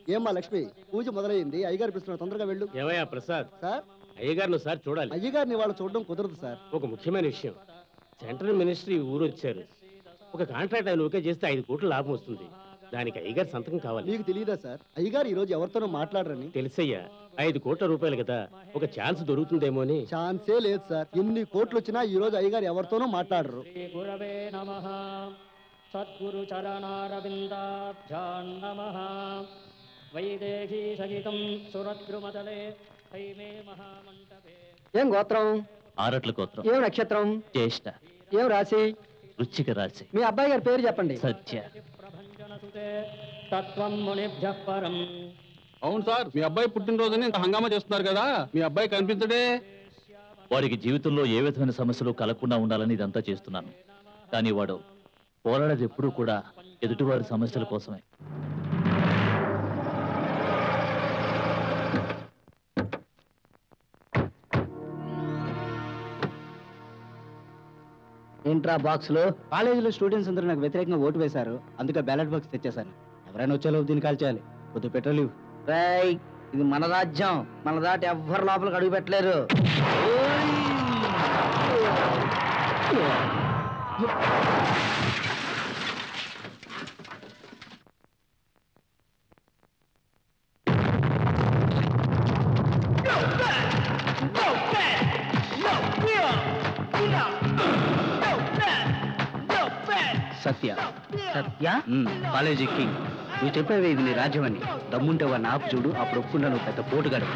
ఏమ్మా లక్ష్మి పూజ మొదలైంది అయ్యగారు పిలుస్తున్నారు తొందరగా వెళ్ళు ఏవయ్యా ప్రసాద్ సార్ అయ్యగారిని సార్ చూడాలి అయ్యగారిని వాళ్ళు చూడడం కుదరదు సార్ ఒక ముఖ్యమైన విషయం సెంట్రల్ మినిస్ట్రీ ఊరు వచ్చారు ఒక కాంట్రాక్ట్ ఆయన ఓకే చేస్తే ఐదు కోట్ల లాభం వస్తుంది దానికి అయ్యగారి సంతకం కావాలి మీకు తెలియదా సార్ అయ్యగారు ఈ రోజు ఎవరితోనో మాట్లాడరని తెలుసయ్యా ఐదు కోట్ల రూపాయలు కదా ఒక ఛాన్స్ దొరుకుతుందేమో అని ఛాన్సే లేదు సార్ ఎన్ని కోట్లు వచ్చినా ఈ రోజు అయ్యగారు ఎవరితోనో మాట్లాడరు శ్రీ గురవే నమ సద్గురు చరణారవిందాభ్యాం నమ వైదేహీ సహితం సురద్రుమతలే హైమే మహామంటపే ఏం గోత్రం ఆరట్ల గోత్రం ఏం నక్షత్రం జ్యేష్ఠ ఏం రాశి వృచ్చిక రాశి మీ అబ్బాయి గారి పేరు చెప్పండి సత్య ప్రభంజన సుతే తత్వం మునిభ్య పరం అవును సార్ మీ అబ్బాయి పుట్టినరోజుని ఇంత హంగామా చేస్తున్నారు కదా మీ అబ్బాయి కనిపించడే వాడికి జీవితంలో ఏ విధమైన సమస్యలు కలగకుండా ఉండాలని ఇదంతా చేస్తున్నాను కానీ వాడు పోరాడేది ఎప్పుడూ కూడా ఎదుటివారి సమస్యల కోసమే ఏంట్రా బాక్స్ లో కాలేజీలో స్టూడెంట్స్ అందరూ నాకు వ్యతిరేకంగా ఓటు వేశారు అందుకే బ్యాలెట్ బాక్స్ తెచ్చేశాను ఎవరైనా వచ్చేలోపు దీన్ని కాల్చేయాలి కొద్ది పెట్రోల్ ఇవ్వు. రేయ్ ఇది మన రాజ్యం మన దాటి ఎవ్వరు లోపలికి అడుగు పెట్టలేరు సత్య సత్య మ్మ్, కాలేజీ కింగ్ నువ్వు చెప్పేవి ఇది నీ రాజ్యం అని దమ్ముంటే వాడిని ఆపు చూడు అప్పుడు ఒప్పుకుంటా నువ్వు పెద్ద పోటుగాడు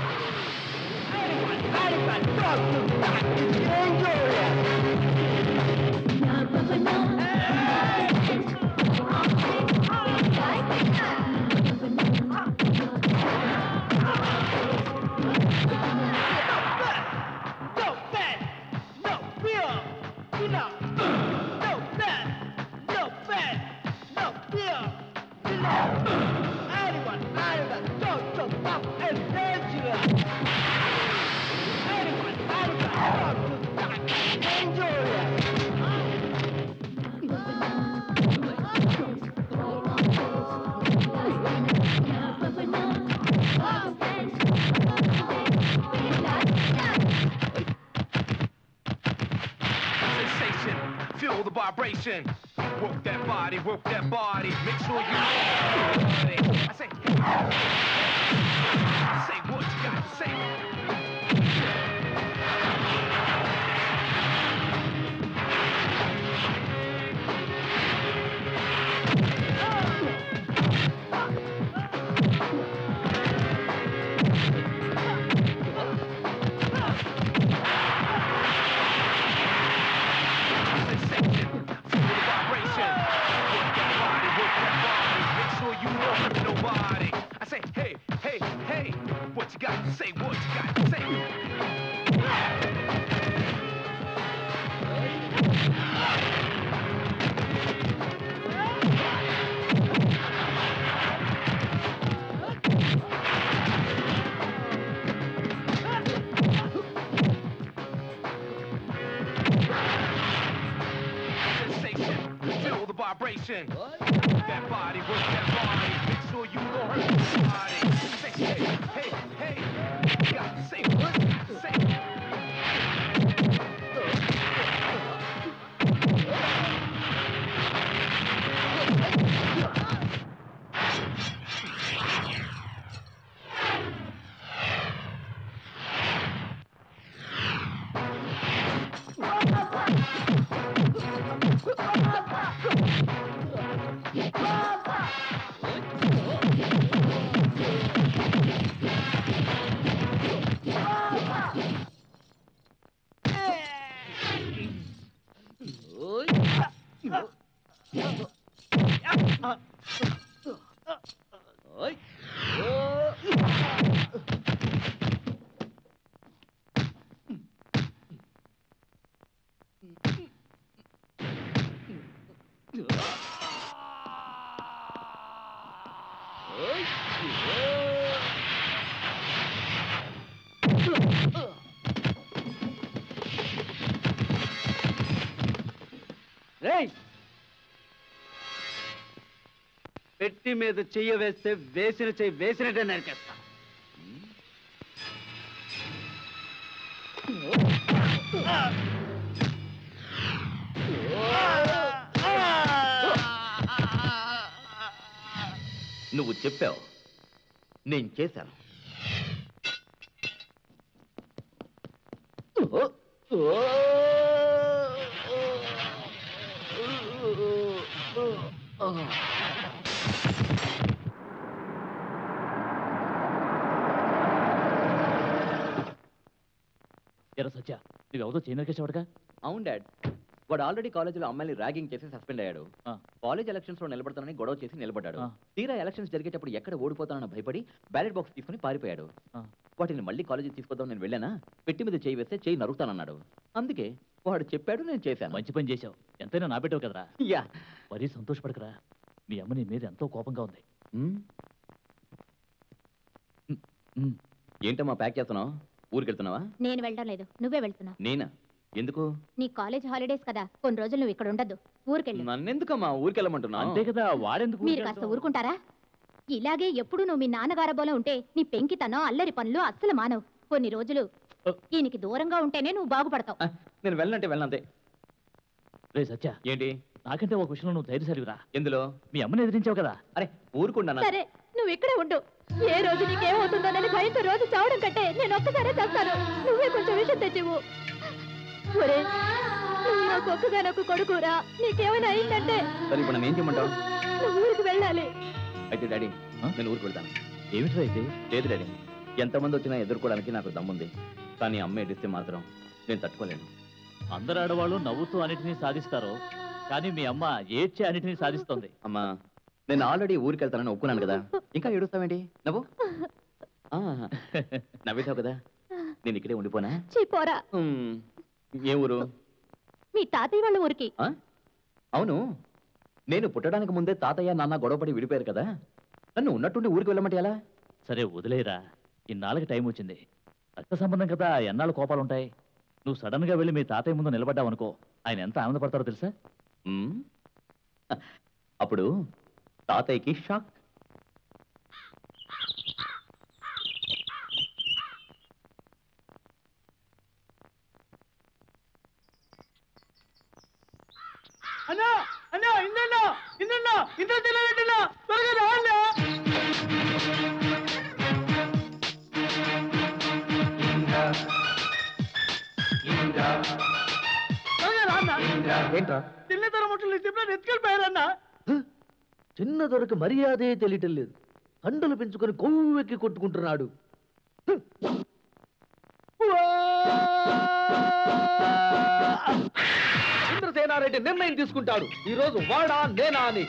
sensation. Feel the vibration. Work that body, work that body. Make sure you know. I say, say what you got to say. Sensation. Feel the vibration. Work that body, work that body. Make sure you know nobody. I say, hey, hey, hey. What you got to say? What you got to say? Sensation. Feel the vibration. Work that body, work that body. Make sure you know her body. Say, hey, hey, hey. What you got to say? What you got to say? పెట్టి మీద చెయ్యి వేస్తే వేసిన చెయ్యి వేసినట్టే నరికేస్తా నువ్వు చెప్పావు నేను చేశాను ఎరా సత్య నువ్వెవరో చేయనరికేసావుడుగా అవును డాడ్ వాడు ఆల్రెడీ కాలేజీలో అమ్మాయిని ర్యాగింగ్ చేసి సస్పెండ్ అయ్యాడు ఆ. కాలేజ్ ఎలక్షన్స్ లో నిలబడతానని గొడవ చేసి నిలబడ్డాడు ఆ. తీరా ఎలక్షన్స్ జరిగేటప్పుడు ఎక్కడ ఓడిపోతానని భయపడి బ్యాలెట్ బాక్స్ తీసుకుని పారిపోయాడు ఆ. వాటిని మళ్ళీ కాలేజీకి తీసుకొద్దాం నేను వెళ్ళానా పెట్టి మీద చేయి వేస్తే చేయి నరుకుతానన్నాడు అందుకే వాడు చెప్పాడు నేను చేశాను మంచి పని చేశావు ఎంతైనా నా పెట్టావు కదరా యా మరీ సంతోషపడకరా మీ అమ్మ నీ మీద ఎంతో కోపంగా ఉంది ఉమ్, ఉమ్, ఏంటమ్మా ప్యాక్ చేస్తున్నావు ఊరికి వెళ్తున్నావా నేను వెళ్ళడం లేదు నువ్వే వెళ్తున్నావు నేనా ఎందుకు నీ కాలేజ్ హాలిడేస్ కదా కొన్ని రోజులు నువ్వు ఇక్కడ ఉండద్దు ఊరికెళ్ళు నన్నెందుకమ్మా ఊరికి వెళ్ళమంటున్నావు అంతే కదా వాడెందుకు మీరు కాస్త ఊరుకుంటారా ఇలాగే ఎప్పుడు నువ్వు మీ నాన్నగారబోలో ఉంటే నీ పెంకితనం అల్లరి పనులు అస్సలు మానవు కొన్ని రోజులు ఈయనకి దూరంగా ఉంటేనే నువ్వు బాగుపడతావు ఆ, నేను వెళ్ళనంటే వెళ్ళనంతే రే సత్య ఏంటి నాకంటే ఒక విషయంలో నువ్వు ధైర్యసరివిరా ఎందులో మీ అమ్మని ఎదిరించావు కదా అరే ఊరుకున్నానా సరే నువ్వు ఇక్కడే ఉండు ఏ రోజు నీకేమవుతుందోనని భయంతో రోజు చావడం కంటే నేను ఒక్కసారే చేస్తాను నువ్వే కొంచెం విషయం తెచ్చివు ఒరే నువ్వు నాకు ఒక్కగానొక్క కొడుకురా నీకేమైనా అయిందంటే సరే ఇప్పుడు నన్ను ఏం చేయమంటావు నువ్వు ఊరికి వెళ్ళాలి అయితే డాడీ ఆ? నేను ఊరికి వెళ్తాను ఏమిట్రా అయితే లేదు డాడీ ఎంతమంది వచ్చినా ఎదుర్కోవడానికి నాకు దమ్ముంది కానీ అమ్మ ఎడిస్తే మాత్రం నేను తట్టుకోలేను అందరు ఆడవాళ్ళు నవ్వుతూ అన్నిటినీ సాధిస్తారు కానీ మీ అమ్మ ఏడ్చే అన్నిటినీ సాధిస్తోంది అమ్మా నేను ఆల్రెడీ ఊరికి వెళ్తానని ఒప్పుకున్నాను కదా ఇంకా ఏడుస్తావేంటి నవ్వు ఆ, నవ్వేశావు కదా నేను ఇక్కడే ఉండిపోనా చీపోరా ఉమ్, ఏ ఊరు మీ తాతయ్య వాళ్ళ ఊరికి ఆ? అవును నేను పుట్టడానికి ముందే తాతయ్య నాన్న గొడవపడి విడిపోయారు కదా నన్ను ఉన్నట్టుండి ఊరికి వెళ్ళమంటే ఎలా సరే వదిలేరా ఇన్నాళ్ళకి టైం వచ్చింది రక్త సంబంధం కదా ఎన్నాళ్ళు కోపాలు ఉంటాయి నువ్వు సడన్ గా వెళ్ళి మీ తాతయ్య ముందు నిలబడ్డావనుకో ఆయన ఎంత ఆనందపడతారో తెలుసా ఉమ్, అప్పుడు తాతయ్యకి షాక్ అన్నా అన్నా ఇందన్నా ఇందన్నా ఇంత తినబెట్టినా త్వరగా రావాలా ఏంట్రా తిన్న తర ముట్టలు తిప్పుడు ఎత్తుకెళ్ళిపోయారన్నా చిన్న దొరకు మర్యాదే తెలియటం లేదు కండలు పెంచుకొని కొవ్వెక్కి కొట్టుకుంటున్నాడు ఇంద్రసేనారెడ్డి నిర్ణయం తీసుకుంటాడు ఈ రోజు వాడా నేనా అని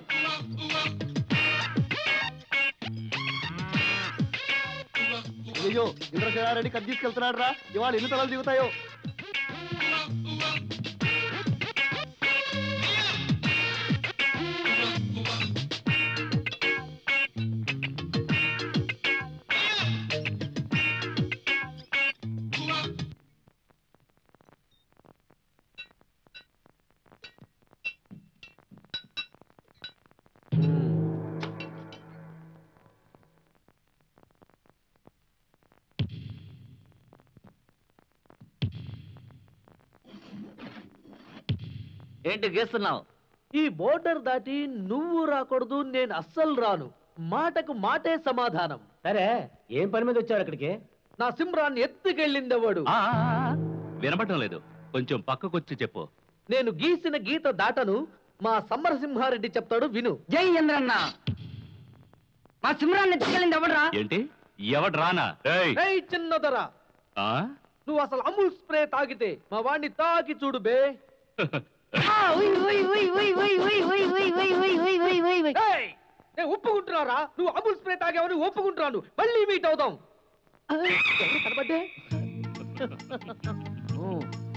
అయ్యో ఇంద్రసేనారెడ్డి కట్ తీసుకెళ్తున్నాడు రా ఇవాళ ఎన్ని తలలు దిగుతాయో ఏంటి గీస్తున్నావు ఈ బోర్డర్ దాటి నువ్వు రాకూడదు నేను అస్సలు రాను మాటకు మాటే సమాధానం సరే ఏం పని మీద వచ్చారు అక్కడికి నా సిమ్రాన్ని ఎత్తుకెళ్ళిందెవడు వినపడటం లేదు కొంచెం పక్కకొచ్చి చెప్పు నేను గీసిన గీత దాటను మా సమరసింహారెడ్డి చెప్తాడు విను జై ఇంద్రన్న మా సింహరాన్ని ఎత్తుకెళ్ళింది ఎవడరా ఏంటి ఎవడు రానా ఏయ్! ఏయ్ చిన్నదరా ఆ? నువ్వు అసలు అమూల్ స్ప్రే తాగితే మా వాణ్ణి తాకి చూడు బే ఏయ్! నేను ఒప్పుకుంటున్నారా నువ్వు అమూల్ స్ప్రే తాగావని ఒప్పుకుంటున్నాను మళ్ళీ మీట్ అవుదాం ఎవరు కనబడ్డే ఓ.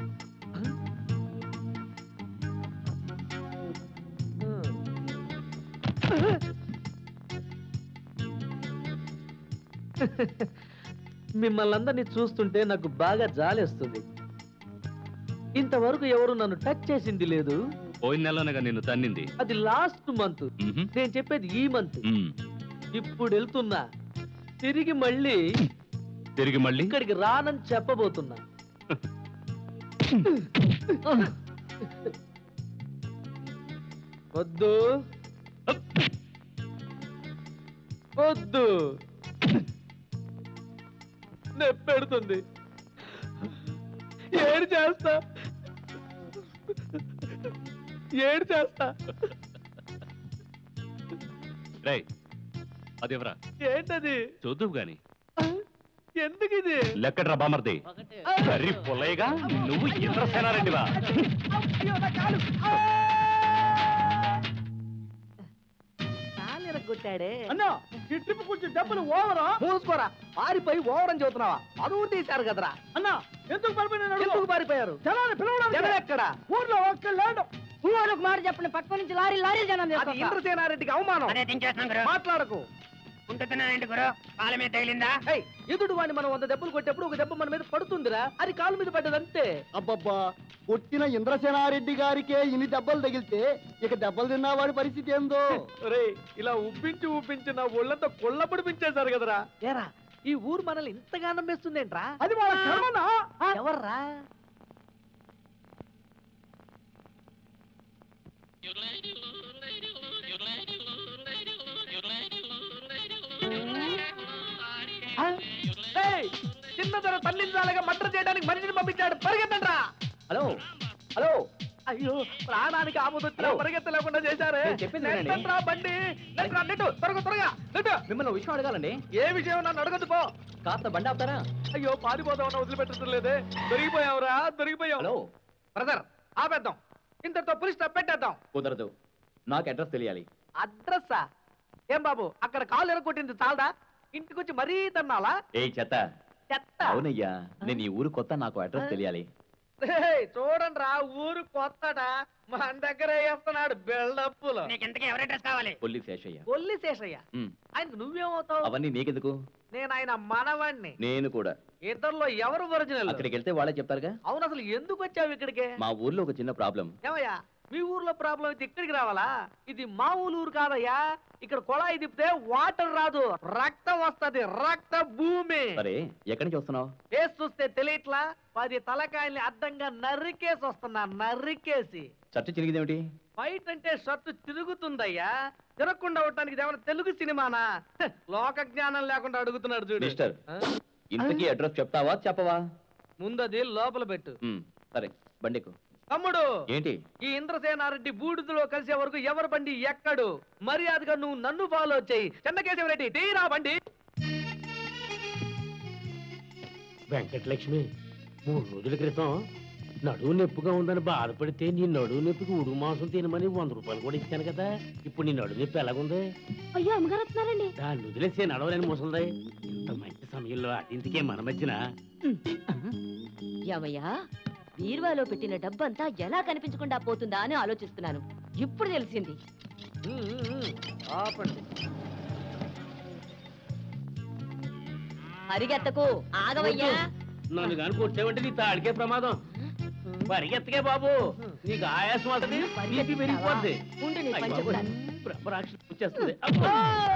మిమ్మల్ని అందరినీ చూస్తుంటే నాకు బాగా జాలేస్తుంది ఇంతవరకు ఎవరు నన్ను టచ్ చేసింది లేదు పోయిన నెలనగా నిన్ను తన్నింది అది లాస్ట్ మంత్ మ్హూ. నేను చెప్పేది ఈ మంత్ మ్. ఇప్పుడు వెళ్తున్నా తిరిగి మళ్ళీ తిరిగి మళ్ళీ ఇక్కడికి రానని చెప్పబోతున్నా వద్దు వద్దు నొప్పెడుతుంది ఏడు చేస్తా ఏడు చేస్తా రేయ్ అది ఎవరా ఏంటది చూద్దువు గాని ఎందుకు ఇది లెక్కడ్రా బామర్ది కర్రీ పొల్లయ్యగా నువ్వు ఇంద్రసేనారెడ్డివా కొట్టాడే అన్నా ఈ ట్రిప్ కొంచెం డబ్బులు ఓవరా మూసుకోరా పారిపోయి ఓవరం చదువుతున్నావా అరువు తీశారు కదరా అన్నా ఎందుకు పడిపోయినా ఎందుకు పారిపోయారు జనాన్ని పిలవడానికి జనం ఎక్కడ ఊర్లో ఒక్క లేడు ఒక మాట చెప్పండి పక్క నుంచి లారీ లారీ జనం అది ఇంద్రసేనారెడ్డికి అవమానం మాట్లాడకు ఏయ్, ఎదుటి వాడిని మనం వంద దెబ్బలు కొట్టేప్పుడు ఒక దెబ్బ మన మీద పడుతుందిరా అది కాలు మీద పడ్డదంతే అబ్బబ్బా కొట్టిన ఇంద్రసేనారెడ్డి గారికే ఇన్ని దెబ్బలు తగిలితే ఇక దెబ్బలు తిన్నవాడి పరిస్థితి ఏందో రేయ్ ఇలా ఉప్పించి ఉప్పించి నా ఒళ్ళంతా కొల్లపడి పించేశారు కదరా ఏరా ఈ ఊరు మనల్ని ఇంతగా నమ్మేస్తుందేంట్రా అది వాళ్ళ కర్మనా ఎవర్రా ఆ? ఏయ్, చిన్న ధర తల్లించాలగా మటర్ చేయడానికి మనిషిని పంపించాడు పరిగెత్తండ్రా హలో హలో అయ్యో ప్రాణానికి ఆపదొచ్చినా హలో. పరిగెత్తలేకుండా చేశారే నేను చెప్పింది వినండి. నెట్టండ్రా బండి నెట్టరా, నెట్టు త్వరగా త్వరగా నెట్టు మిమ్మల్ని ఒక విషయం అడగాలండి ఏ విషయం నన్ను అడగదు పో కాస్త బండి ఆపుతారా అయ్యో పారిపోదామన్నా వదిలిపెట్టడం లేదే దొరికిపోయావురా దొరికిపోయావు హలో బ్రదర్ ఆపేద్దాం ఇంతటితో పులిస్ స్టాప్ పెట్టేద్దాం కుదరదు నాకు అడ్రస్ తెలియాలి అడ్రస్సా ఏం బాబు అక్కడ కాలు ఎరగొట్టింది చాలదా ఇంటికి వచ్చి మరీ తన్నాలా ఏ చెత్త చెత్త అవునయ్యా నేను ఈ ఊరు కొత్త నాకు అడ్రస్ తెలియాలి రేయ్, చూడండిరా ఊరు కొత్తట మన దగ్గర వేస్తున్నాడు బెల్డప్పులు పొల్లి శేషయ్య కొల్లి శేషయ్య ఉమ్, ఆయనకు నువ్వేమవుతావు అవన్నీ నీకెందుకు నేను ఆయన మనవాణ్ణి నేను కూడా ఇద్దర్లో ఎవరు ఒరిజినల్ అక్కడికి వెళ్తే వాళ్ళే చెప్తారుగా అవును అసలు ఎందుకు వచ్చావు ఇక్కడికి మా ఊర్లో ఒక చిన్న ప్రాబ్లం ఏమయ్యా మీ ఊర్లో ప్రాబ్లం అయితే ఇక్కడికి రావాలా ఇది మా ఊరు ఊరు కాదయ్యా ఇక్కడ కొళాయి తిప్పితే వాటర్ రాదు రక్తం వస్తది రక్త భూమి సరే ఎక్కడి నుంచి వస్తున్నావు వేసి చూస్తే తెలియట్లా పది తలకాయల్ని అడ్డంగా నరికేసి వస్తున్నా నరికేసి చర్చ చిరిగిందేమిటి ఫైట్ అంటే షర్టు తిరుగుతుందయ్యా తిరగకుండా ఉండటానికి ఏమైనా తెలుగు సినిమానా హ, లోక జ్ఞానం లేకుండా అడుగుతున్నాడు చూడు మిస్టర్ ఆ? ఇంతకీ అడ్రస్ చెప్తావా చెప్పవా ముందది లోపల పెట్టు ఉమ్, సరే బండికు తమ్ముడు ఏంటి ఈ ఇంద్రసేనారెడ్డి బూడిదలో కలిసే వరకు ఎవరి బండి ఎక్కడు మర్యాదగా నువ్వు నన్ను ఫాలో చేయి చెన్నకేశవరెడ్డి తీరా బండి వెంకటలక్ష్మి మూడు రోజుల క్రితం నడువు నొప్పిగా ఉందని బాధపడితే నీ నడువు నొప్పికి ఉడుగు మాంసం తినమని వంద రూపాయలు కూడా ఇచ్చాను కదా ఇప్పుడు నీ నడువు నొప్పి ఎలాగుంది అయ్యో అమ్మగారు వస్తున్నారండి దాన్ని వదిలేసే నడవలేని ముసలిది ఇంత మంచి సమయంలో అతింటికే మన మధ్యన ఏమయ్యా బీరువాలో పెట్టిన డబ్బంతా ఎలా కనిపించకుండా పోతుందా అని ఆలోచిస్తున్నాను ఇప్పుడు తెలిసింది ఉమ్, ఉమ్, ఉమ్. ఆపండి అరిగెత్తకు ఆగవయ్యా నన్ను కానీ కొట్టావంటే నీ తాడికే ప్రమాదం పరిగెత్తకే బాబు నీకు ఆయాసం వస్తుంది బీపీ పెరిగిపోద్ది ఉండు నీ పని అయ్య చెప్తాను. బాబోయ్, బ్రహ్మరాక్షసి వచ్చేస్తుంది అబ్బా.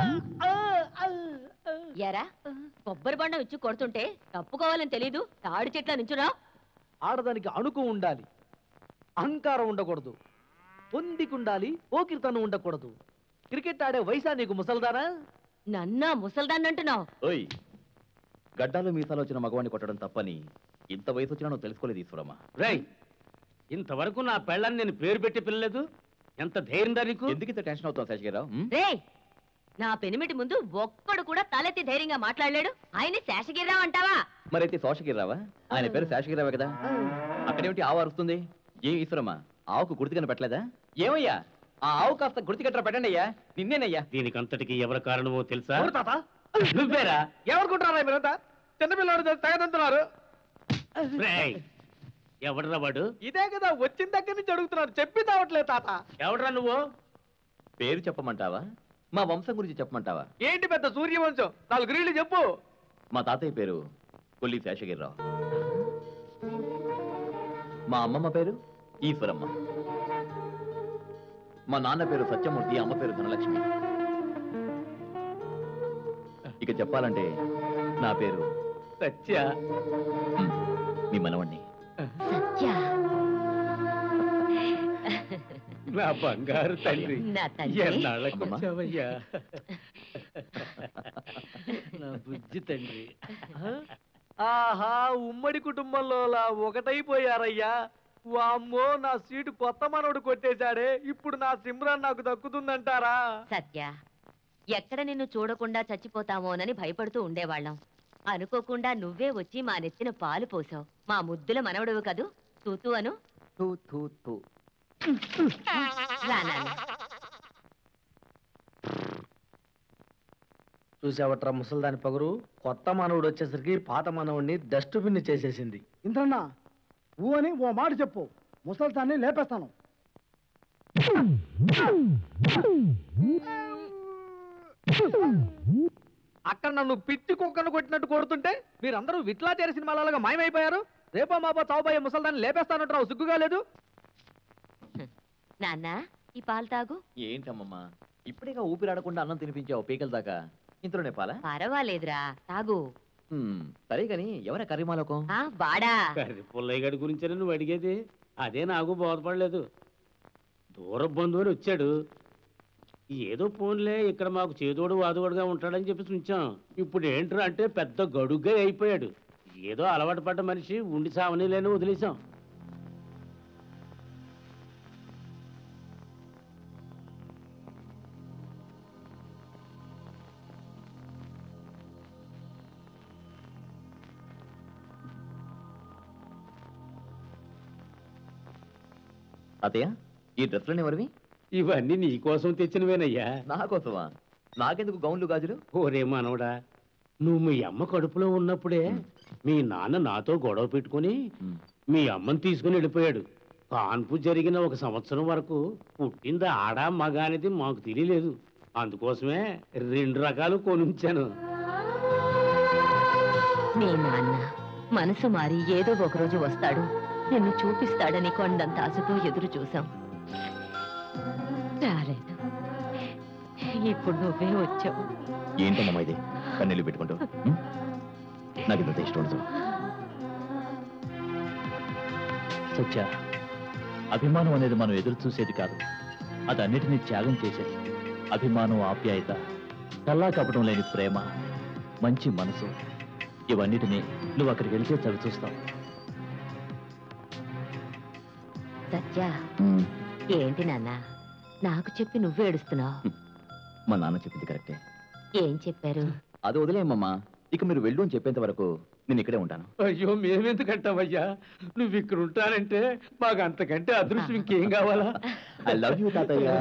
ఎరా కొబ్బరి బండం ఇచ్చి కొడుతుంటే తప్పుకోవాలని తెలీదు తాడి చెట్ల నుంచురా ఆడదానికి అణుకు ఉండాలి అహంకారం ఉండకూడదు పొందికుండాలి ఓకిరితనం ఉండకూడదు క్రికెట్ ఆడే వయసా నీకు ముసల్దానా నన్నా ముసల్దాన్నంటున్నావు ఓయ్ గడ్డాలు మీసాలు వచ్చిన మగవాడిని కొట్టడం తప్పని ఇంత వయసు వచ్చినా నువ్వు తెలుసుకోలేదు ఈశ్వరమ్మ రేయ్ ఇంతవరకు నా పెళ్ళని నేను పేరు పెట్టి పిల్లలేదు ఎంత ధైర్యం దా నీకు ఎందుకు ఇంత టెన్షన్ అవుతావు శేషగిరావు రే నా పెనిమిటి ముందు ఒక్కడు కూడా తలెత్తి ధైర్యంగా మాట్లాడలేడు ఆయన శేషగిరిరావు అంటావా మరైతే శోషగిరిరావా ఆయన పేరు శేషగిరిరావే కదా అక్కడేమిటి ఆవు అరుస్తుంది ఏ ఈశ్వరమ్మ ఆవుకు గుర్తు కనిపెట్టలేదా ఏమయ్యా ఆ ఆవు కాస్త గుర్తు కట్టరా పెట్టండి అయ్యా నిన్నేనయ్యా దీనికంతటికి ఎవరి కారణమో తెలుసా ఎవరు తాత నువ్వేరా ఎవరుకుంటారా మీరంతా చిన్నపిల్లడు తెగదంతున్నారు రేయ్ ఎవడరా వాడు ఇదే కదా వచ్చిన దగ్గర నుంచి అడుగుతున్నారు చెప్పి తావట్లేదు తాత ఎవడరా నువ్వు పేరు చెప్పమంటావా మా వంశం గురించి చెప్పమంటావా ఏంటి పెద్ద సూర్యవంశం నాలుగు రీళ్లు చెప్పు మా తాతయ్య పేరు కొల్లి శేషగిరిరావు మా అమ్మమ్మ పేరు ఈశ్వరమ్మ మా నాన్న పేరు సత్యమూర్తి అమ్మ పేరు ధనలక్ష్మి ఇక చెప్పాలంటే నా పేరు సత్య ఉమ్, మీ మనవణ్ణి సత్య నా బంగారు తండ్రి నా తండ్రి ఎన్నాళ్ళకి అమ్మమ్మ. వచ్చావయ్యా నా బుజ్జి తండ్రి ఆహా ఉమ్మడి కుటుంబంలో లా ఒకటైపోయారయ్యా వామ్మో నా సీటు కొత్త మనవడు కొట్టేశాడే ఇప్పుడు నా సిమ్రాన్ నాకు దక్కుతుందంటారా సత్య ఎక్కడ నిన్ను చూడకుండా చచ్చిపోతామోనని భయపడుతూ ఉండేవాళ్ళం అనుకోకుండా నువ్వే వచ్చి మా నెత్తిన పాలు పోసావు మా ముద్దుల మనవడువు కదూ తూతూ అను తూ తూ తూ రా నాన్న. చూసావట్రా ముసల్దాని పగురు కొత్త మానవుడు వచ్చేసరికి పాత మానవుడిని డస్ట్బిన్ చేసేసింది ఇంద్రన్న ఊ అని ఓ మాట చెప్పు ముసల్తాన్ని లేపేస్తాను అక్కడ నన్ను పిచ్చి కుక్కను కొట్టినట్టు కొడుతుంటే మీరందరూ విట్లాచారి సినిమాలగా మాయమైపోయారు రేపో మాపో చావుపోయే ముసల్దాన్ని లేపేస్తానంటావు సిగ్గుగా లేదు నాన్న ఈ పాలు తాగు ఏంటమ్మమ్మా ఇప్పుడేగా ఊపిరాడకుండా అన్నం తినిపించావు పీకల దాకా ఇంతలోనే పాలా పర్వాలేదురా తాగు హ్మ్, సరే కానీ ఎవరా కర్రీమాలోకం ఆ వాడా కర్రి పుల్లయ్య గడి గురించి నువ్వు అడిగేది అదే నాకు బోధపడలేదు దూర బంధువుని వచ్చాడు ఏదో పోన్లే ఇక్కడ మాకు చేదోడు వాదోడుగా ఉంటాడని చెప్పి ఉంచాం ఇప్పుడు ఏంట్రా అంటే పెద్ద గడుగ్గా అయిపోయాడు ఏదో అలవాటు పడ్డ మనిషి ఉండి సావనీలేని వదిలేసాం అతయ్య ఈ డ్రెస్సులు ఎవరివి ఇవన్నీ నీ కోసం తెచ్చినవేనయ్యా నా కోసమా నాకెందుకు గౌన్లు గాజులు ఓరే మనవడా నువ్వు మీ అమ్మ కడుపులో ఉన్నప్పుడే మీ నాన్న నాతో గొడవ పెట్టుకుని హ్మ్. మీ అమ్మని తీసుకుని వెళ్ళిపోయాడు కాన్పు జరిగిన ఒక సంవత్సరం వరకు పుట్టింది ఆడా మగ అనేది మాకు తెలియలేదు అందుకోసమే రెండు రకాలు కొనుంచాను మీ నాన్న మనసు మారి ఏదో ఒకరోజు వస్తాడు నిన్ను చూపిస్తాడని కొండంత ఆశతో ఎదురు చూసాం రాలేదు ఇప్పుడు నువ్వే వచ్చావు ఏంటమ్మా ఇది కన్నీళ్ళు పెట్టుకుంటూ హ్మ్? నాకు ఇంత ఇష్టం ఉండదు సత్య అభిమానం అనేది మనం ఎదురు చూసేది కాదు అది అన్నిటినీ త్యాగం చేసేది అభిమానం ఆప్యాయత కల్లా కపటం లేని ప్రేమ మంచి మనసు ఇవన్నిటినీ నువ్వు అక్కడికి వెళ్తే చవి చూస్తావు సత్య హ్మ్. ఏంటి నాన్న నాకు చెప్పి నువ్వు ఏడుస్తున్నావు మా నాన్న చెప్పింది కరెక్టే ఏం చెప్పారు అది వదిలేయమ్మమ్మా ఇక మీరు వెళ్ళు అని చెప్పేంత వరకు నేను ఇక్కడే ఉంటాను అయ్యో మేమెందుకంటావయ్యా నువ్వు ఇక్కడ ఉంటానంటే మాకు అంతకంటే అదృష్టం ఇంకేం కావాలా ఐ లవ్ యూ తాతయ్య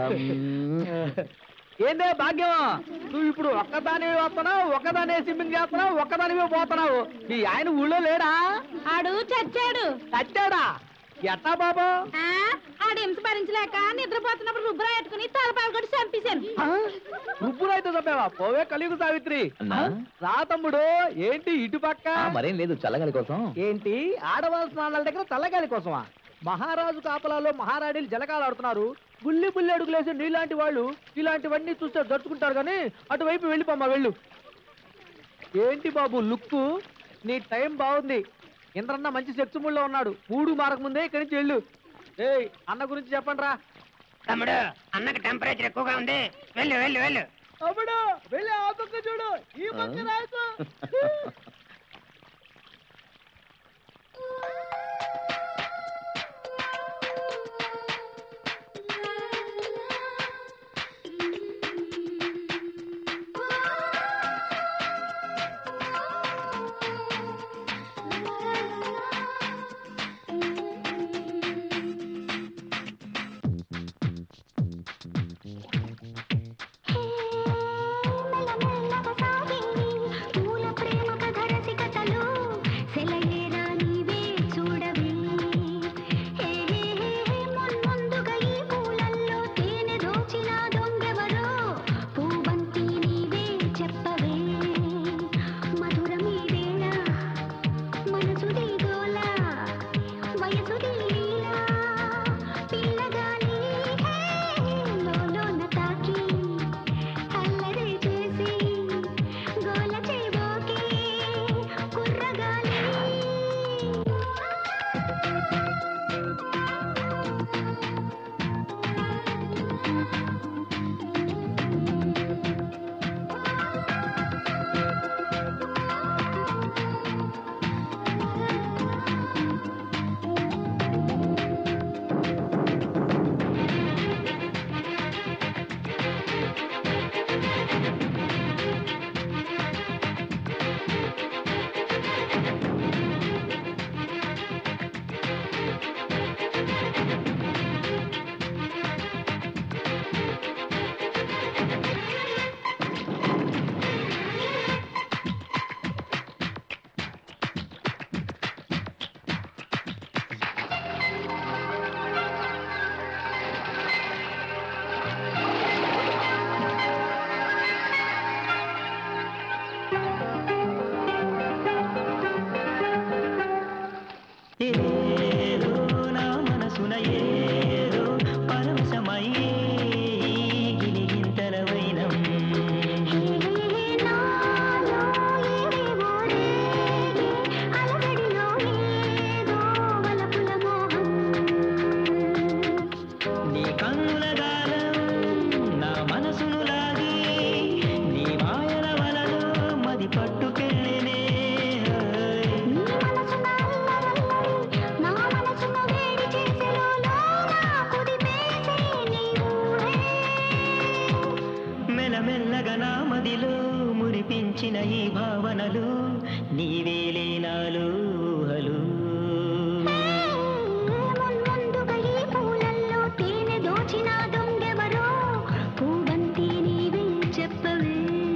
ఏందే భాగ్యం నువ్వు ఇప్పుడు ఒక్కదానివే వస్తున్నావు ఒక్కదానే స్విమ్మింగ్ చేస్తున్నావు ఒక్కదానివే పోతున్నావు మీ ఆయన ఊళ్ళో లేడా ఆడు చచ్చాడు చచ్చాడా ఎట్టా బాబు ఆ, ఆడు హింస భరించలేక నిద్రపోతున్నప్పుడు రుబ్బురా పెట్టుకుని తలపాలు కొట్టి చంపేశాను రుబ్బురైతే చంపావా పోవే కలియుగ సావిత్రి అన్నా? రా తమ్ముడు ఏంటి ఇటు పక్క ఆ, మరేం లేదు చల్లగాలి కోసం ఏంటి ఆడవాళ్ళ స్నానాల దగ్గర చల్లగాలి కోసమా మహారాజు కాపలాలో మహారాణిలు జలకాలు ఆడుతున్నారు బుల్లి బుల్లి అడుగులేసి నీలాంటి వాళ్ళు ఇలాంటివన్నీ చూస్తే దడుచుకుంటారు కానీ అటువైపు వెళ్ళిపోమ్మా వెళ్ళు ఏంటి బాబు లుక్కు నీ టైం బాగుంది ఇంద్రన్న మంచి సెక్స్ మూడ్లో ఉన్నాడు మూడు మారక ముందే ఇక్కడి నుంచి వెళ్ళు ఏయ్ అన్న గురించి చెప్పండి రా తమ్ముడు అన్నకి టెంపరేచర్ ఎక్కువగా ఉంది వెళ్ళు వెళ్ళు వెళ్ళు తమ్ముడు వెళ్ళి ఆ పక్క చూడు ఈ పక్క రాకు పూల ప్రేమ కథ మెల్లగా నా మదిలో మురిపించిన ఈ భావనలు నీవేలే నాలో ఊహలు ముందుగా ఈ పూలల్లో తేనె దోచిన దొంగెవరో పూవంతి నీవే చెప్పవే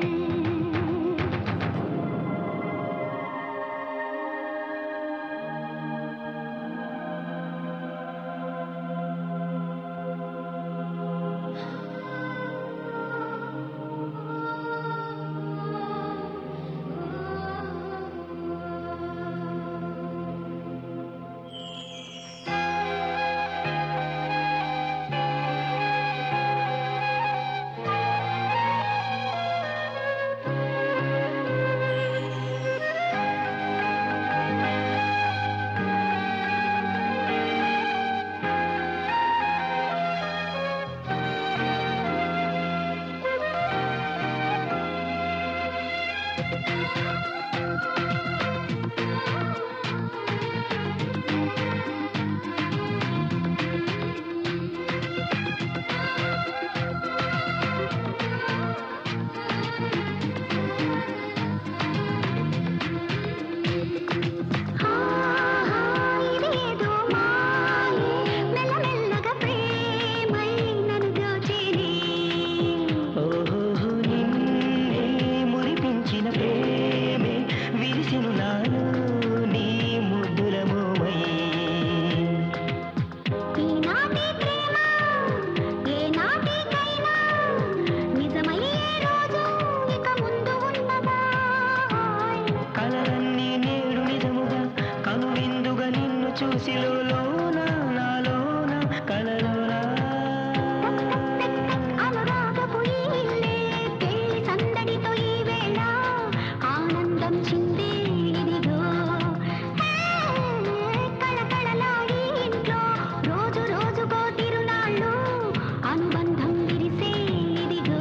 ఇదేదో మాయే మెల్లమెల్లగా ప్రేమై నన్ను దోచేనే ఓహో నిన్నే మురిపించిన ప్రేమే విరిసిను నాలో నీ ముద్దుల మోమై ఈనాటి ప్రేమ ఏ నాటికైనా నిజమయ్యే రోజు ఇక ముందు ఉన్నదా కలలన్నీ నేడు నిజముగా కనువిందుగా నిన్ను చూసి లోన నాలోన కలలోనా అనురాగపు ఈ ఇల్లే పెళ్లి సందడితో ఈ వేళ ఆనందం చిందే ఇదిగో హే, కళకళలాడి ఇంట్లో రోజు రోజుకో తిరునాళ్ళు అనుబంధం విరిసే ఇదిగో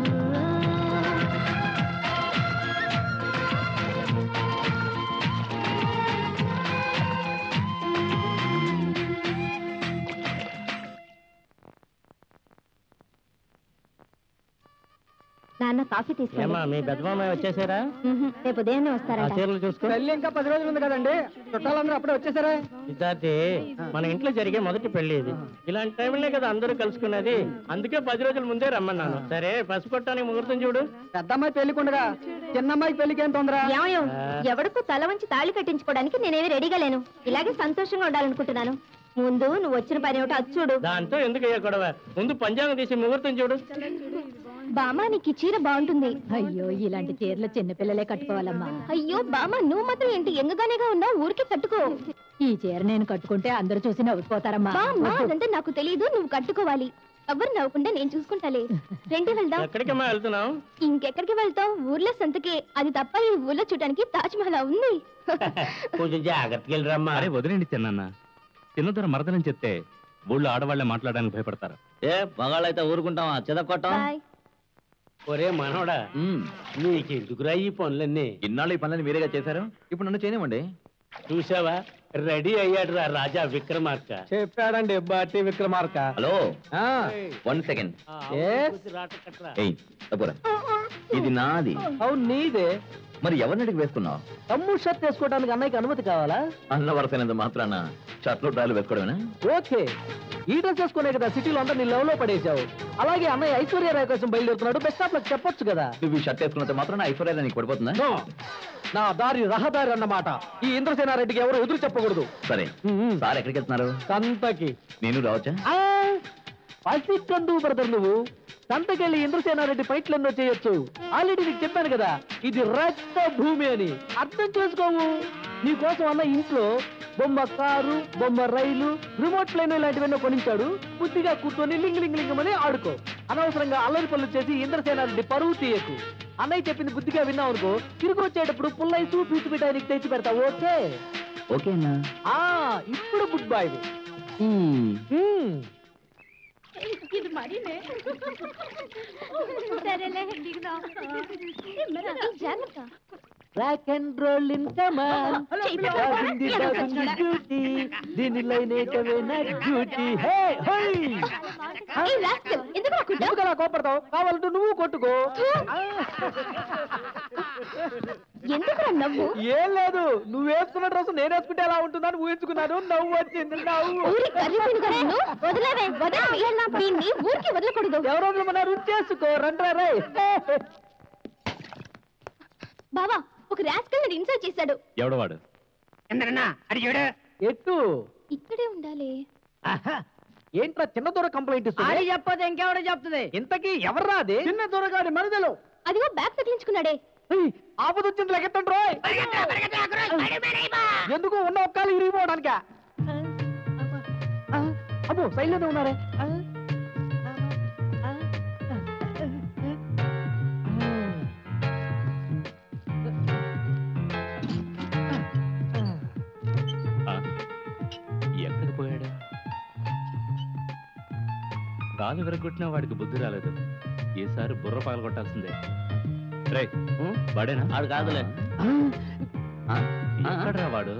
నాన్న కాఫీ ఏమా తీసుకురా మీ పెద్దమామ వచ్చేసారా రేపు ఉదయాన్నే ఆ వస్తారట చీరలు చూసుకో పెళ్లి ఇంకా పది రోజులు ఉంది కదండి చుట్టాలందరూ అప్పుడే వచ్చేసారా విద్యార్థి మన ఇంట్లో జరిగే మొదటి పెళ్లి ఇది ఇలాంటి టైంలోనే కదా అందరూ కలుసుకున్నది అందుకే పది రోజుల ముందే రమ్మన్నాను సరే పసుపు కొట్టడానికి ముహూర్తం చూడు పెద్దమ్మాయి పెళ్లికుండగా చిన్నమ్మాయి పెళ్లికి ఏం తొందర ఏమయ్యో ఎవడికో తల వంచి తాళి కట్టించుకోవడానికి నేనేమి రెడీగా లేను ఇలాగే సంతోషంగా ఉండాలనుకుంటున్నాను ముందు నువ్వు వచ్చిన పని ఏమిటో అది చూడు దాంతో ఎందుకు అయ్యా గొడవ ముందు పంచాంగం తీసి ముహూర్తం చూడు బామా నీకు ఈ చీర బాగుంటుంది అయ్యో ఇలాంటి చీరలు చిన్నపిల్లలే కట్టుకోవాలమ్మా అయ్యో బామా నువ్వు మాత్రం ఏంటి ఎంగగానేగా ఉన్నావు ఊరికే కట్టుకో ఈ చీర నేను కట్టుకుంటే అందరూ చూసి నవ్వుకోతారమ్మా అదంటే నాకు తెలియదు నువ్వు కట్టుకోవాలి ఎవరు నవ్వకుండా నేను చూసుకుంటాలే రెండి వెళ్దాం ఎక్కడికమ్మా వెళ్తున్నావు ఇంకెక్కడికి వెళ్తావు ఊర్లో సంతకి అది తప్ప ఈ ఊర్లో చూడడానికి తాజ్ మహల్ ఉంది కొంచెం జాగ్రత్తగా వెళ్ళరమ్మా అరే వదిలేండి చిన్న చిన్నదర మరదలని చెప్తే ఊళ్ళో ఆడవాళ్లే మాట్లాడడానికి భయపడతారు ఏ మగాళ్ళైతే ఊరుకుంటావా చెదకొట్టం బాయ్ ఒరే మనవడా నీకెందుకురా ఈ పనులన్నీ ఇన్నాళ్ళు ఈ పనులని మీరేగా చేశారు ఇప్పుడు నన్ను చేయనివ్వండి చూసావా రెడీ అయ్యాడు రా రాజా విక్రమార్క చెప్పాడండి బాటి విక్రమార్క హలో వన్ సెకండ్ ఏయ్ తప్పురా ఇది నాది అవును నీదే మరి ఎవరిని అడిగి వేసుకున్నావు తమ్ముడు షర్ట్ వేసుకోవడానికి అన్నయ్యకి అనుమతి కావాలా అన్న వరసైనంత మాత్రాన షర్ట్లు డ్రాయలు వేసుకోవడమేనా ఓకే ఈ డ్రెస్ వేసుకునే కదా సిటీలో అందరు నీ లెవెల్లో పడేశావు అలాగే అన్నయ్య ఐశ్వర్య రాయ్ కోసం బయలుదేరుతున్నాడు బెస్ట్ స్టాప్ లకు చెప్పొచ్చు కదా నువ్వు ఈ షర్ట్ వేసుకున్నంత మాత్రాన ఐశ్వర్య నీకు పడిపోతుందా నో. నా దారి రహదారి అన్నమాట ఈ ఇంద్రసేనారెడ్డికి ఎవరు ఎదురు చెప్పకూడదు సరే సార్ ఎక్కడికి వెళ్తున్నారు సంతకి నేను రావచ్చా ఆ, పసికందు బ్రదర్ నువ్వు సంతకెళ్ళి ఇంద్రసేనారెడ్డి ఫైట్లు ఎన్నో చేయొచ్చు ఆల్రెడీ నీకు చెప్పాను కదా ఇది రక్త భూమి అని అర్థం చేసుకోవు నీ కోసం అన్న ఇంట్లో బొమ్మ కారు బొమ్మ రైలు రిమోట్ ప్లేన్ ఇలాంటివన్నీ కొనించాడు బుద్ధిగా కూర్చొని లింగ్ లింగ్ లింగమని ఆడుకో అనవసరంగా అల్లరి పనులు చేసి ఇంద్రసేనారెడ్డి పరువు తీయకు అన్నయ్య చెప్పింది బుద్ధిగా విన్నావు అనుకో తిరిగి వచ్చేటప్పుడు పుల్లైసు పీచు నీకు తెచ్చి పెడతా ఓకే ఓకే అన్నా ఆ ఇప్పుడు గుడ్ బాయ్ ఇది మరీనే సరేలే దిగుదాం జాగ్రత్త rock and roll in come on బాగుంది బాగుంది బ్యూటీ దీని లైన్ ఏకమే నా డ్యూటీ హే హై ఈ rascal, ఎందుకు రాకుండా ఎందుకు అలా కోపడతావు కావాలంటే నువ్వు కొట్టుకో ఎందుకు నవ్వు ఏం లేదు నువ్వు వేసుకున్న డ్రెస్ నేను వేసుకుంటే ఎలా ఉంటుందని ఊహించుకున్నాను నవ్వు వచ్చింది నవ్వు ఊరి కర్రీ తినుగా నిన్ను వదిలేవే వదిలేవే దీన్ని ఊరికి వదలకూడదు ఎవరో మన రుచి చేసుకో రండ్రా రే బావా ఒక రాస్కల్ ని ఇన్సల్ట్ చేశాడు ఎవడు వాడు ఎందరన్నా అడిగాడు ఎట్టు ఇక్కడే ఉండాలి ఏంట్రా చిన్న దూర కంప్లైంట్ ఇస్తుంది చెప్పదు ఇంకెవడో చెప్తుంది ఇంతకీ ఎవర్రా అది చిన్న దొరగాడి మరదలు అదిగో బ్యాగ్ తగిలించుకున్నాడే ఆపద వచ్చింది లెక్కెత్తండి రోయ్ ఎందుకు ఉన్న ఒక్కలు ఇరిగిపోవడానిక అబ్బో సైలెంట్ ఉన్నారే ఎక్కడికి పోయాడు కాలు విరగొట్టినా వాడికి బుద్ధి రాలేదు ఈసారి బుర్ర పగలగొట్టాల్సిందే రే వాడేనా ఆడు కాదులే ఎక్కడ్రా వాడు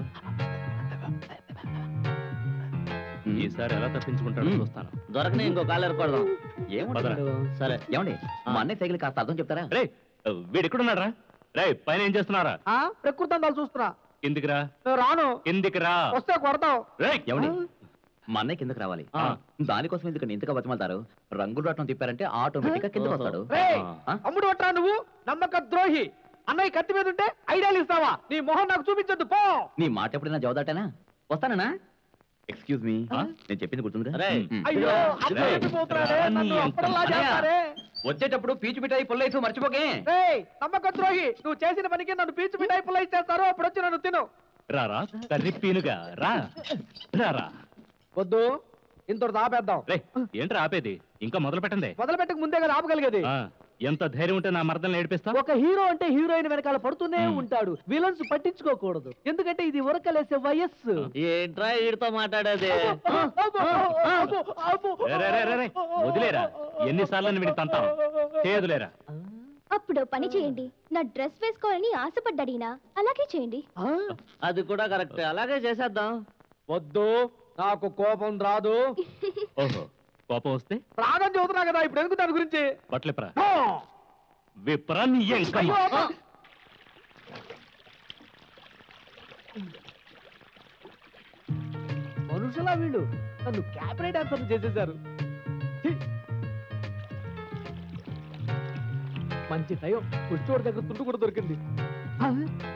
ఈసారి ఎలా తప్పించుకుంటాడో చూస్తాను దొరకనే ఇంకో కాలు ఎరకొడదాం పదరా. ఏమంటారు సరే ఏమండి మా అన్నయ్య సైకిల్ కాస్త అర్థం చెప్తారా రే వీడు ఎక్కడున్నారా రే పైన ఏం చేస్తున్నారా ఆ ప్రకృతి అందాలు చూస్తున్నా కిందికి రా నేను రాను కిందికి రా వస్తే కొడతావు రే ఏమండి మా అన్నయ్య కిందకి రావాలి దానికోసం ఎందుకు ఇంతగా బతిమాలతారు రంగులు రాట్నం తిప్పారంటే ఆటోమేటిక్ గా కిందకి వస్తాడు రేయ్, ఆ? అమ్ముడు పట్టా నువ్వు నమ్మక ద్రోహి అన్నయ్య కత్తి మీద ఉంటే ఐడియాలు ఇస్తావా నీ మొహం నాకు చూపించొద్దు పో నీ మాట ఎప్పుడైనా జవదాటేనా వస్తానా ఎక్స్క్యూజ్ మీ నేను చెప్పింది గుర్తుందిగా రేయ్. మ్. అయ్యో అప్పుడు రేయ్. చెప్పిపోతున్నాడే, నన్ను అప్పుడలా అన్నయ్య, చేస్తారే. వచ్చేటప్పుడు పీచు మిఠాయి పుల్లైసు మర్చిపోకే రేయ్, నమ్మక ద్రోహి నువ్వు చేసిన పనికి నన్ను పీచు మిఠాయి పుల్ల ఇచ్చేస్తారు అప్పుడు వచ్చి నన్ను తిను రారా కర్రీ పీనుగా రా రారా వద్దు ఇంత ఆపేద్దాం రే ఏంట్రా ఆపేది ఇంకా మొదలు పెట్టండి మొదలు పెట్టక ముందే కదా ఆపగలిగేది ఆ, ఎంత ధైర్యం ఉంటే నా మరదల్ని ఏడిపిస్తా ఒక హీరో అంటే హీరోయిన్ వెనకాల పడుతూనే ఉంటాడు విలన్స్ పట్టించుకోకూడదు ఎందుకంటే ఇది ఉరకలేసే వయస్సు ఏంట్రా వీడితో మాట్లాడేది రే, రే, రే, రే, రే, వదిలేరా ఎన్నిసార్లు వీడికి తంతాం చేయదులేరా అప్పుడు ఓ పని చేయండి నా డ్రెస్ వేసుకోవాలని ఆశపడ్డాడినా అలాగే చేయండి అది కూడా కరెక్ట్ అలాగే చేసేద్దాం వద్దు నాకు కోపం రాదు ఓహో కోపం వస్తే ప్రాణం చదువుతున్నా కదా ఇప్పుడు ఎందుకు దాని గురించి పట్లెప్రా విప్రా నీ ఎంకమ్మ. మనుషులా వీళ్ళు నన్ను క్యాబరే డాన్సర్ చేసేశారు ఛీ! మంచి టైం పుష్టోడి దగ్గర తుండు కూడా దొరికింది ఆ?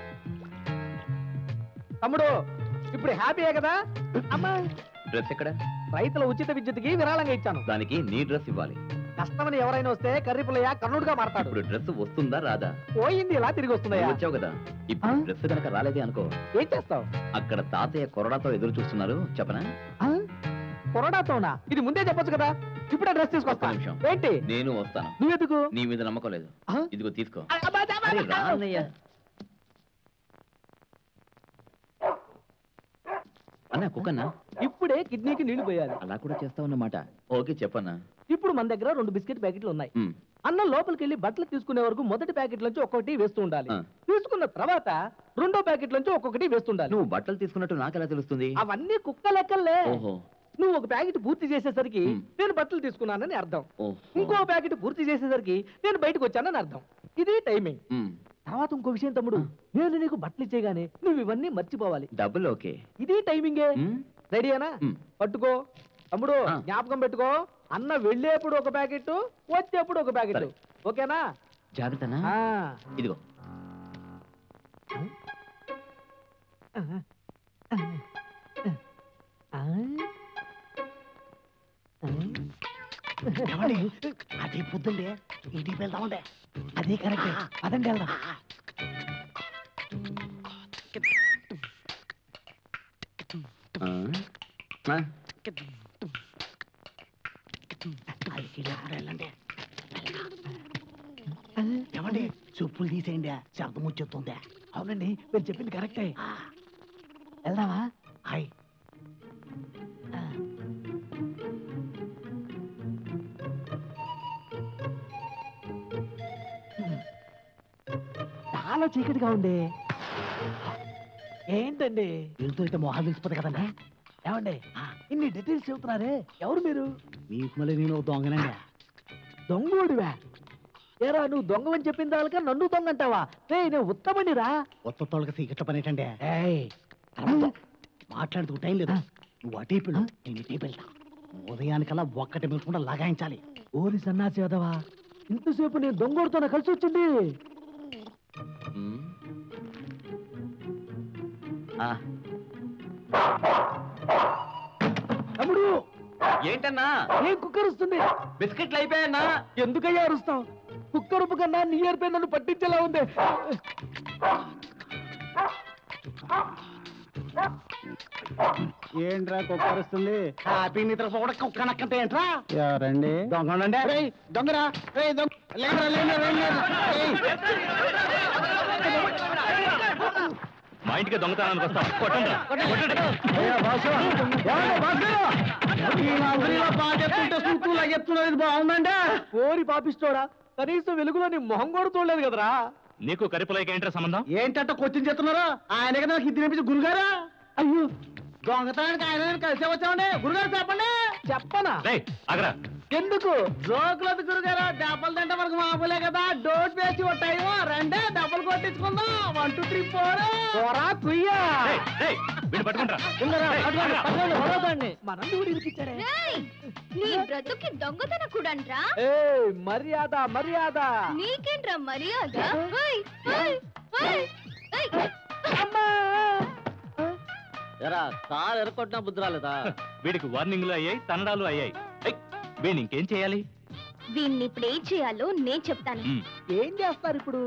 తమ్ముడు ఇప్పుడు హ్యాపీయే కదా అమ్మా డ్రెస్ ఎక్కడ రైతుల ఉచిత విద్యుత్కి విరాళంగా ఇచ్చాను దానికి నీ డ్రెస్ ఇవ్వాలి కష్టమని ఎవరైనా వస్తే కర్రీ పుల్లయ్య కన్నుడుగా మారతాడు ఇప్పుడు డ్రెస్ వస్తుందా రాదా పోయింది ఇలా తిరిగి వస్తుందయ్యా నువ్వు వచ్చావు కదా ఇప్పుడు డ్రెస్ కనుక రాలేదే అనుకో ఏం చేస్తావు అక్కడ తాతయ్య కొరడాతో ఎదురు చూస్తున్నారు చెప్పనా పొరడాతోనా ఇది ముందే చెప్పొచ్చు కదా ఇప్పుడే డ్రెస్ తీసుకొస్తా నిమిషం. ఏంటి నేను వస్తాను నువ్వెందుకు నీ మీద నమ్మకం లేదు ఇదిగో తీసుకో అబ్బా, అబ్బా, అరే అబ్బా. రా అన్నయ్య అన్న కుక్కన్నా ఇప్పుడే కిడ్నీకి నీళ్లు పోయాలి అలా కూడా చేస్తావన్నమాట ఓకే చెప్పన్నా ఇప్పుడు మన దగ్గర రెండు బిస్కెట్ ప్యాకెట్లు ఉన్నాయి ఉమ్, అన్నం లోపలికి వెళ్ళి బట్టలు తీసుకునే వరకు మొదటి ప్యాకెట్ నుంచి ఒక్కొక్కటి వేస్తూ ఉండాలి ఆ. తీసుకున్న తర్వాత రెండో ప్యాకెట్ నుంచి ఒక్కొక్కటి వేస్తుండాలి నువ్వు బట్టలు తీసుకున్నట్టు నాకెలా తెలుస్తుంది అవన్నీ కుక్క లెక్కలే ఓహో నువ్వు ఒక ప్యాకెట్ పూర్తి చేసేసరికి ఉమ్. నేను బట్టలు తీసుకున్నానని అర్థం ఓహో ఇంకో ప్యాకెట్ పూర్తి చేసేసరికి నేను బయటకు వచ్చానని అర్థం ఇది టైమింగ్ ఉమ్, తర్వాత ఇంకో విషయం తమ్ముడు నేను నీకు బట్టలు ఇచ్చేగానే నువ్వు ఇవన్నీ మర్చిపోవాలి డబ్బులు ఓకే ఇది టైమింగే ఉమ్, రెడీయేనా ఉమ్. పట్టుకో తమ్ముడు ఆ. జ్ఞాపకం పెట్టుకో అన్న వెళ్ళేప్పుడు ఒక ప్యాకెట్ వచ్చేప్పుడు ఒక ప్యాకెట్ సరే. ఓకేనా జాగ్రత్తనా ఆ. ఇదిగో ఆ. ఏమండి? అది పొద్దుండే ఇంటికి వెళ్దామంటే అదే కరెక్ట్ అదండి వెళ్దాం ఆ, ఆ, వెళ్ళండి ఏమండి చెప్పులు తీసేయండి శబ్దం వచ్చేస్తుంది అవునండి మీరు చెప్పింది కరెక్టే వెళ్దామా హాయ్ చాలా చీకటిగా ఉంది ఏంటండి వెళ్తుంటే మొహాలు తెలిసిపోతుంది కదండి ఏమండి ఇన్ని డీటెయిల్స్ చెబుతున్నారే ఎవరు మీరు మీకు మళ్ళీ నేను దొంగనండి దొంగోడివా ఏరా నువ్వు దొంగవని చెప్పిన దానిక నన్ను దొంగ అంటావా రే నేను ఉత్తమనిరా కొత్త సీకట్ల పని ఏంటండి మాట్లాడుతూ టైం లేదు నువ్వు అటే పిల్లు నేను ఇటే వెళ్తా ఉదయానికల్లా ఒక్కటి మిల్కుండా లగాయించాలి ఓరి సన్నాసి అదవా ఇంతసేపు నేను దొంగోడితో కలిసి వచ్చింది తమ్ముడు ఏంటన్నా ఏం కుక్కరుస్తుంది బిస్కెట్లు అయిపోయాయన్నా ఎందుకయ్యా అరుస్తావు కుక్కరుపు కన్నా నీ ఏర్పై నన్ను పట్టించేలా ఉంది ఏంట్రా కుక్కరుస్తుంది హ్యాపీ నిద్ర కూడా కుక్క నక్కంటే ఏంట్రా ఎవరండి దొంగనండి రేయ్, దొంగరా రేయ్, దొంగ లేదురా, లేదురా, లేదురా, రేయ్. మా ఇంటికి దొంగతనానికి వస్తాం కొట్టండి అయ్యా, బాసు, ఏమండి, బాసు? ఈ నగరిలో బాగా చెప్తుంటే సూట్లు లాగెత్తున్నది బాగుందండి ఓరి పాపిస్తోడా కనీసం వెలుగులో నీ మొహం కూడా చూడలేదు కదరా నీకు కరిపులకి ఏంట్రా సంబంధం ఏంటంటే కొచ్చిన చెప్తున్నారు ఆయన కదా నాకు ఇది నేర్పించి గురుగారా అయ్యో దొంగతనానికి ఆయన కలిసే వచ్చామండి గురుగారు చెప్పండి చెప్పనా రేయ్ ఆగరా ఎందుకు జోకులది గురుగారు దెబ్బలు తింటే మనకు మామూలే కదా డోస్ వేసి ఓ టైం రెండే డబ్బులు కొట్టించుకుందాం వన్ టూ త్రీ ఫోర్ పోరా కుయ్యా రేయ్, రేయ్, వీడిని పట్టుకుంటారా ఉందరా, పట్టుకోండి, పట్టుకోండి, వదలొద్దండి. మనం కూడా ఇరికిచ్చాడే నీ బ్రతుకి దొంగతన కూడంట్రా ఏయ్, మర్యాద మర్యాద నీకేంట్రా మర్యాద ఓయ్, ఓయ్, ఓయ్, ఓయ్. ఎరా కాలు ఎరకొట్టినా బుద్ధి రాలేదా వీడికి వార్నింగ్లు అయ్యాయి తన్నడాలు అయ్యాయి ఏయ్, వీడిని ఇంకేం చేయాలి దీన్ని ఇప్పుడు ఏం చేయాలో నేను చెప్తాను ఉమ్, ఏం చేస్తారు ఇప్పుడు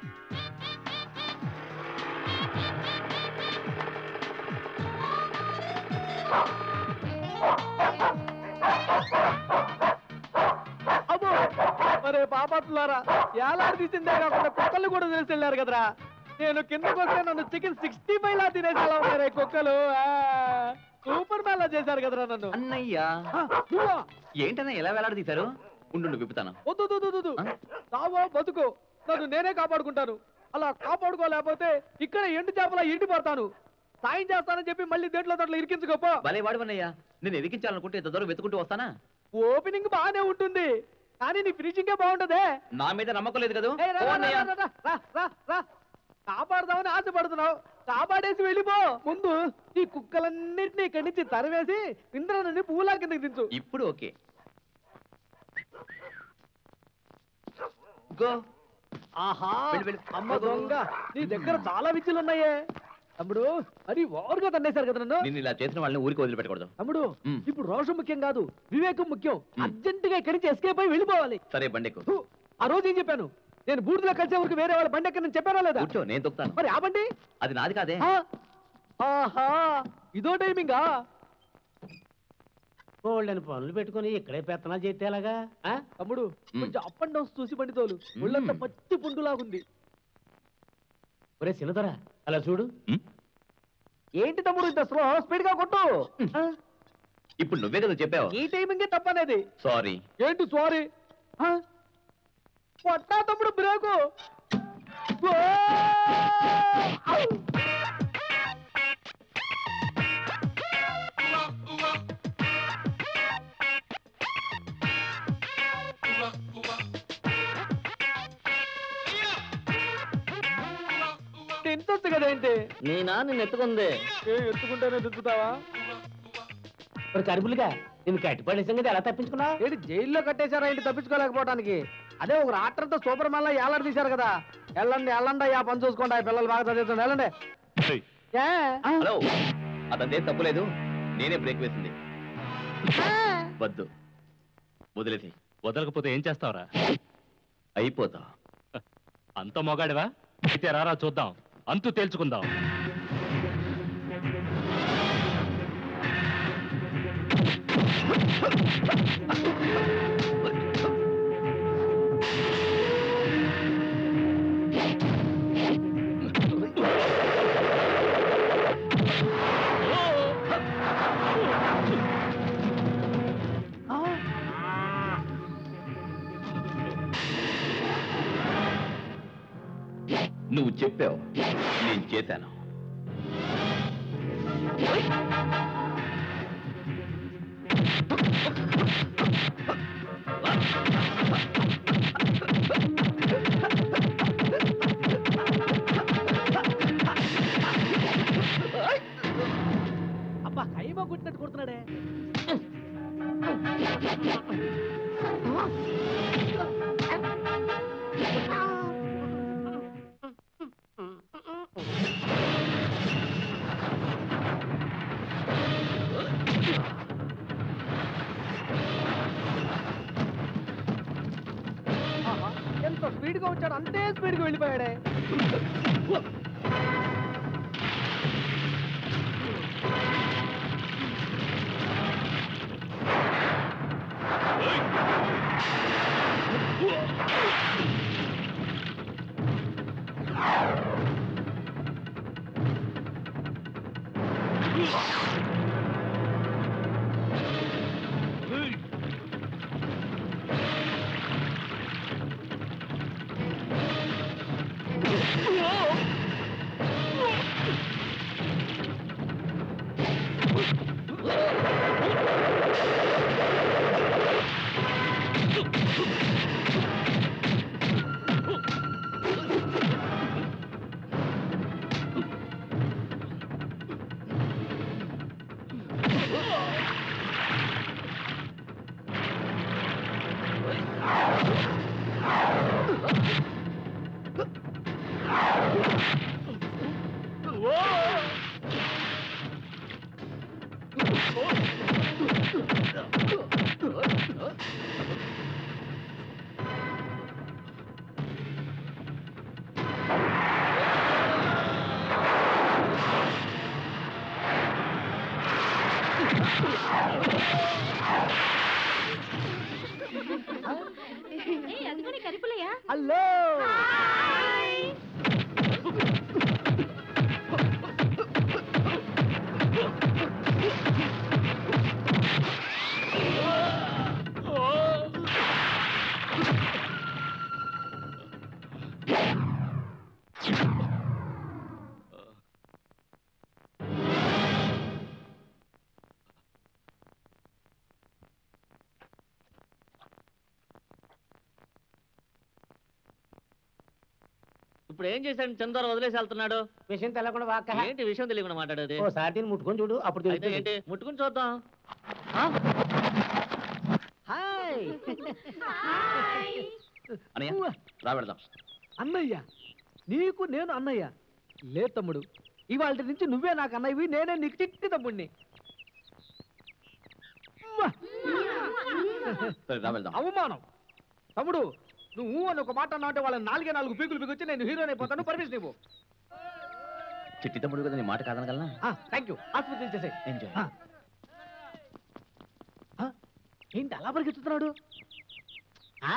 అమ్మో మరే పాపట్లారా ఏలాడు తీసిందే కాకుండా కుక్కలు కూడా తెలిసి వెళ్ళారు కదరా నేను కిందకు వస్తే నన్ను చికెన్ సిక్స్టీ ఫైవ్ లా తినేసేలా ఉన్నారే కుక్కలు ఆ, సూపర్ మ్యాన్ లా చేశారు కదరా నన్ను అన్నయ్యా ఆ, నువ్వా? ఏంటన్నా ఎలా వేలాడ తీశారు ఉండు విప్పుతాను వద్దు వద్దు, వద్దు, వద్దు. చావో బతుకో నన్ను నేనే కాపాడుకుంటాను అలా కాపాడుకోలేకపోతే ఇక్కడ ఎండు చేపలా ఎండి పడతాను సాయం చేస్తానని చెప్పి మళ్ళీ దేంట్లో దాంట్లో ఇరికించుకోపో భలే వాడవన్నయ్యా నేను ఎదిగించాలనుకుంటే ఇంత దూరం వెతుకుంటూ వస్తానా ఓపెనింగ్ బాగానే ఉంటుంది కానీ నీ ఫినిషింగే బాగుంటదే నా మీద నమ్మకం లేదు కదా ఏయ్, రా, రా, రా, రా, రా, రా, రా, రా. కాపాడదామని ఆశపడుతున్నావు కాపాడేసి వెళ్ళిపో ముందు ఈ కుక్కలన్నింటినీ ఇక్కడి నుంచి తరివేసి ఇంద్రనని పూలా కిందకి దించు ఇప్పుడు ఓకే గో ఆహా వెళ్ళు, వెళ్ళు. అమ్మ దొంగ నీ దగ్గర చాలా విద్యలు ఉన్నాయే తమ్ముడు మరి ఓవర్గా తన్నేశారు కదా నన్ను నిన్ను ఇలా చేసిన వాళ్ళని ఊరికి వదిలిపెట్టకూడదు తమ్ముడు మ్. ఇప్పుడు రోషం ముఖ్యం కాదు వివేకం ముఖ్యం మ్. అర్జెంట్ గా ఇక్కడి నుంచి ఎస్కేప్ అయి వెళ్ళిపోవాలి సరే బండెక్కు హు, ఆ రోజు ఏం చెప్పాను నేను బూడిదలో కలిసే వరకు వేరే వాళ్ళ బండి ఎక్కడ చెప్పానా లేదా కూర్చో నేను తొక్కుతాను మరి ఆ బండి అది నాది కాదే ఆ? ఆహా ఇదో టైమింగా వాళ్ళని పనులు పెట్టుకొని ఇక్కడే పెత్తనాలు చేస్తే ఎలాగా ఆ? తమ్ముడు మ్. కొంచెం అప్ అండ్ డౌన్స్ చూసి బండి తోలు ఒళ్ళంతా మ్. పచ్చి పుండులాగుంది ఒరే చిన్నదరా అలా చూడు ఏంటి తమ్ముడు ఇంత స్లో స్పీడ్ గా కొట్టు ఆ? ఇప్పుడు నువ్వే కదా చెప్పావు ఈ టైమింగే తప్పనేది సారీ ఏంటి సారీ కొట్టా తమ్ముడు బ్రేకు ఓ! ఔ! తింటుంది కదేంటి నేనా నిన్ను ఎత్తుకుంది ఏ ఎత్తుకుంటేనే దిద్దుతావా మరి కరుపులుగా నేను కట్టిపడే సంగతి ఎలా తప్పించుకున్నా ఏంటి జైల్లో కట్టేశారా ఏంటి తప్పించుకోలేకపోవడానికి అదే ఒక రాత్రంతా సూపర్ మ్యాన్ లా ఏలాడి తీశారు కదా వెళ్ళండి వెళ్ళండి ఆ పని చూసుకోండి ఆ పిల్లలు బాగా చదువుతుంది వెళ్ళండి ఏయ్, ఏ? హలో అదంతే తప్పులేదు నేనే బ్రేక్ వేసింది వద్దు వదిలేసి వదలకపోతే ఏం చేస్తావురా అయిపోతా అంత మొగాడివా అయితే రారా చూద్దాం అంతు తేల్చుకుందాం నువ్వు చెప్పావు నేను చేశాను ఎంత స్పీడ్ గా వచ్చాడు అంతే స్పీడ్ గా వెళ్ళిపోయాడే అందుకని కరిపులయ్యా హలో ఇప్పుడు ఏం చేశాడు చంద్ర వదిలేసి వెళ్తున్నాడు విషయం తెలకుండా వాక్క ఏంటి విషయం తెలియకుండా మాట్లాడేది ఓ సాటిని ముట్టుకొని చూడు అప్పుడు అయితే తెలుస్తుంది. ఏంటి ముట్టుకుని చూద్దాం హాయ్ అనయ్య రా వెళదాం అన్నయ్య నీకు నేను అన్నయ్య లే తమ్ముడు ఇవాళ నుంచి నువ్వే నాకు అన్నయ్యవి నేనే నీకు చిట్టి తమ్ముడిని ఉమ్మా. సరే రా వెళ్దాం అవమానం తమ్ముడు నువ్వు అని ఒక మాట అన్నావు అంటే వాళ్ళ నాలుగే నాలుగు పీకులు పీకొచ్చి నేను హీరోని అయిపోతాను పర్మిషన్ ఇవ్వు చిట్టి తమ్ముడు కదా నీ మాట కాదనగలనా థ్యాంక్ యూ ఆసుపత్రి చేసాయి ఎంజాయ్ ఏంటి అలా పరిగెత్తుతున్నాడు ఆ.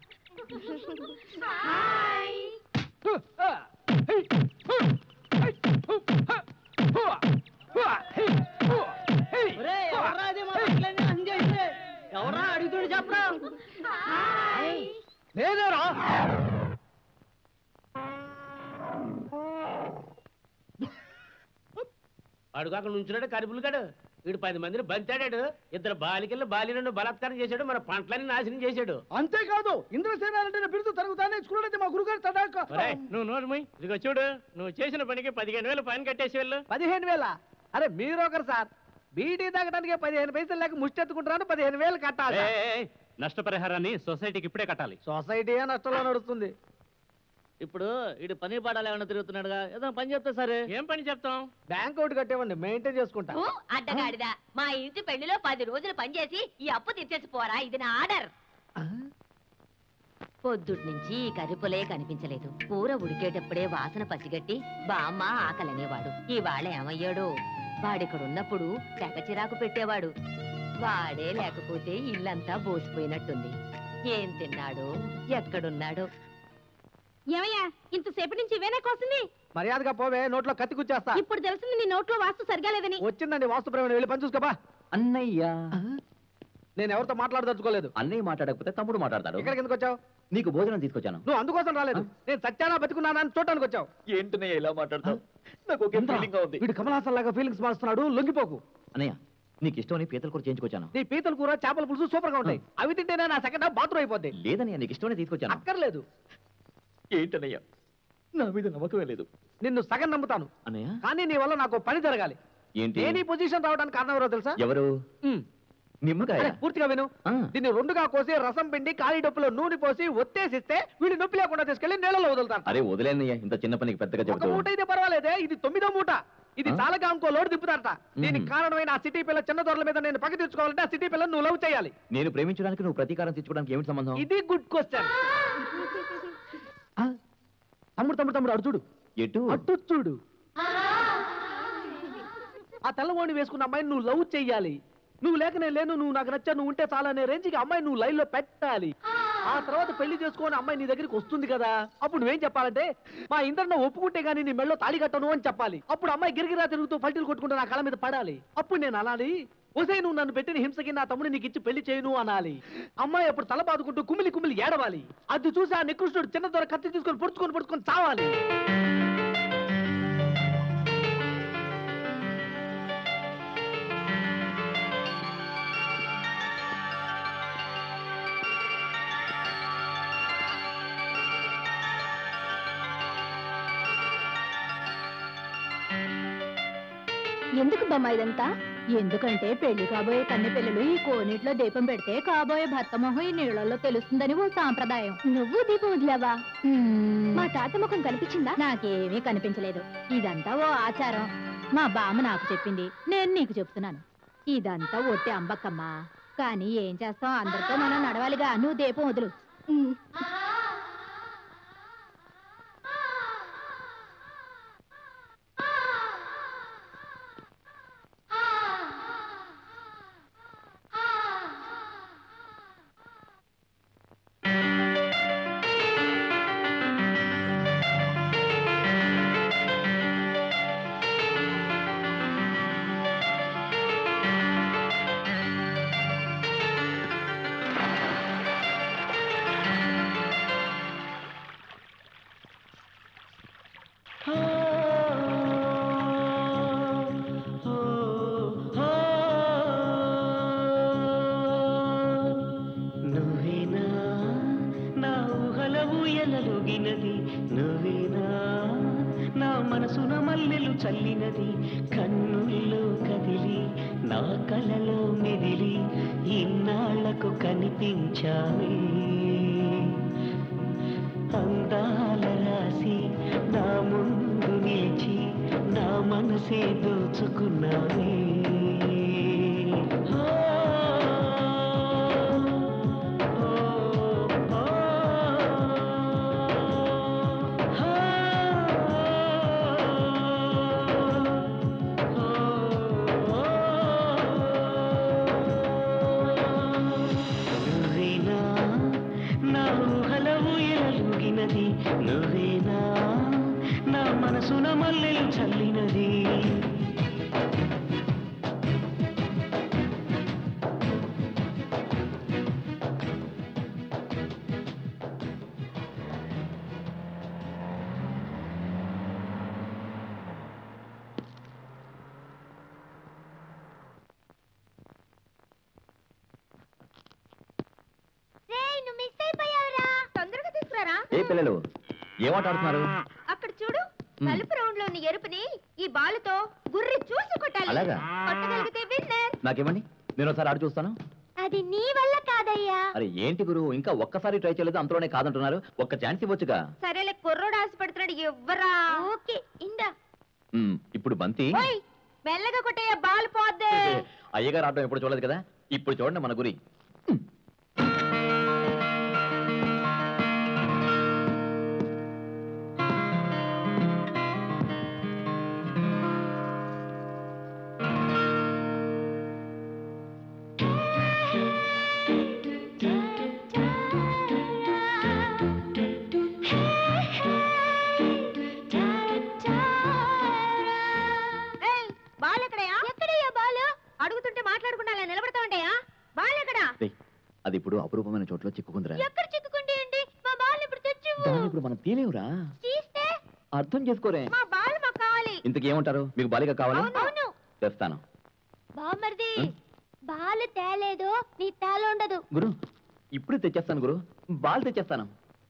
హు, ఆ, హై, హు, హై, హు, హ, హు, హు, హై, హు, హై, ఎవర్రా అది మా పక్కనే అహం చేసింది? ఎవర్రా అడుగుతుడు చెప్పరా నేనేరా వాడు కాక నుంచున్నాడు కరుపులు కాడు వీడు పది మందిని బంతాడాడు ఇద్దరు బాలికల్ని బాలినను బలాత్కారం చేశాడు మన పంటలన్నీ నాశనం చేశాడు అంతేకాదు ఇంద్రసేనాలంటే బిరుదు తరుగుతానే స్కూల్ అయితే మా గురుగారు తడాక ఒరేయ్, నువ్వు నోరుమై ఇదిగో చూడు నువ్వు చేసిన పనికి పదిహేను వేలు ఫైన్ కట్టేసి వెళ్ళు పదిహేను వేల అరే మీరు ఒకరు సార్ బీడీ తాగడానికి పదిహేను పైసలు లేక ముష్టెత్తుకుంటున్నాను పదిహేను వేలు కట్టాలి నష్టపరిహారాన్ని సొసైటీకి ఇప్పుడే కట్టాలి సొసైటీ నష్టంలో నడుస్తుంది ఇప్పుడు ఇటు పని పాడాలి ఏమన్నా తిరుగుతున్నాడుగా ఏదో పని చెప్తా సరే ఏం పని చెప్తాం బ్యాంక్ ఒకటి కట్టేవండి మెయింటైన్ చేసుకుంటా ఊ, అడ్డగాడిదా మా ఇంటి పెళ్లిలో పది రోజులు పనిచేసి ఈ అప్పు తీర్చేసి పోరా ఇది నా ఆర్డర్ పొద్దుటి నుంచి ఈ కరిపులే కనిపించలేదు కూర ఉడికేటప్పుడే వాసన పసిగట్టి బామ్మ ఆకలనేవాడు ఇవాళ ఏమయ్యాడు వాడిక్కడున్నప్పుడు తెగ చిరాకు పెట్టేవాడు వాడే లేకపోతే ఇల్లంతా బోసిపోయినట్టుంది ఏం తిన్నాడో ఎక్కడున్నాడో ఏమయ్యా ఇంతసేపటి నుంచి ఇవేనా కోసింది మర్యాదగా పోవే నోట్లో కత్తి కుచ్చేస్తా ఇప్పుడు తెలిసింది నీ నోట్లో వాస్తు సరిగా లేదని వచ్చిందండి వాస్తు ప్రేమ వెళ్ళి పని చూసుకోబా అన్నయ్య నేను ఎవరితో మాట్లాడదలుచుకోలేదు అన్నయ్య మాట్లాడకపోతే తమ్ముడు మాట్లాడతాడు ఇక్కడికి ఎందుకు వచ్చావు నీకు భోజనం తీసుకొచ్చాను నువ్వు అందుకోసం రాలేదు నేను సత్యానా బతుకున్నానా అని చూడటానికి వచ్చావు ఏంటన్నయ్య ఇలా మాట్లాడతావు నాకు ఒకే ఫీలింగ్ గా ఉంది వీడు కమలాసన్ లాగా ఫీలింగ్స్ మారుస్తున్నాడు లొంగిపోకు అన్నయ్య నీకు ఇష్టమని పీతల కూర చేయించుకొచ్చాను నీ పీతల కూర చేపల పులుసు సూపర్ గా ఉంటాయి అవి తింటేనే నా సెకండ్ హాఫ్ బాత్రూమ్ అయిపోద్ది లేదన్నయ్య నీకు ఇష్టమని తీసుకొచ్చాను అక్కర్లేదు ఏంటన్నయ్య నా మీద నమ్మకమే లేదు నిన్ను సగం నమ్ముతాను అన్నయ్య కానీ నీ వల్ల నాకు పని జరగాలి ఏంటి నేను ఈ పొజిషన్ రావడానికి కారణం ఎవరో తెలుసా ఎవరు ఉమ్. నిమ్మకాయ అరే, పూర్తిగా విను దీన్ని రెండుగా కోసి రసం పిండి ఖాళీ డప్పులో నూనె పోసి ఒత్తేసిస్తే వీడి నొప్పి లేకుండా తీసుకెళ్లి నీళ్ళలో వదులుతాను అరే వదిలేనయ్య ఇంత చిన్న పనికి పెద్దగా ఒక చెబుతూ మూట అయితే పర్వాలేదే ఇది తొమ్మిదో మూట ఇది ఆ? చాలగా ఇంకో లోడ్ దిప్పుతారట దీనికి కారణమైన ఆ సిటీ పిల్ల చిన్న దొరల మీద నేను పక్క తెచ్చుకోవాలంటే ఆ సిటీ పిల్ల నువ్వు లవ్ చేయాలి నేను ప్రేమించడానికి నువ్వు ప్రతీకారం తెచ్చుకోవడానికి ఏమిటి సంబంధం ఇది గుడ్ క్వశ్చన్ తమ్ముడు తమ్ముడు తమ్ముడు అడు చూడు ఎటు అటు చూడు ఆ తెల్లవాణి వేసుకున్న అమ్మాయిని నువ్వు లవ్ చెయ్యాలి నువ్వు లేక నేను లేను నువ్వు నాకు నచ్చా నువ్వు ఉంటే చాలనే రేంజ్కి అమ్మాయి నువ్వు లైన్ లో పెట్టాలి ఆ తర్వాత పెళ్లి చేసుకొని అమ్మాయి నీ దగ్గరికి వస్తుంది కదా అప్పుడు నువ్వేం చెప్పాలంటే మా ఇంద్రన్న ఒప్పుకుంటే గానీ నీ మెళ్ళో తాళి కట్టను అని చెప్పాలి అప్పుడు అమ్మాయి గిరిగిరా తిరుగుతూ ఫల్టీలు కొట్టుకుంటూ నా కళ్ళ మీద పడాలి అప్పుడు నేను అనాలి ఒసే నువ్వు నన్ను పెట్టిన హింసకి నా తమ్ముడు నీకు ఇచ్చి పెళ్లి చేయను అనాలి అమ్మాయి అప్పుడు తల బాదుకుంటూ కుమిలి కుమిలి ఏడవాలి అది చూసి ఆ నికృష్ణుడు చిన్న దొర కత్తి తీసుకొని పొడుచుకొని పొడుచుకొని చావాలి ఎందుకు బొమ్మ ఇదంతా ఎందుకంటే పెళ్లి కాబోయే కన్నె పిల్లలు ఈ కోనేట్లో దీపం పెడితే కాబోయే భర్త మొహం ఈ నీళ్ళల్లో తెలుస్తుందని ఓ సాంప్రదాయం నువ్వు దీపం వదిలావా మా తాత ముఖం కనిపించిందా నాకేమీ కనిపించలేదు ఇదంతా ఓ ఆచారం మా బామ్మ నాకు చెప్పింది నేను నీకు చెప్తున్నాను ఇదంతా ఒట్టి అంబక్కమ్మ కానీ ఏం చేస్తాం అందరితో మనం నడవాలిగా నువ్వు దీపం వదులు నువ్వేనా నా ఊహల ఊయలలుగినది నువ్వేనా నా మనసున మల్లెలు చల్లినది కన్నుల్లో కదిలి నా కలలో మెదిలి ఇన్నాళ్లకు కనిపించావే అందాల రాసి నా ముందు నిలిచి నా మనసే దోచుకున్నావే ఆ, నువ్వేనా నా ఊహల ఊయలూగినది నువ్వేనా నా మనసున మల్లెలు చల్లినది నువ్వు మిస్ అయిపోయావురా తొందరగా తీసుకురారా ఏ పిల్లలు ఏమాట ఆడుతున్నారు అక్కడ చూడు మ్. నలుపు రౌండ్ లోని ఎరుపుని ఈ బాలుతో గుర్రి చూసి కొట్టాలి అలాగా? కొట్టగలిగితే విన్నర్ నాకేమండి నేను ఒకసారి ఆడి చూస్తాను అది నీ వల్ల కాదయ్యా అరే ఏంటి గురు ఇంకా ఒక్కసారి ట్రై చేయలేదు అంతలోనే కాదంటున్నారు ఒక్క ఛాన్స్ ఇవ్వచ్చుగా సరేలే కుర్రోడు ఆశపడుతున్నాడు ఎవ్వరా ఓకే ఇందా ఉమ్, ఇప్పుడు బంతి ఓయ్ మెల్లగా కొట్టయ్యా బాల్ పోద్దే అయ్యగారు ఆడటం ఎప్పుడు చూడలేదు కదా ఇప్పుడు చూడండి మన గురి ఏయ్ బాల్ ఎక్కడయ్యా ఎక్కడయ్యా బాల్ అడుగుతుంటే మాట్లాడకుండా అలా నిలబడతా ఉంటాయా బాల్ ఎక్కడా ఏయ్, అది ఇప్పుడు అపురూపమైన చోట్ల చిక్కుకుందిరా ఎక్కడ చిక్కుకుంటే ఏంటి మా బాల్ ఇప్పుడు తెచ్చు దాన్ని ఇప్పుడు మనం తీలేవురా తీస్తే అర్థం చేసుకోరే మా బాల్ మాకు కావాలి ఇంతకీ ఏమంటారు మీకు బాలిక కావాలా అవును తెస్తాను బామ్మర్ది బాల్ తేలేదు నీ తేలు ఉండదు గురు ఇప్పుడు తెచ్చేస్తాను గురు బాల్ తెచ్చేస్తాను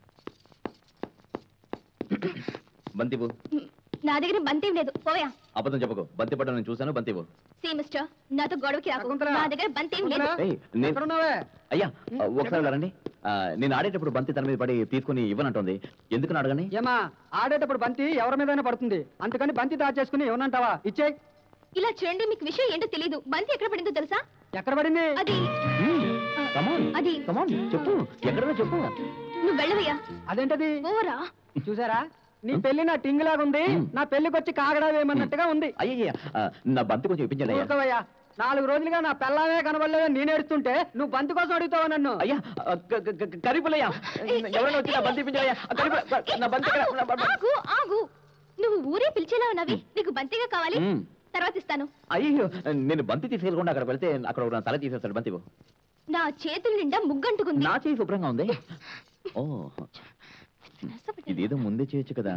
బంతివు నా దగ్గర బంతేం లేదు పోయా అబద్ధం చెప్పకు బంతి పడ్డం నేను చూశాను బంతివు సీ మిస్టర్ నాతో గొడవకి రాకు నా దగ్గర బంతేం లేదు ఏయ్, నేను- అయ్యా ఒకసారి ఇలా రండి ఆ, నేను ఆడేటప్పుడు బంతి తన మీద పడి తీసుకుని ఇవ్వనంటుంది ఎందుకు అడగని ఏమా ఆడేటప్పుడు బంతి ఎవరి మీదైనా పడుతుంది అందుకని బంతి దాచేసుకుని ఏమనంటావా ఇచ్చే ఇలా చూడండి మీకు విషయం ఏంటో తెలియదు బంతి ఎక్కడ పడిందో తెలుసా ఎక్కడ పడింది అది కమాన్ అది కమాన్ చెప్పు ఎక్కడో చెప్పు నువ్వు వెళ్ళవయ్యా అదేంటది ఓరా చూసారా నీ పెళ్లి నా టింగ్ లాగా ఉంది నా పెళ్లికి వచ్చి కాగడా వేయమన్నట్టుగా ఉంది అయ్యయ్య ఆ, నా బంతి కొంచెం ఇప్పించండి అయ్యా ఊరుకోవయ్యా నాలుగు రోజులుగా నా పెళ్ళామే కనబడలేదని నేను ఏడుస్తుంటే నువ్వు బంతి కోసం అడుగుతావా నన్ను అయ్యా కరిపులయ్యా ఎవరైనా వచ్చి నా బంతి ఇప్పించాలయ్యా కరిపుల నా బంతి ఎక్కడ? నా బంతి- ఆగు ఆగు నువ్వు ఊరే పిలిచేలా ఉన్నవి నీకు బంతిగా కావాలి మ్మ్. తర్వాత ఇస్తాను అయ్యో నేను బంతి తీసుకెళ్ళకుండా అక్కడ వెళ్తే అక్కడ ఒక నా తల తీసేస్తాడు బంతి ఇవ్వు. నా చేతుల నిండా ముగ్గంటుకుంది నా చేయి శుభ్రంగా ఉంది ఓ ఇదేదో ముందే చేయొచ్చు కదా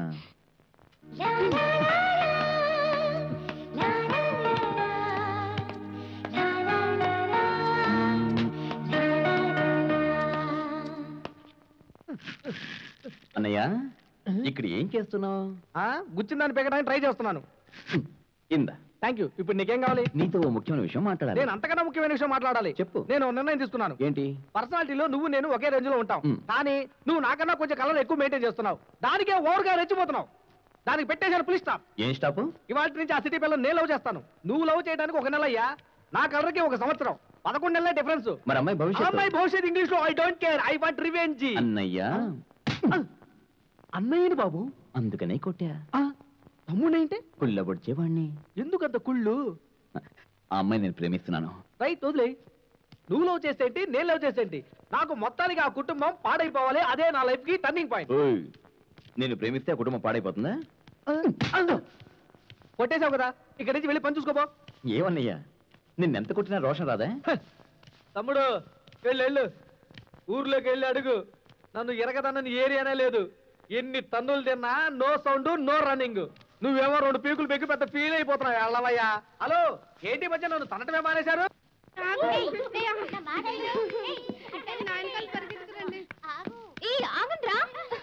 అన్నయ్య ఇక్కడ ఏం చేస్తున్నావు ఆ, గుచ్చిందాన్ని పెగడానికి ట్రై చేస్తున్నాను ఇందా థ్యాంక్ యూ ఇప్పుడు నీకేం కావాలి నీతో ఓ ముఖ్యమైన విషయం మాట్లాడాలి నేను అంతకన్నా ముఖ్యమైన విషయం మాట్లాడాలి చెప్పు నేను ఓ నిర్ణయం తీసుకున్నాను ఏంటి పర్సనాలిటీలో నువ్వు నేను ఒకే రేంజ్ లో ఉంటాం కానీ నువ్వు నాకన్నా కొంచెం కలర్ ఎక్కువ మెయింటైన్ చేస్తున్నావు దానికే ఓవర్గా రెచ్చిపోతున్నావు దానికి పెట్టేశాను పులి స్టాప్ ఏం స్టాప్ ఇవాళ నుంచి ఆ సిటీ పిల్లలు నేను లవ్ చేస్తాను నువ్వు లవ్ చేయడానికి ఒక నెల అయ్యా నా కలర్కి ఒక సంవత్సరం పదకొండు నెలల డిఫరెన్స్ మరి అమ్మాయి భవిష్యత్తు అమ్మాయి భవిష్యత్ ఇంగ్లీష్ లో I don't care I want revenge అన్నయ్య అన్నయ్యని బాబు అందుకనే కొట్టా తమ్ముడేంటే కుళ్ళబొడిచేవాణ్ణి ఎందుకంత కుళ్ళు ఆ అమ్మాయి నేను ప్రేమిస్తున్నాను రైట్ వదిలే నువ్వు లవ్ చేసేంటి నేను లవ్ చేసేంటి నాకు మొత్తానికి ఆ కుటుంబం పాడైపోవాలి అదే నా లైఫ్ కి టర్నింగ్ పాయింట్ ఓయ్, నేను ప్రేమిస్తే ఆ కుటుంబం పాడైపోతుందా కొట్టేశావు కదా ఇక్కడి నుంచి వెళ్ళి పని చూసుకోపో ఏమన్నయ్యా నిన్నెంత కొట్టినా రోషన్ రాదా తమ్ముడు వెళ్ళు వెళ్ళు ఊర్లోకి వెళ్ళి అడుగు నన్ను ఎరగదన్నని ఏరియానే లేదు ఎన్ని తన్నులు తిన్నా నో సౌండ్ నో రన్నింగ్ నువ్వేమో రెండు పీకులు పెక్కి పెద్ద ఫీల్ అయిపోతున్నావు ఎల్లవయ్యా హలో ఏంటి మధ్య నన్ను తనటమే మానేశారు ఏ ఆగండ్రా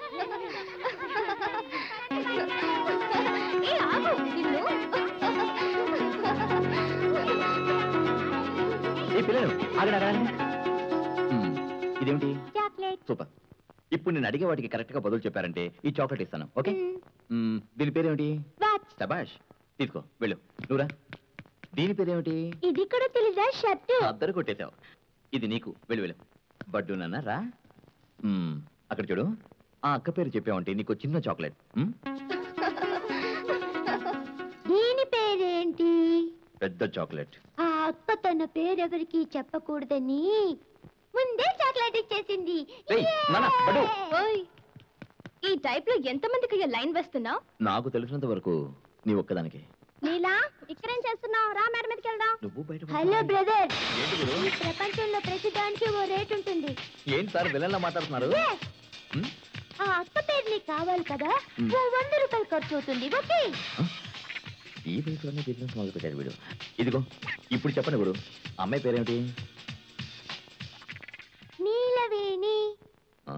ఏ ఆగు నిన్ను ఏ పిల్లలు ఆగడారా ఇదేమిటి చాక్లెట్ సూపర్ ఇప్పుడు నేను అడిగే వాటికి కరెక్ట్ గా బదులు చెప్పారంటే ఈ చాక్లెట్ ఇస్తాను ఓకే మ్మ్, దీని పేరేమిటి శబాష్ తీసుకో వెళ్ళు నువ్వురా దీని పేరేమిటి ఇది కూడా తెలీదా షర్టు అద్దరు కొట్టేశావు ఇది నీకు వెళ్ళు వెళ్ళు బడ్డు నాన్న రా మ్మ్, అక్కడ చూడు ఆ అక్క పేరు చెప్పావంటే నీకు చిన్న చాక్లెట్ మ్మ్? దీని పేరేంటి పెద్ద చాక్లెట్ ఆ అక్క తన పేరెవరికి చెప్పకూడదని ముందే చాక్లెట్ ఇచ్చేసింది ఏయ్, నాన్న, పడు. ఓయ్, ఈ టైప్ లో ఎంత మందికి లైన్ వేస్తున్నావు నాకు తెలిసినంత వరకు నీ ఒక్కదానికి నీలా ఇక్కడేం చేస్తున్నావు రా మేడ మీదకి వెళ్దాం నువ్వు బయట హలో బ్రదర్ ఏంటి గురు? ఈ ప్రపంచంలో ప్రతి దానికి ఓ రేట్ ఉంటుంది ఏంటి సార్ విలన్లా మాట్లాడుతున్నారు Yes. మ్మ్? ఆ అక్క పేరు నీకు కావాలి కదా మ్. ఓ వంద రూపాయలు ఖర్చు అవుతుంది ఓకే ఈ వయసులోనే బిజినెస్ మొదలు పెట్టాడు వీడు ఇదిగో ఇప్పుడు చెప్పండి గురు అమ్మాయి పేరేమిటి నీలవేణి ఆ?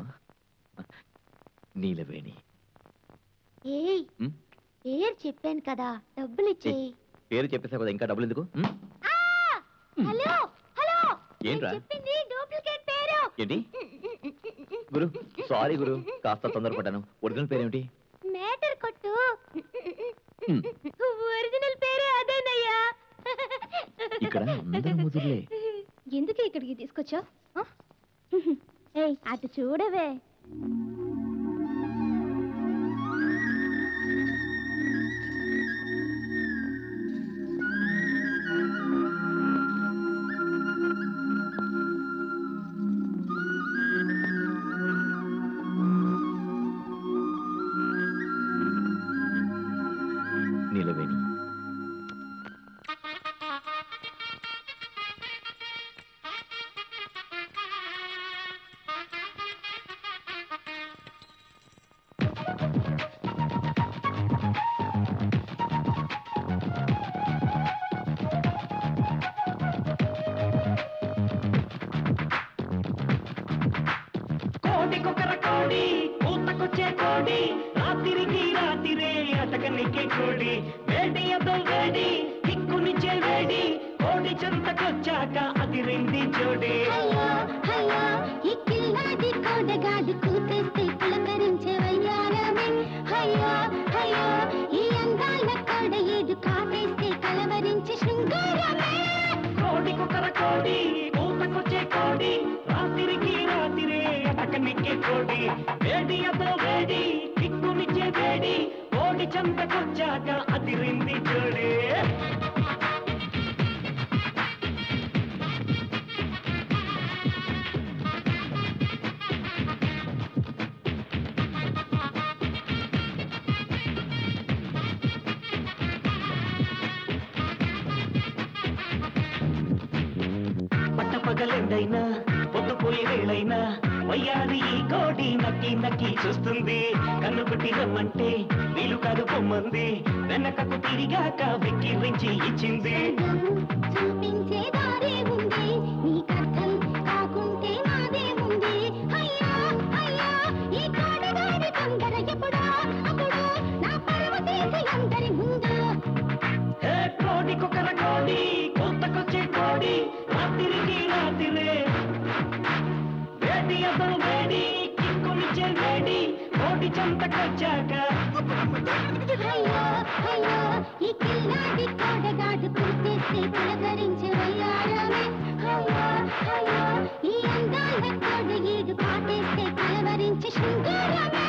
నీలవేణి ఏయ్ మ్? పేరు చెప్పాను కదా డబ్బులు ఇచ్చేయి పేరు చెప్పేసావు కదా ఇంకా డబ్బులు ఎందుకు మ్మ్? హలో హలో ఏంట్రా చెప్పింది డూప్లికేట్ పేరు ఏంటి గురు సారీ గురు కాస్త తొందరపడ్డాను ఒరిజినల్ పేరేమిటి మేటర్ కొట్టు మ్. ఒరిజినల్ పేరే అదేనయ్యా ఇక్కడ అందరూ ముదురులే ఎందుకు ఇక్కడికి తీసుకొచ్చావు ఏయ్ అటు చూడవే నీలవేణి కోడి కొకర కోడి కూతకొచ్చే కోడి రాత్రికి రాత్రిరే అతకనికే కోడి వేడి అదో వేడి కిక్కునిచ్చే వేడి కోడి చెంతకొచ్చాక అదిరింది జోడి అయ్యో అయ్యో ఈ కిల్లాడి కోడగాడు కూతేస్తే పులకరించే వయ్యారమే అయ్యో అయ్యో ఈ అందాల కోడ ఏడు కాటేస్తే కలవరించే శృంగారమే కోడి కొకర కోడి కూతకొచ్చే కోడి రాత్రికి రాత్రిరే అతకనికే కోడి వేడి అదో వేడి కిక్కునిచ్చే కిక్కునిచ్చే వేడి కోడి చంతకొచ్చాక అదిరింది జోడే పట్టపగలెండైనా పొద్దుపోయి వేళైనా వయ్యారి ఈ కోడి నక్కి నక్కి చూస్తుంది కన్ను కొట్టి రమ్మంటే వీలు కాదు పొమ్మంది వెనకకు తిరిగాక వెక్కిరించి ఇచ్చింది చూపించే దారే ఉంది నీకర్థం కాకుంటే నాదే ఉంది అయ్యా అయ్యా ఈ కాడగాడి తొందర ఎప్పుడా అప్పుడు నా పరువు తీసి అందరి ముందు ఏ కోడి కుక్కర కోడి కొత్తకొచ్చే కోడి రాత్రికి రాత్రిరే వేడి అసలు వేడి కిక్కునిచ్చే వేడి కోడి చంతకొచ్చాక అయ్యో అయ్యో ఈ కిల్లాడి కోడగాడు కుర్తేస్తే పులకరించే వయ్యారమే అయ్యో అయ్యో ఈ అందాల కోడ ఈడు కాటేస్తే కలవరించే శృంగారమే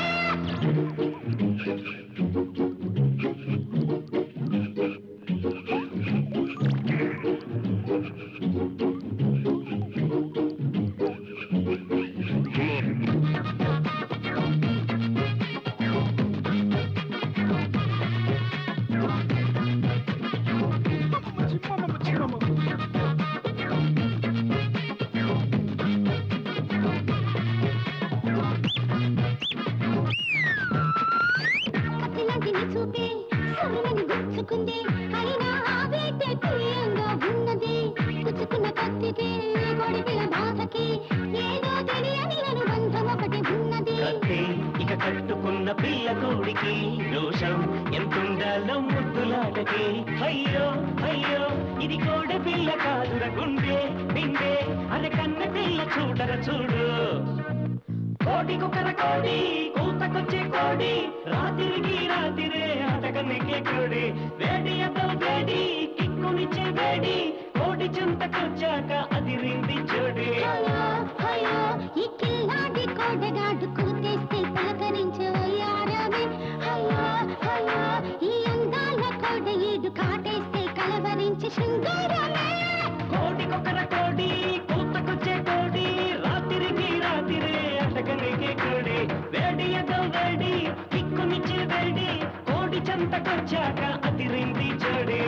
కత్తిలాంటిని చూపే సరుమని గుచ్చుకుంది అయినా ఆ వేట తీయంగా ఉన్నది గుచ్చుకున్న కత్తికి కొడి పిల్ల బాధకి ఏదో తెలియని అనుబంధం ఒకటి ఉన్నది కత్తి ఇక కట్టుకున్న పిల్ల కోడికి దోషం ఎంతుండాలో ముద్దులాటకి అయ్యో అయ్యో ఇది కోడ పిల్ల కాదుర గుండె బిండె అరే కన్న పిల్ల చూడర చూడు కోడి కుక్కర కోడి కూతకొచ్చే కోడి రాత్రికి రాత్రిరే ఆటకన్నికే కోడి వేడి అతో వేడి కిక్కునిచ్చే వేడి కోడి చింతకొచ్చాక అది రింది జోడి అయ్యో అయ్యో ఈ కిల్లాడి కోడగాడు కూతేస్తే పలకరించే వయ్యారమే అయ్యో అయ్యో ఈ అందాల కోడ ఈడు కాటేస్తే కలవరించే శృంగారమే కోడి కుక్కర కోడి కూతకొచ్చే కోడి రాత్రికి రాత్రిరే అటకనికే కోడి వేడి అదో వేడి కిక్కునిచ్చే వేడి కోడి చంతకొచ్చాక అది రింది జోడి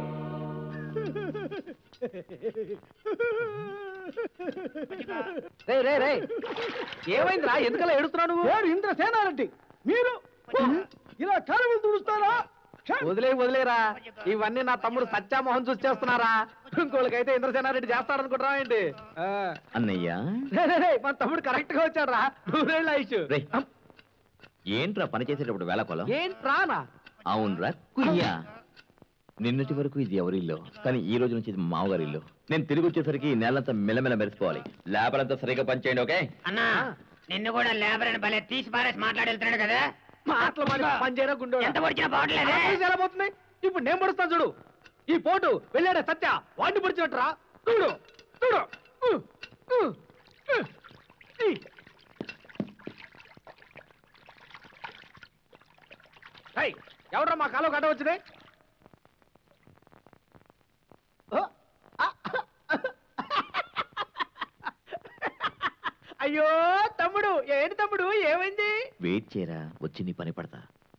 రే రే రే ఏమైందిరా ఎందుకలా ఏడుస్తున్నావు నువ్వు పేరు ఇంద్రసేనారెడ్డి మీరు ఇలా కాలువలు తుడుస్తారా వదిలే వదిలేరా ఇవన్నీ నా తమ్ముడు సత్యామోహన్ చూసి చేస్తున్నారా ఇంకోళ్ళకైతే ఇంద్రసేనారెడ్డి చేస్తాడనుకుంటారా ఏంటి ఆ. అన్నయ్య రే, రే, రే, మన తమ్ముడు కరెక్ట్ గా వచ్చాడు రా నూరేళ్ళ ఆయుష్ రేయ్, ఏంట్రా పని చేసేటప్పుడు వేళకోళం ఏంట్రానా అవునరా కుయ్యా నిన్నటి వరకు ఇది ఎవరిల్లు కానీ ఈ రోజు నుంచి ఇది మా మామగారి ఇల్లు నేను తిరిగి వచ్చేసరికి ఈ నెలంతా మెల్లమెల్ల మెరిసిపోవాలి లేబరంతా సరిగ్గా పనిచేయండి ఓకే అన్నా నిన్ను కూడా లేబర్ అని భలే తీసి పారేసి మాట్లాడి వెళ్తున్నాడు కదా మాటలు మరి పని చేయరా గుండోడా. ఎంత పొడిచినా పోవట్లేదే ఆ పోలీసు ఎలా పోతుంది ఇప్పుడు నేను పడుస్తాను చూడు ఈ పోటు వెళ్ళాడే సత్య వాడిని పొడిచినట్టురా చూడు చూడు ఉ, ఉ, ఉ, ఈ. ఏయ్, ఎవడ్రా మా కాలో గడ్డ వచ్చింది అయ్యో తమ్ముడు ఏంటి తమ్ముడు ఏమైంది వెయిట్ చేయరా వచ్చి నీ పని పడతా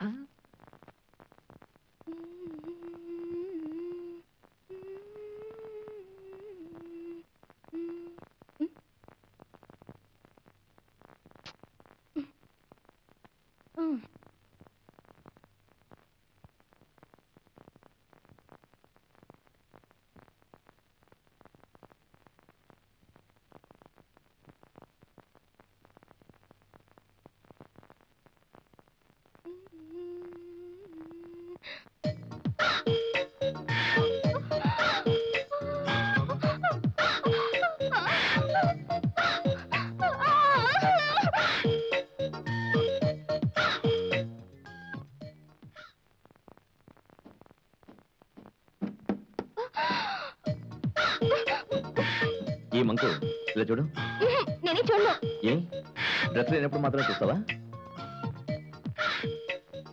ఈ మంకు ఇలా చూడు నేనే చూడను ఏ డ్రెస్ లేనప్పుడు మాత్రమే చూస్తావా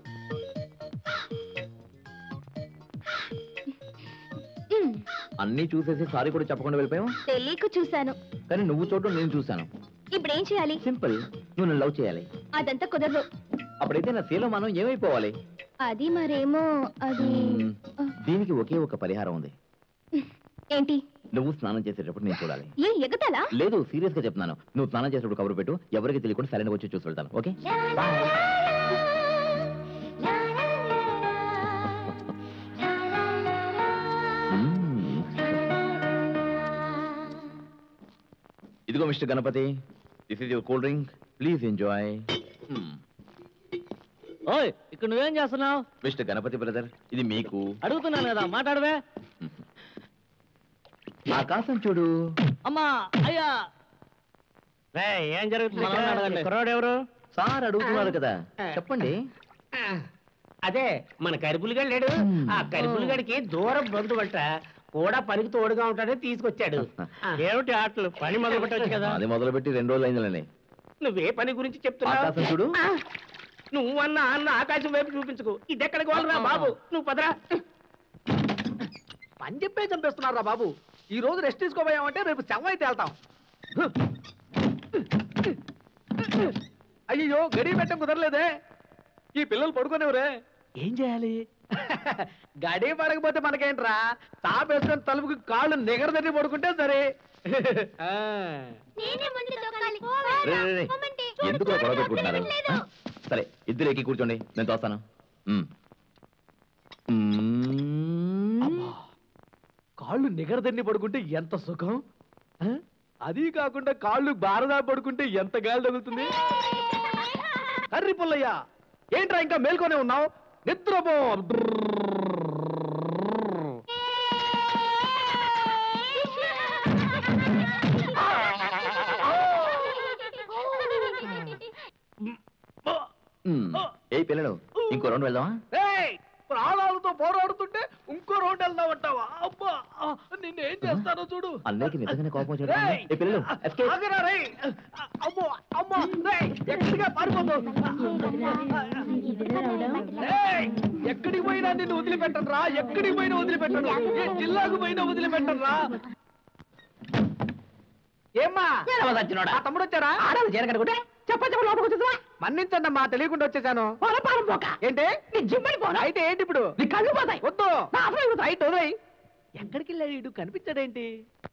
అన్నీ చూసేసి సారీ కూడా చెప్పకుండా వెళ్ళిపోయావు తెలియక చూశాను కానీ నువ్వు చూడడం నేను చూశాను ఇప్పుడు ఏం చేయాలి సింపుల్ నువ్వు నన్ను లవ్ చేయాలి అదంతా కుదరదు అప్పుడైతే నా శీలం మనం ఏమైపోవాలి అది మరేమో అది మ్మ్. దీనికి ఒకే ఒక పరిహారం ఉంది ఏంటి నువ్వు స్నానం చేసేటప్పుడు నేను చూడాలి ఏ ఎగతాలా లేదు సీరియస్ గా చెప్తున్నాను నువ్వు స్నానం చేసేటప్పుడు కబురు పెట్టు ఎవరికి తెలియకుండా సరైన వచ్చి చూసి వెళ్తాను ఓకే మ్మ్. ఇదిగో mister Ganapati this is your cool drink please enjoy ఓయ్ ఇక్కడ నువ్వేం చేస్తున్నావు మిస్టర్ గణపతి బ్రదర్ ఇది మీకు అడుగుతున్నాను కదా మాట్లాడవే ఆకాశం చూడు అమ్మా అయ్యా రేయ్, ఏం జరుగుతుంది మనల్ని ఇక్కడ? అడగండి. ఈ కుర్రాడు ఎవరు సార్ అడుగుతున్నారు కదా చెప్పండి అదే మన కరిపులిగాడు లేడు ఆ కరిపులిగాడికి దూరం బంధువంట కూడా పనికి తోడుగా ఉంటాడని తీసుకొచ్చాడు ఏమిటి ఆటలు పని మొదలు పెట్టవచ్చు కదా అది మొదలుపెట్టి రెండు రోజులు అయిందిలేండి నువ్వే పని గురించి ఆకాశం చెప్తున్నావు చూడు ఆ, నువ్వు అన్న అన్న ఆకాశం వైపు చూపించుకో ఇది ఎక్కడికి వాళ్ళరా బాబు నువ్వు పదరా పని చెప్పే చంపేస్తున్నారా బాబు ఈ రోజు రెస్ట్ తీసుకోబోయామంటే రేపు శవం అయితే వెళ్తాం అయ్యో గడి పెట్టం కుదరలేదే ఈ పిల్లలు పడుకునేవరే ఏం చేయాలి గడి పడకపోతే మనకేంట్రా తాపేసుకొని తలుపుకి కాళ్ళు నిగరదని పడుకుంటే సరే ఆ. రే, రే, రే. ఎందుకు గొడవ పెట్టుకుంటున్నారు ఆ? సరే ఇద్దరు ఎక్కి కూర్చోండి నేను తోస్తాను మ్మ్. మ్మ్. కాళ్ళు నిగరదన్ని పడుకుంటే ఎంత సుఖం ఆ? అది కాకుండా కాళ్ళు బారదా పడుకుంటే ఎంత గాలి తగులుతుంది హర్రి పుల్లయ్య ఏంట్రా ఇంకా మేల్కొనే ఉన్నావు నిద్రపో మ్మ్. ఏ పిల్లలు ఇంకో రౌండ్ వెళ్దామా ఏయ్, ప్రాణాలతో పోరాడుతుంటే ఇంకో రౌండ్ వెళ్దామంటావా అబ్బా ఆ, నిన్నేం చేస్తానో చూడు అందరికి నిజంగానే కోపం వచ్చాడు ఏయ్, ఏ పిల్లలు escape. ఆగరా రేయ్. అమ్మో అమ్మో రేయ్, ఎక్కడిగా పారిపోతావు ఏయ్, ఎక్కడికి పోయినా నిన్ను వదిలిపెట్టను రా ఎక్కడికి పోయినా వదిలిపెట్టను ఏ జిల్లాకు పోయినా వదిలిపెట్టను రా ఏమ్మా ఆ తమ్ముడు వచ్చారా ఆడాలి చేరగడుకుంటే చెప్ప చెప్ప లోపలికి వచ్చేదా మన్నించండి అమ్మా తెలియకుండా వచ్చేసాను ఏంటి అయితే ఏంటి ఇప్పుడు నీ కళ్ళు పోతాయి వద్దు రైట్ వదిలేయ్. ఎక్కడికి వెళ్ళాడు ఇటు కనిపించాడేంటి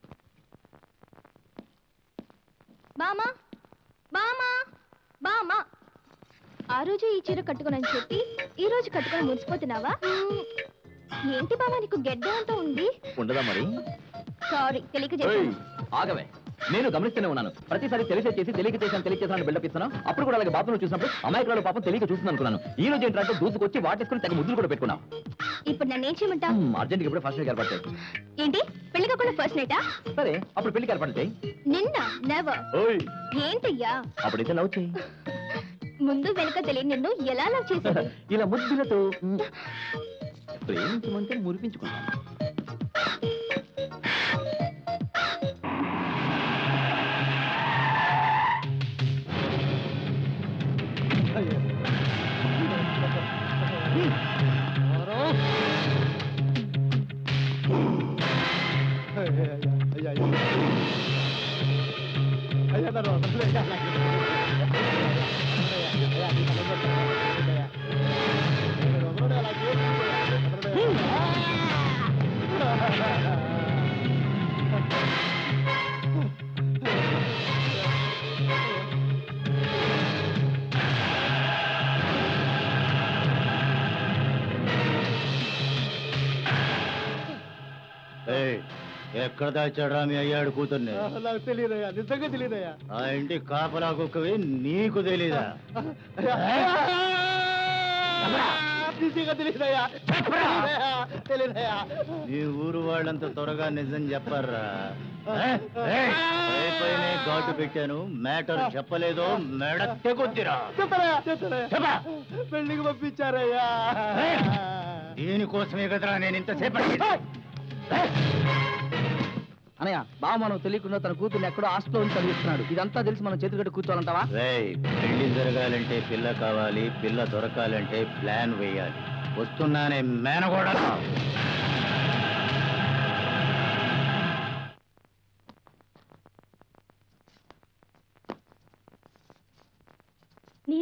బామా బామా బామా ఆ రోజు ఈ చీర కట్టుకోనని చెప్పి ఈ రోజు కట్టుకొని మురిసిపోతున్నావా ఏంటి బామా నీకు గెడ్డ అంతా ఉంది ఉండదా మరి సారీ తెలియక ఏయ్, చేశాను ఆగవే నేను గమనిస్తూనే ఉన్నాను ప్రతిసారి తెలిసే చేసి తెలియక చేశాను తెలియక చేశాను బిల్డప్ ఇస్తున్నాను అప్పుడు కూడా అలాగే బాత్రూంలో చూసినప్పుడు అమాయకురాలు పాపం తెలియక చూస్తుంది అనుకున్నాను ఈ రోజు ఏంటంటే దూసుకొచ్చి వాటేసుకుని తెగ ముద్దులు కూడా పెట్టుకున్నావు ఇప్పుడు నన్ను ఏం చేయమంటా అర్జెంట్ ఇప్పుడు ఫస్ట్ ఏర్పాటు చేయి ఏంటి పెళ్లి కాకుండా ఫస్ట్ నైటా సరే అప్పుడు పెళ్లికి ఏర్పాటు చేయి నిన్న నెవర్ ఓయ్ ఏంటయ్యా అప్పుడైతే లవ్ చేయి ముందు వెనుక తెలియని నిన్ను ఎలా లవ్ చేసేది ఇలా ముద్దులతో మ్, ప్రేమించమంటే మురిపించుకుంటాను ఏయ్, ఎక్కడ దాచాడా మీ అయ్యాడు కూతుర్ని నాకు తెలియదయ్యా నిజంగా తెలియదయ్యా ఆ ఇంటి కాపలా కుక్కవి నీకు తెలీదా నిజంగా తెలియదయ్యా తెలియదయ్యా, తెలియదయ్యా ఈ ఊరు వాళ్ళంత త్వరగా నిజం చెప్పారా పైనే ఘాటు పెట్టాను మ్యాటర్ చెప్పలేదో మెడ తెగొద్దిరా చెప్తారయ్యా చెప్తారయ్యా పెళ్లికి పంపించారయ్యా దీనికోసమే కదరా నేను ఇంతసేపు అనయ్య బావ మనం తెలియకుండా తన కూతుర్ని ఎక్కడో హాస్టల్లో ఉంచి చదివిస్తున్నాడు ఇదంతా తెలిసి మనం చేతులు కట్టి కూర్చోవాలంటావా రేయ్ పెళ్లి జరగాలంటే పిల్ల కావాలి పిల్ల దొరకాలంటే ప్లాన్ వేయాలి వస్తున్నానే మేనగోడ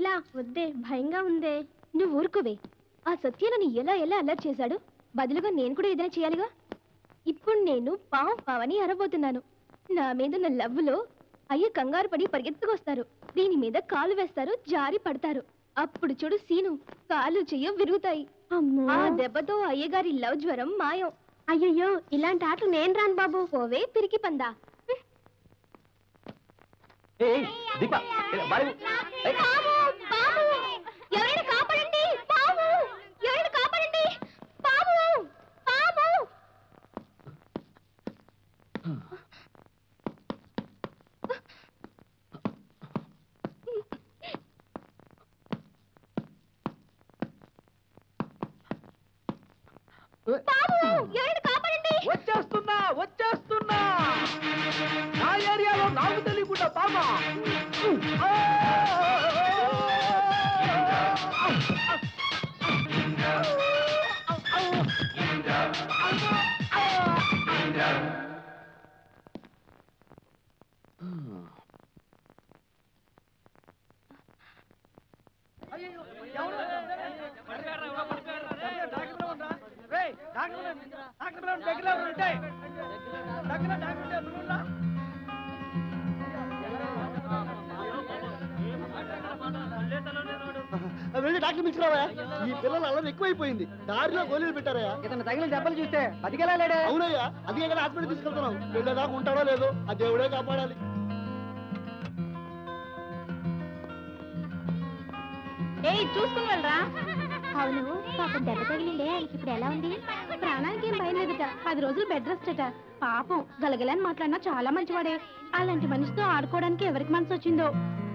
ఇలా వద్దే భయంగా ఉందే నువ్వు ఊరుకోవే ఆ సత్యాలని ఎలా ఎలా అల్లరి చేశాడు బదులుగా నేను కూడా ఏదైనా చేయాలిగా ఇప్పుడు నేను పావు పావని అరబోతున్నాను నా మీద ఉన్న లవ్వులో అయ్య కంగారు పడి పరిగెత్తుకొస్తారు దీని మీద కాలు వేస్తారు జారి పడతారు అప్పుడు చూడు సీను కాలు చెయ్య విరుగుతాయి ఆ దెబ్బతో అయ్యగారి లవ్ జ్వరం మాయం అయ్యయ్యో ఇలాంటి ఆటలు నేను రాను బాబు పోవే పిరికి పందా ఏయ్, దీప ఇలా బాలి- ఏయ్, బాబు బాబు ఎవరైనా కాపాడండి బాబు ఎవరైనా కాపాడండి బాబు బాబు బాబు ఎవరైనా కాపాడండి వచ్చేస్తున్నా వచ్చేస్తున్నా నా ఏరియాలో నాకు తెలియకుండా పాపా వెళ్ళి డాక్టర్ పిలిచిరావా ఈ పిల్లలు అల్లరి ఎక్కువైపోయింది దారిలో గోళీలు పెట్టారయ్యా ఇతను తగిలిన దెబ్బలు చూస్తే బతికెళ్ళాలేడే అవునయ్యా అందుకే కదా హాస్పిటల్ తీసుకెళ్తున్నాం వెళ్ళేదాకా ఉంటాడో లేదో ఆ దేవుడే కాపాడాలి ఏయ్ చూసుకుని వెళ్ళరా అవును పాపం దెబ్బ తగిలిందే ఆయనకి ఇప్పుడు ఎలా ఉంది ప్రాణానికి ఏం భయం లేదట పది రోజులు బెడ్ రెస్ట్ అట పాపం గలగలని మాట్లాడినా చాలా మంచివాడే అలాంటి మనిషితో ఆడుకోవడానికి ఎవరికి మనసు వచ్చిందో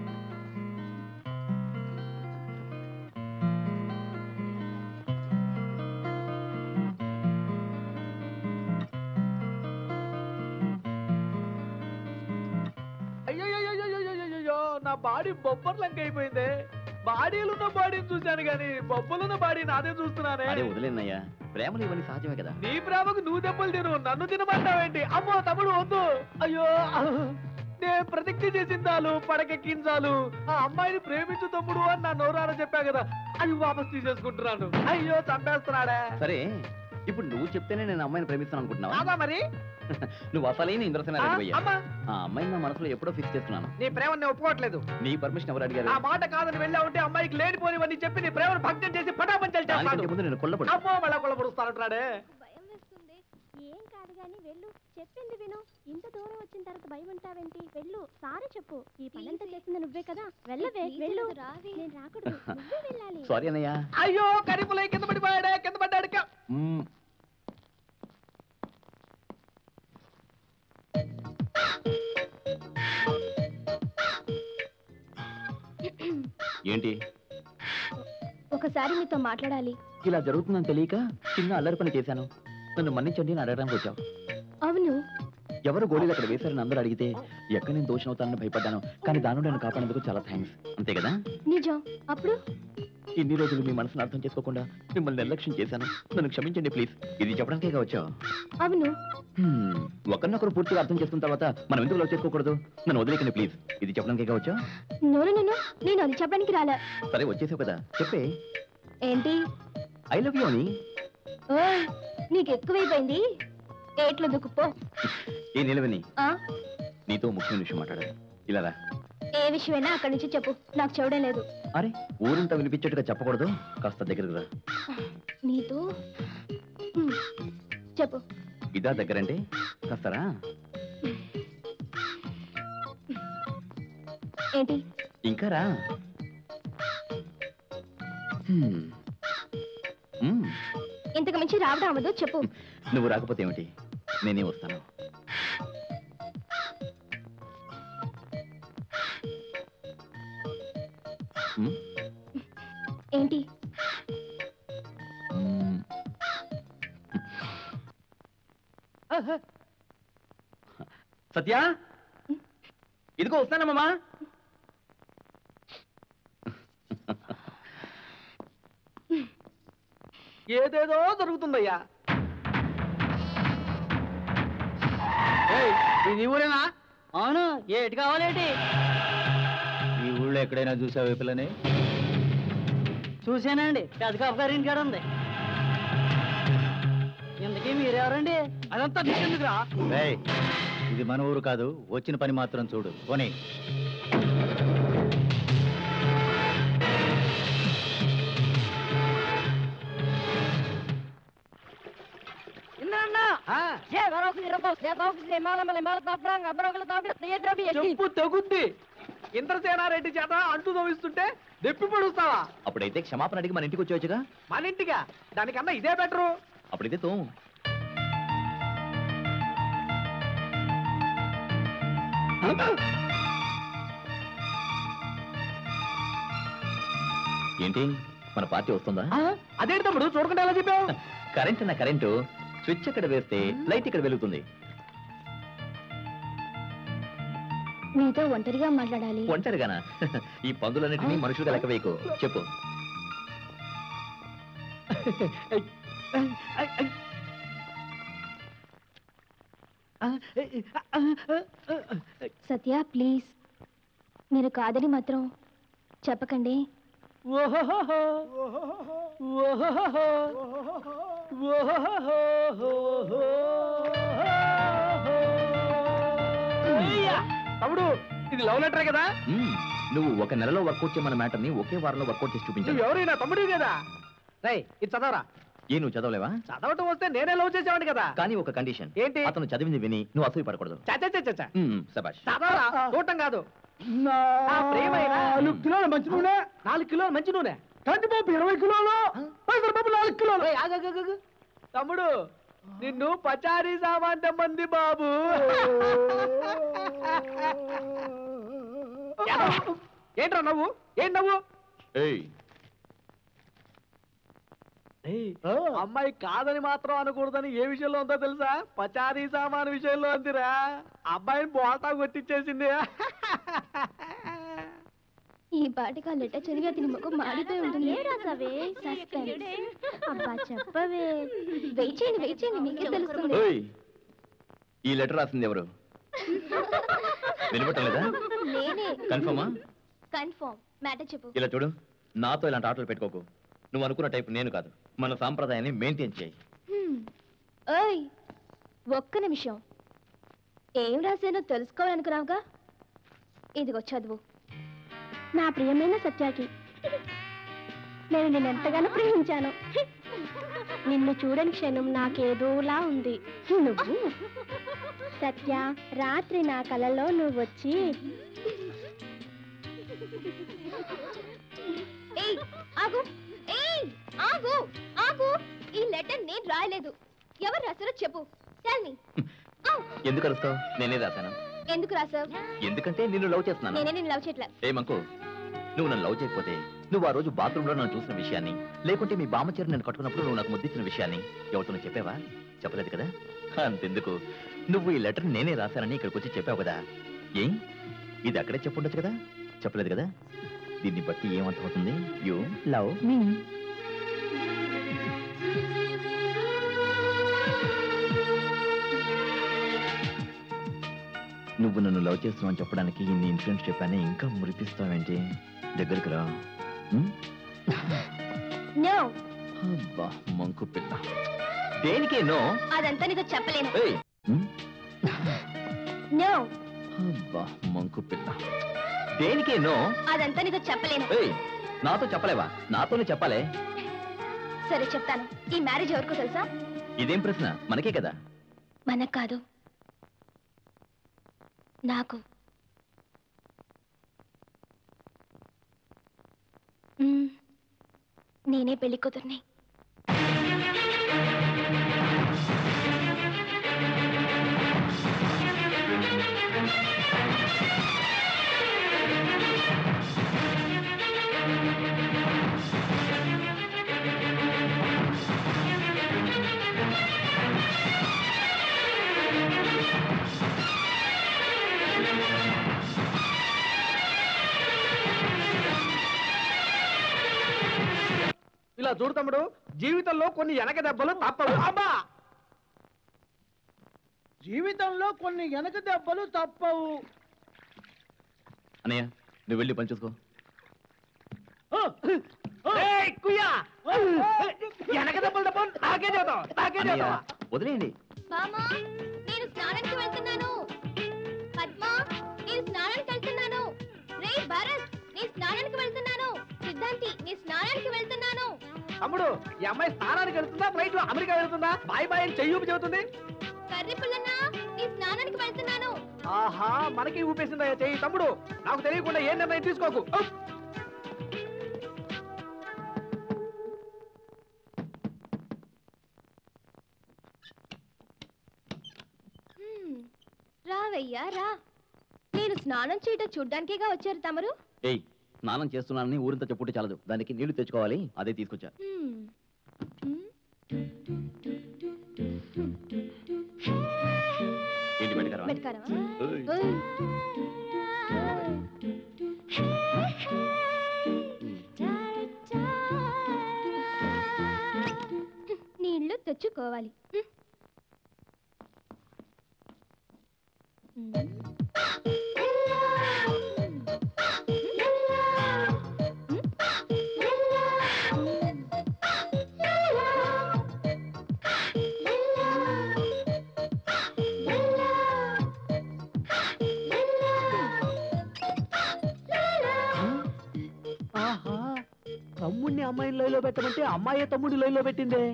అయ్యో నా బాడీ బొబ్బర్ లంక అయిపోయింది బాడీలున్న బాడీని చూశాను కానీ బొబ్బలున్న బాడీ నాదే చూస్తున్నానే అదే వదిలేనయ్యా ప్రేమలు ఇవన్నీ సహజమే కదా నీ ప్రేమకు నువ్వు దెబ్బలు తిను నన్ను తినమంటావేంటి అమ్మో తమ్ముడు వద్దు అయ్యో నేను ప్రతిజ్ఞ చేసిందాలు పడకెక్కించాలు ఆ అమ్మాయిని ప్రేమించు తమ్ముడు అని నా నోరాన చెప్పా కదా అది వాపస్ తీసేసుకుంటున్నాను అయ్యో చంపేస్తున్నాడే సరే ఇప్పుడు నువ్వు చెప్తేనే నేను అమ్మాయిని ప్రేమిస్తాను అనుకుంటున్నావా కాదా మరి నువ్వు అసలైన ఇంద్రసేన ఆ, రెడ్డివయ్యా. అమ్మా ఆ అమ్మాయిని నా మనసులో ఎప్పుడో ఫిక్స్ చేస్తున్నాను నీ ప్రేమను నేను ఒప్పుకోవట్లేదు నీ పర్మిషన్ ఎవరు అడిగారు ఆ మాట కాదని వెళ్ళా ఉంటే అమ్మాయికి లేనిపోనివన్నీ చెప్పి నీ ప్రేమను భక్తం చేసి పటాపంచలు దానికంటే చేస్తాను ముందు నేను కొల్లబడు అమ్మో మళ్ళా కొల్లబడుస్తానంటాడే భయం వేస్తుంది ఏం కాదు గాని వెళ్ళు చెప్పింది విను ఇంత దూరం వచ్చిన తర్వాత భయం ఉంటావేంటి వెళ్ళు సారీ చెప్పు ఈ పనంతా చేసింది నువ్వే కదా వెళ్ళవే వెళ్ళు నేను రాకూడదు నువ్వే వెళ్ళాలి సారీ అన్నయ్య అయ్యో కరిపులై కింద పడిపోయాడే కింద పడ్డాడు క- మ్మ్. ఏంటి ఒకసారి నీతో మాట్లాడాలి ఇలా జరుగుతుందని తెలియక చిన్న అల్లరి పని చేశాను నన్ను మన్నించండి అని అడగడానికి వచ్చావు అవును ఎవరు గోళీలు అక్కడ వేశారని అందరూ అడిగితే ఎక్కడ నేను దోషం అవుతానని భయపడ్డాను కానీ దాని నుండి నన్ను కాపాడేందుకు చాలా థ్యాంక్స్ అంతే కదా నిజం అప్పుడు ఇన్ని రోజులు మీ మనసును అర్థం చేసుకోకుండా మిమ్మల్ని నిర్లక్ష్యం చేశాను నన్ను క్షమించండి ప్లీజ్ ఇది చెప్పడానికే వచ్చావు అవును హ్మ్, ఒకరినొకరు పూర్తిగా అర్థం చేసుకున్న తర్వాత మనం ఎందుకు లవ్ చేసుకోకూడదు నన్ను వదిలేకండి ప్లీజ్ ఇది చెప్పడానికే వచ్చా నూనె నన్ను నేను అది చెప్పడానికి రాలే సరే వచ్చేసావు కదా చెప్పే ఏంటి ఐ లవ్ యూ అని ఓయ్ నీకు ఎక్కువైపోయింది ఏట్లో దుక్కుపో ఏ నిలవని ఆ నీతో ముఖ్యమైన విషయం మాట్లాడాలి ఇలా రా ఏ విషయమైనా అక్కడి నుంచి చెప్పు నాకు చెవడే లేదు అరే ఊరంతా వినిపించేట్టుగా చెప్పకూడదు కాస్త దగ్గరకు రా నీతో హ్మ్, చెప్పు ఇదా దగ్గరంటే కాస్తరా ఏంటి ఇంకా రా హ్మ్. మ్మ్. ఇంతకు మించి రావడం అవ్వదు చెప్పు నువ్వు రాకపోతే ఏమిటి నేనే వస్తాను మ్మ్? ఏంటి మ్మ్. సత్య ఇదిగో వస్తానమ్మా ఏదేదో జరుగుతుందయ్యా ఏయ్, ఇది ఊరేనా అవును ఏటి కావాలేటి ఈ ఊళ్ళో ఎక్కడైనా చూసావు ఈ పిల్లని చూశానండి పెద్ద కాపు గారి ఇంటికాడ ఉంది ఇంతకీ మీరెవరండి అదంతా నీకెందుకురా రేయ్, ఇది మన ఊరు కాదు వచ్చిన పని మాత్రం చూడు పోనీ చెప్పు తెగుద్ది ఇంద్రసేనారెడ్డి చేత అంటు తవ్విస్తుంటే దెప్పి పడుస్తావా అప్పుడైతే క్షమాపణ అడిగి మన ఇంటికి వచ్చేవచ్చుగా మన ఇంటిగా దానికన్నా ఇదే బెటరు అప్పుడైతే తోము ఏంటి మన పార్టీ వస్తుందా అదేంటి తమ్ముడు చూడకుండా ఎలా చెప్పావు కరెంట్ అన్న కరెంటు స్విచ్ ఇక్కడ వేస్తే లైట్ ఇక్కడ వెలుగుతుంది మీతో ఒంటరిగా మాట్లాడాలి ఒంటరిగానా ఈ పందులన్నిటినీ మనుషులుగా లెక్క వేయకు చెప్పు సత్య ప్లీజ్ మీరు కాదని మాత్రం చెప్పకండి ఓహోహో ఓహోహో ఓహోహో అయ్యా! తమ్ముడు ఇది లవ్ లెటర్ కదా మ్మ్. నువ్వు ఒక నెలలో వర్కౌట్ చేయమన్న మ్యాటర్ ని ఒకే వారంలో వర్కౌట్ చేసి చూపించావు నువ్వు ఎవరైనా తమ్ముడు కదా రై ఇది చదవరా ఏ నువ్వు చదవలేవా చదవటం వస్తే నేనే లవ్ చేసేవాడిని కదా కానీ ఒక కండిషన్ ఏంటి అతను చదివింది విని నువ్వు అసూయ పడకూడదు చచ్చ చచ్చ మ్మ్, శభాష్ చదవరా చూడటం కాదు ఆ ప్రేమైనా నాలుగు కిలోల మంచి నూనె నాలుగు కిలోల మంచి నూనె కందిపప్పు ఇరవై కిలోలు పెసరపప్పు నాలుగు కిలోలు ఏయ్, ఆగు, ఆగు, ఆగు, ఆగు. తమ్ముడు నిన్ను పచారీ సామాన్ తెమ్మంది బాబు ఏంట్రా నవ్వు ఏం నవ్వు ఏయ్ ఏయ్, అమ్మాయి కాదని మాత్రం అనకూడదని ఏ విషయంలో ఉందో తెలుసా పచారీ సామాన్ విషయంలో అందిరా అబ్బాయిని బోటా కొట్టించేసింది ఈ పాటికి ఆ లెటర్ చదివి అతని ముఖం మాడిపోయి ఉంటుంది ఏ రాసావే సస్పెన్స్ అబ్బా చెప్పవే వెయిట్ చేయండి వెయిట్ చేయండి మీకే తెలుస్తుంది ఓయ్ ఈ లెటర్ రాసింది ఎవరు వినపట్టం లేదా నేనే కన్ఫర్మా కన్ఫర్మ్ మ్యాటర్ చెప్పు ఇలా చూడు నాతో ఇలాంటి ఆటలు పెట్టుకోకు నువ్వు అనుకున్న టైప్ నేను కాదు మన సాంప్రదాయాన్ని మెయింటైన్ చేయి హ్మ్. ఓయ్ ఒక్క నిమిషం ఏం రాశానో తెలుసుకోవాలనుకున్నావుగా ఇదిగో చదువు నా ప్రియమైన సత్యాకి నేను నిన్ను ఎంతగానో ప్రేమించాను నిన్ను చూడని క్షణం నాకేదోలా ఉంది నువ్వు సత్య రాత్రి నా కలలో నువ్వు వచ్చి ఏయ్ ఆగు ఏయ్ ఆగు ఆగు ఈ లెటర్ నేను రాయలేదు ఎవరు రాశారో చెప్పు టెల్ మీ ఎందుకు అరుస్తావు నేనే రాశాను ఎందుకు రాసావు ఎందుకంటే నిన్ను లవ్ చేస్తున్నాను నేనే నేను లవ్ చేయట్లే ఏ మంకు నువ్వు నన్ను లవ్ చేయకపోతే నువ్వు ఆ రోజు బాత్రూమ్ లో నన్ను చూసిన విషయాన్ని లేకుంటే మీ బామ్మచీర నేను కట్టుకున్నప్పుడు నువ్వు నాకు ముద్దిచ్చిన విషయాన్ని ఎవరితో చెప్పావా చెప్పలేదు కదా అంతెందుకు నువ్వు ఈ లెటర్ నేనే రాశానని ఇక్కడికి వచ్చి చెప్పావు కదా ఏం ఇది అక్కడే చెప్పుండొచ్చు కదా చెప్పలేదు కదా దీన్ని బట్టి ఏమర్థమవుతుంది యూ లవ్ మీ నువ్వు నన్ను లవ్ చేస్తున్నావు చెప్పడానికి ఇన్ని ఇన్సిడెంట్స్ చెప్పానే ఇంకా మురిపిస్తావేంటి దగ్గరికి రా ఉం? నో అబ్బా మంకు పిల్ల దేనికే నో అదంతా నీతో చెప్పలేను ఏయ్ ఉం? నో అబ్బా మంకు పిల్ల దేనికే నో అదంతా నీతో చెప్పలేను ఏయ్ నాతో చెప్పలేవా నాతోనే చెప్పాలే సరే చెప్తాను ఈ మ్యారేజ్ ఎవరికో తెలుసా ఇదేం ప్రశ్న మనకే కదా మనకు కాదు నాకు మ్మ్. నేనే పెళ్లి కూతుర్ని ఇలా చూడు తమ్ముడు జీవితంలో కొన్ని వెనక దెబ్బలు తప్పవు అబ్బా జీవితంలో కొన్ని వెనక దెబ్బలు తప్పవు అన్నయ్య నువ్వు వెళ్ళి పని చూసుకో ఏయ్, కుయ్యా వెనక దెబ్బలు దెబ్బలు నాకే చేద్దాం నాకే అన్నయ్య, చేద్దాం వదిలేయండి బామా నేను స్నానానికి వెళ్తున్నాను పద్మ నేను స్నానానికి వెళ్తున్నాను రే భరత్ నేను స్నానానికి వెళ్తున్నాను సిద్ధాంతి నేను స్నానానికి వెళ్తున్నాను తమ్ముడు ఈ అమ్మాయి స్నానానికి వెళ్తుందా ఫ్లైట్ లో అమెరికా వెళ్తుందా బాయ్ బాయ్ అని చెయ్యూపు చెబుతుంది కర్రీ పుల్లన్నా నేను స్నానానికి వెళ్తున్నాను ఆహా మనకి ఊపేసిందా చెయ్యి తమ్ముడు నాకు తెలియకుండా ఏ నిర్ణయం తీసుకోకు ఉప్. హ్మ్. రావయ్యా రా నేను స్నానం చేయటం చూడ్డానికేగా వచ్చారు తమరు ఏయ్ స్నానం చేస్తున్నానని ఊరింత చెప్పుంటే చాలదు దానికి నీళ్లు తెచ్చుకోవాలి అదే తీసుకొచ్చా హ్మ్. హ్మ్. ఏంటి బయటకరా వెటకారమా? ఏయ్. ఓయ్. నీళ్లు తెచ్చుకోవాలి హ్మ్. ఆహా తమ్ముడిని అమ్మాయిని లైలో పెట్టమంటే అమ్మాయి తమ్ముడి లైలో పెట్టిందే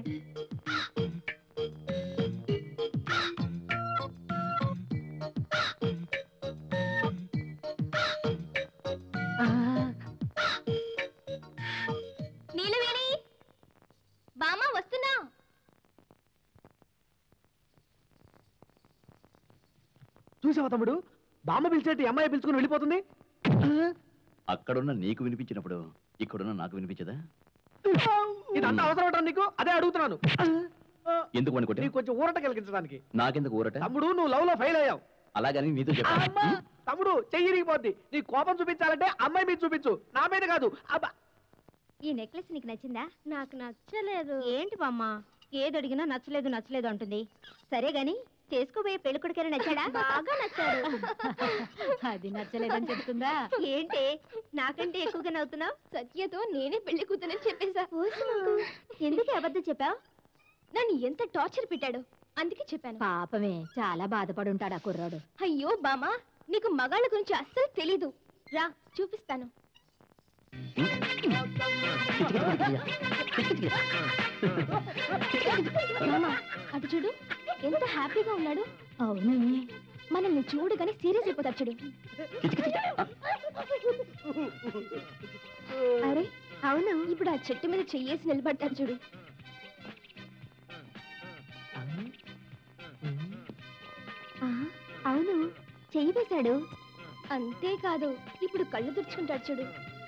నీలవేణి బామ్మ వస్తున్నా చూసావా తమ్ముడు బామ్మ పిలిచేటి ఈ అమ్మాయి పిలుచుకుని వెళ్ళిపోతుంది అక్కడున్న నీకు వినిపించినప్పుడు ఇక్కడున్న నాకు వినిపించదా ఇదంతా అవసరం నీకు అదే అడుగుతున్నాను ఎందుకు అనుకుంటే నీకు కొంచెం ఊరట కలిగించడానికి నాకెందుకు ఊరట తమ్ముడు నువ్వు లవ్ లో ఫెయిల్ అయ్యావు అలాగని నీతో చెప్పా అమ్మా! తమ్ముడు చెయ్యి ఇరిగిపోద్ది నీ కోపం చూపించాలంటే అమ్మాయి మీద చూపించు నా మీద కాదు అబ్బా ఈ నెక్లెస్ నీకు నచ్చిందా నాకు నచ్చలేదు ఏంటి బామ్మ ఏది అడిగినా నచ్చలేదు నచ్చలేదు అంటుంది సరే గాని చేసుకోబోయే పెళ్లి కొడుకైనా నచ్చాడా బాగా నచ్చాడు అది నచ్చలేదని చెప్తుందా ఏంటి నాకంటే ఎక్కువగా నవ్వుతున్నావు సత్యతో నేనే పెళ్లి కూతురని చెప్పేశా ఎందుకు అబద్ధం చెప్పావు నన్ను ఎంత టార్చర్ పెట్టాడు అందుకే చెప్పాను పాపమే చాలా బాధపడి ఉంటాడు ఆ కుర్రాడు అయ్యో బామా నీకు మగాళ్ళ గురించి అస్సలు తెలీదు రా చూపిస్తాను మామా అటు చూడు ఎంత హ్యాపీగా ఉన్నాడు అవును మనల్ని చూడగానే సీరియస్ అయిపోతాడు చూడు అరే అవును ఇప్పుడు ఆ చెట్టు మీద చెయ్యేసి నిలబడతాడు చూడు ఆ, అవును చెయ్యి వేశాడు అంతేకాదు ఇప్పుడు కళ్ళు తుడుచుకుంటాడు చూడు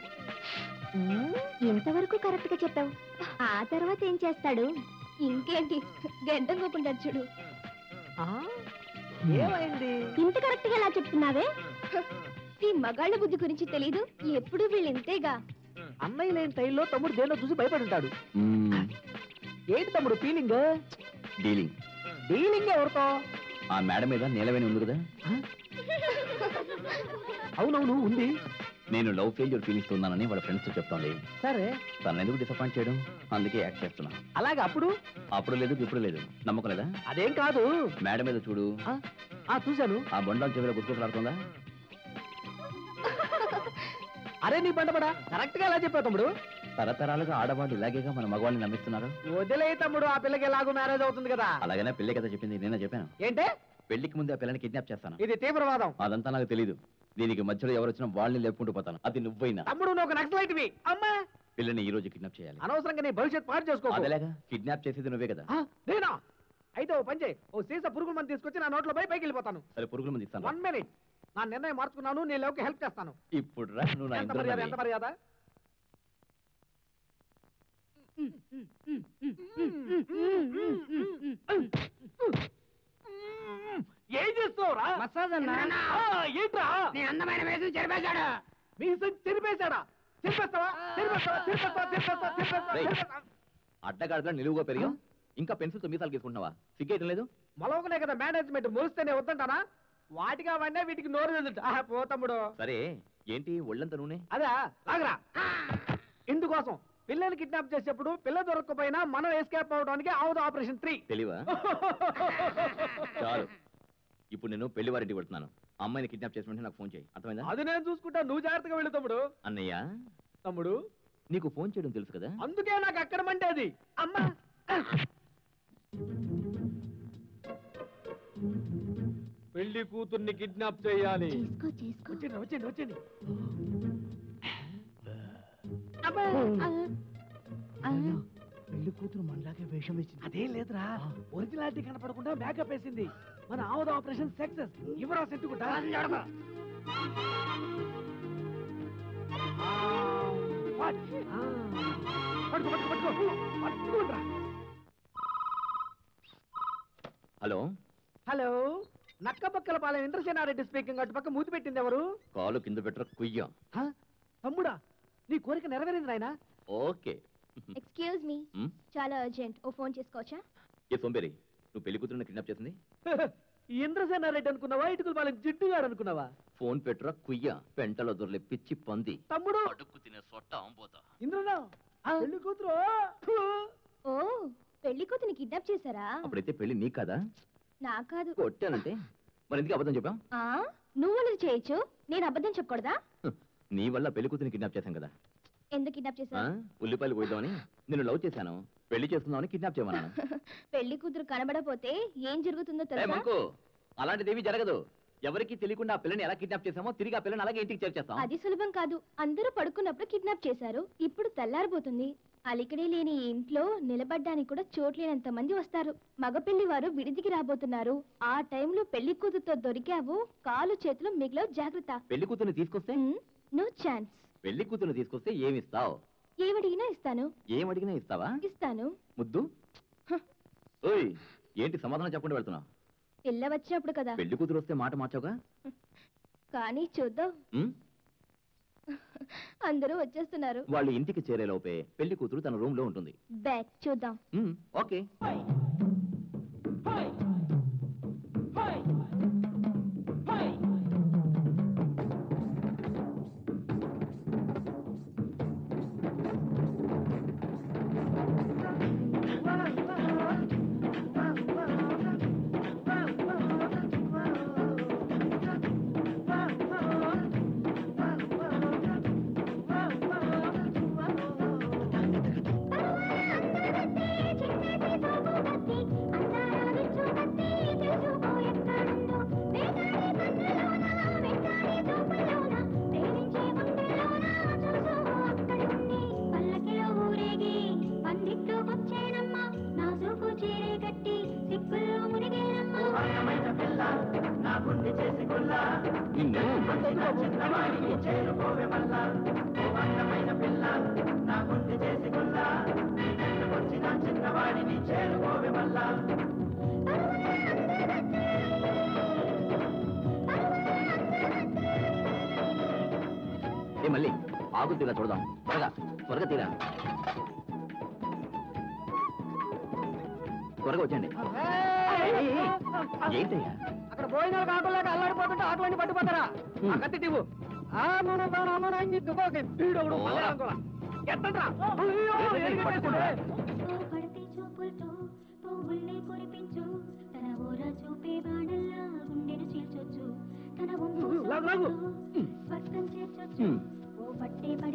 ఇంతవరకు కరెక్ట్ గా చెప్పావు ఆ తర్వాత ఏం చేస్తాడు ఇంకేంటి గంట కోకుంటాడు చూడు ఏమైంది ఇంత కరెక్ట్ గా ఎలా చెప్తున్నావే ఈ మగాళ్ళ బుద్ధి గురించి తెలీదు ఎప్పుడు వీళ్ళు ఇంతేగా అన్నయ్య లేని టైంలో తమ్ముడు దేన్నో చూసి భయపడి ఉంటాడు ఏంటి తమ్ముడు ఫీలింగ్ డీలింగ్ డీలింగ్ ఎవరితో ఆ మేడ మీద నీలవేణి ఉంది కదా అవునవును ఉంది నేను లవ్ ఫెయిల్యూర్ ఫీలింగ్స్ ఉన్నానని వాళ్ళ ఫ్రెండ్స్ తో చెప్తోంది సరే తను ఎందుకు డిసప్పాయింట్ చేయడం అందుకే యాక్ట్ చేస్తున్నా అలాగే అప్పుడు అప్పుడు లేదు ఇప్పుడు లేదు నమ్మకం లేదా అదేం కాదు మేడ మీద చూడు ఆ చూశాను ఆ బొండాల చెవిలో గుర్తుకులాడుతుందా అరే నీ బండబడా కరెక్ట్ గా ఎలా చెప్పావు తమ్ముడు తరతరాలుగా ఆడవాళ్ళు ఇలాగేగా మన మగవాళ్ళని నమ్మిస్తున్నారు వదిలే తమ్ముడు ఆ పిల్లకి ఎలాగో మ్యారేజ్ అవుతుంది కదా అలాగనే పెళ్లి కదా చెప్పింది నేనే చెప్పాను ఏంటే పెళ్లికి ముందు ఆ పిల్లని కిడ్నాప్ చేస్తాను ఇది తీవ్రవాదం అదంతా నాకు తెలియదు దీనికి మధ్యలో ఎవరు వచ్చినా వాళ్ళని లేపుకుంటూ పోతాను అది నువ్వైనా తమ్ముడు నువ్వు ఒక నక్సలైట్వి అమ్మా పిల్లని ఈ రోజు కిడ్నాప్ చేయాలి అనవసరంగా నీ భవిష్యత్ పాడు చేసుకో అదేలాగా కిడ్నాప్ చేసేది నువ్వే కదా నేనా అయితే ఓ పని చేయి ఓ సీసా పురుగుల మంది తీసుకొచ్చి నా నోట్లో పోయి పైకి వెళ్ళిపోతాను సరే పురుగుల మంది ఇస్తాను వన్ మినిట్ నా నిర్ణయం మార్చుకున్నాను నేను లేవుకి హెల్ప్ చేస్తాను ఇప్పుడు రా నువ్వు నా ఎంత ఇంట్లో మర్యాద ఎంత మర్యాద ఏం చేస్తావురా మసాజ్ అన్నా ఆ, ఏంట్రా నీ అందమైన వేసుని చెరిపేశాడు మీసం చెరిపేశాడా చెరిపేస్తావా చెరిపేస్తావా చెరిపేస్తావా చెరిపేస్తావా చెరిపేస్తావా రేయ్. చెరిపేస్తావా అడ్డగాడుగా నిలువుగా పెరిగా ఇంకా పెన్సిల్తో మీసాలు గీసుకుంటున్నావా సిగ్గేయటం లేదు మొలవకనే కదా మేనేజ్మెంట్ మురిస్తేనే వద్దంటానా వాటిగా వాడినా వీటికి నోరు తెలుసు పో తమ్ముడు సరే ఏంటి ఒళ్ళంత నూనె అదా లాగరా ఇందుకోసం పిల్లల్ని కిడ్నాప్ చేసేప్పుడు పిల్ల దొరకకపోయినా మనం ఎస్కేప్ అవడానికి ఆవుద ఆపరేషన్ త్రీ తెలివా చాలు ఇప్పుడు నేను పెళ్లి వారింటికి వెళ్తున్నాను అమ్మాయిని కిడ్నాప్ చేసిన వెంటనే నాకు ఫోన్ చేయి అర్థమైందా అది నేను చూసుకుంటా నువ్వు జాగ్రత్తగా వెళ్ళు తమ్ముడు అన్నయ్య తమ్ముడు నీకు ఫోన్ చేయడం తెలుసు కదా అందుకే నాకు అక్కడ మండేది అమ్మా పెళ్లి కూతుర్ని కిడ్నాప్ చేయాలి వచ్చండి వచ్చండి వచ్చండి పెళ్లి కూతురు మనలాగే వేషం వేసింది అదేం లేదురా ఒరిజినాలిటీ కనపడకుండా మేకప్ వేసింది మన ఆవుద ఆపరేషన్ సక్సెస్ ఇవరా సెట్టుకుంటా పట్టుకో పట్టుకో పట్టుకో పట్టుకోండ్రా hello hello Nakkabakkala Palem Indrasena Reddy speaking అటు పక్క మూతి పెట్టింది ఎవరు కాలు కింద పెట్టర కుయ్యం హ? తమ్ముడా నీ కోరిక నెరవేరింది నాయనా ఓకే ఎక్స్క్యూజ్ మీ హ్మ్? చాలా అర్జెంట్ ఓ ఫోన్ చేసుకోవచ్చా ఏ సోంబేరి నువ్వు పెళ్లి కూతురుని కిడ్నాప్ చేసింది ఈ ఇంద్రసేనారెడ్డి అనుకున్నావా ఇటుకుల పాలెం జిడ్డుగాడు అనుకున్నావా ఫోన్ పెట్టురా కుయ్య పెంటలో దొరలే పిచ్చి పంది తమ్ముడు అడుక్కు తినే సొట్ట ఆంబోతా ఇంద్రనా పెళ్లి కూతురు ఓ పెళ్లి కూతుని కిడ్నాప్ చేశారా అప్పుడైతే పెళ్లి నీకు కదా నా కాదు కొట్టానంటే మరి ఎందుకు అబద్ధం చెప్పాం ఆ నువ్వు అలా చేయొచ్చు నేను అబద్ధం చెప్పకూడదా నీ వల్ల పెళ్లి కూతురిని కిడ్నాప్ చేశాం కదా ఎందుకు కిడ్నాప్ ఆ? చేశారు ఉల్లిపాయలు పోయిద్దామని నిన్ను లవ్ చేశాను పెళ్లి చేస్తున్నామని కిడ్నాప్ చేయమన్నాను పెళ్లి కూతురు కనబడపోతే ఏం జరుగుతుందో ఏ తెలుసా మంకు అలాంటిదేమీ జరగదు ఎవరికి తెలియకుండా ఆ పిల్లని ఎలా కిడ్నాప్ చేశామో తిరిగి ఆ పిల్లని అలాగే ఇంటికి చేర్చేస్తాం అది సులభం కాదు అందరూ పడుకున్నప్పుడు కిడ్నాప్ చేశారు ఇప్పుడు తెల్లారిపోతుంది అలికడే లేని ఈ ఇంట్లో నిలబడ్డానికి కూడా చోట్లేనంత మంది వస్తారు మగపెళ్లి వారు విడిదికి రాబోతున్నారు ఆ టైంలో పెళ్లి కూతురుతో దొరికావు కాలు చేతులు మిగిలవు జాగ్రత్త పెళ్లి కూతురిని తీసుకొస్తే నో ఛాన్స్ పెళ్లి కూతురిని తీసుకొస్తే ఏమి ఇస్తావు ఏమడిగినా ఇస్తాను ఏం అడిగినా ఇస్తావా ఇస్తాను ముద్దు ఓయ్ ఏంటి సమాధానం చెప్పకుండా వెళ్తున్నావు పిల్ల వచ్చినప్పుడు కదా పెళ్లి కూతురు వస్తే మాట మార్చావుగా కానీ చూద్దాం ఉమ్? అందరూ వచ్చేస్తున్నారు వాళ్ళు ఇంటికి చేరేలోపే పెళ్లి కూతురు తన రూమ్ లో ఉంటుంది బ్యాక్ చూద్దాం ఉమ్, ఓకే నిన్ను చేరుకోవే మల్లా ఓ అందమైన పిల్ల నా గుండె చేసి గుల్లా నీ వచ్చిన చిన్నవాడిని చేరుకోవే మల్లా ఏ మళ్ళీ ఆగుద్దిగా చూడదాం త్వరగా త్వరగా తీరా త్వరగా వచ్చండి ఏంటయ్యా అక్కడ భోజనాలు కాకుండా అల్లాడిపోతుంటే అటువంటి పట్టుపోతారా ఆ కత్తి టివ్వు ఆ మన మన మన అని చెప్పి ఒక వీడు ఒకడు ఓరా. అనుకోలా. ఎత్తండ్రా. అయ్యో, ఎరిగేటేసింది. పడితే చూపులతో పువ్వుల్ని కురిపించు తన ఊర చూపే బాణల్లా గుండెను చీల్చొచ్చు తన వంపు లాగు, లాగు. సొగసుతో స్వర్గం చేర్చొచ్చు ఓ పట్టే పడి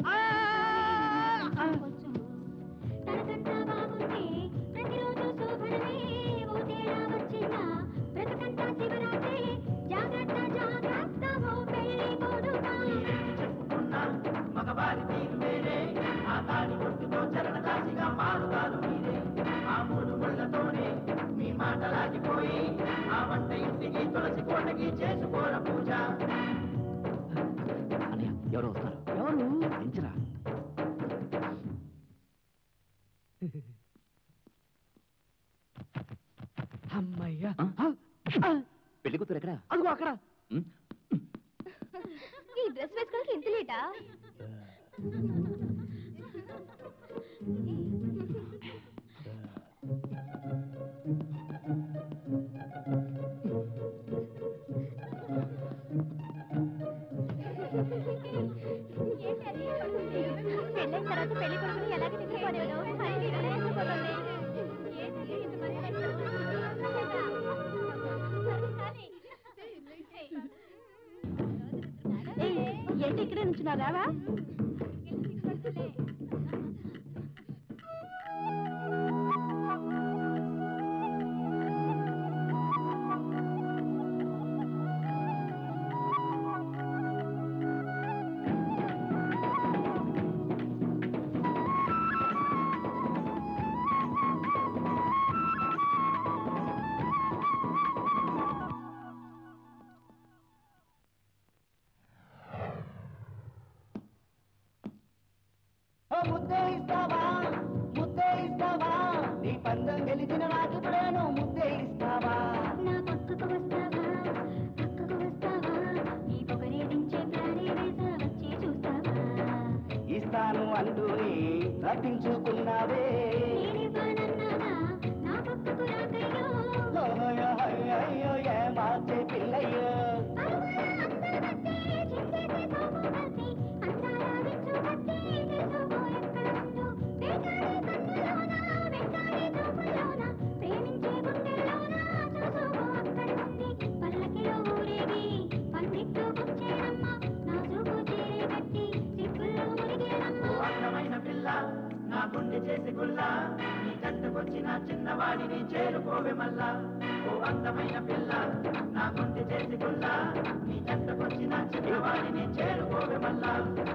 తనకంతా బాగుంటే ప్రతిరోజు శోభనమే ఓ తేడా వచ్చిందా బ్రతుకంతా శివరాత్రి జాగ్రత్త జాగ్రత్త ఓ పెళ్లి కొడుకా చెప్పుకున్నా మగవారి తీరు వేరే ఆ తాడి కొట్టుతో చరణ దాసిగా మారుతారు మీరే ఆ మూడు ముళ్ళతోనే మీ మాటలాగిపోయి ఆ వంట ఇంటికి తులసి కోటకి చేసుకోర పూజ అన్నయ్య ఎవరో వస్తున్నారు ఎవరు పెంచరా అమ్మయ్యా పెళ్లి కూతురు ఎక్కడా అదిగో అక్కడ ఉమ్, ఈ డ్రెస్ వేసుకోవడానికి ఇంత లేటా పెళ్ళైన తర్వాత పెళ్లి నుంచున్నా రావా ఓ ముద్దే ఇస్తావా ముద్దే ఇస్తావా నీ పందెం గెలిచిన నాకిప్పుడేను ముద్దే ఇస్తావా నా పక్కకు వస్తావా పక్కకు వస్తావా ఈ పొగరేడించే ప్లానే వేసా వచ్చి చూస్తావా ఇస్తాను అంటూని రప్పించుకున్నావే నేనివ్వనన్నానా నా పక్కకు రాకయ్యో ఓహోయో, అయ్యో, అయ్యో, ఏ మార్చే పిల్లయ్యో పల్లకిలో ఊరేగి పందిట్లో వచ్చేనమ్మ నా చూపు చేరే కట్టి సిగ్గుల్లో మురిగేనమ్మ అందమైన పిల్ల నా గుండె చేసి గుల్ల నీ జట్టుకొచ్చిన చిన్నవాడిని చేరుకోవే మల్లా ఓ అందమైన పిల్ల నా గుండె చేసి గుల్ల నీ జట్టుకొచ్చిన చిన్నవాడిని చేరుకోవే మల్లా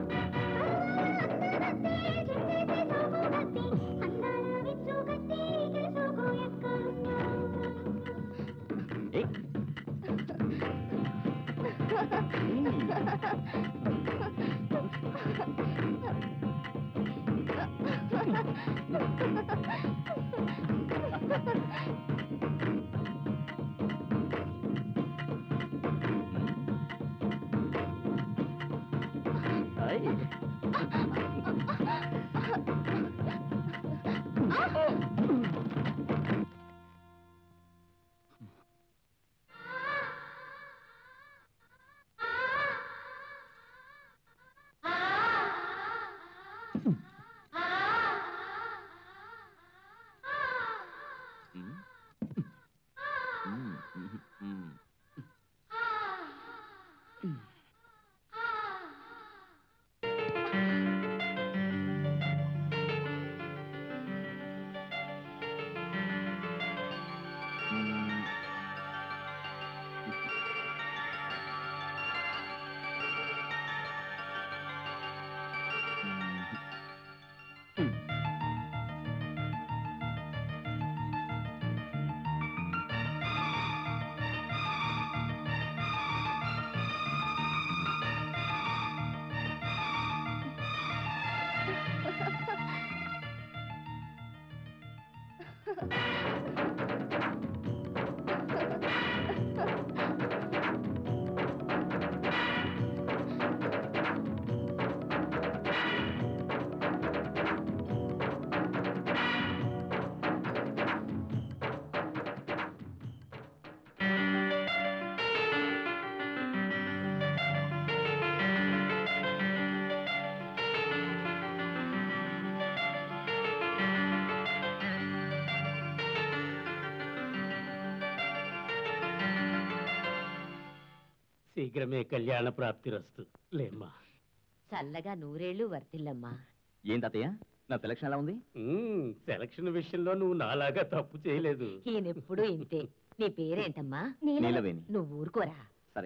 శీఘ్రమే కళ్యాణ ప్రాప్తి రస్తు లేమ్మా చల్లగా నూరేళ్లు వర్తిల్లమ్మా ఏం తాతయ్య నా సెలక్షన్ ఎలా ఉంది ఉమ్, సెలక్షన్ విషయంలో నువ్వు నాలాగా తప్పు చేయలేదు ఈయనెప్పుడు ఇంతే నీ పేరేంటమ్మా నీలవేణి. నువ్వు ఊరుకోరా సరే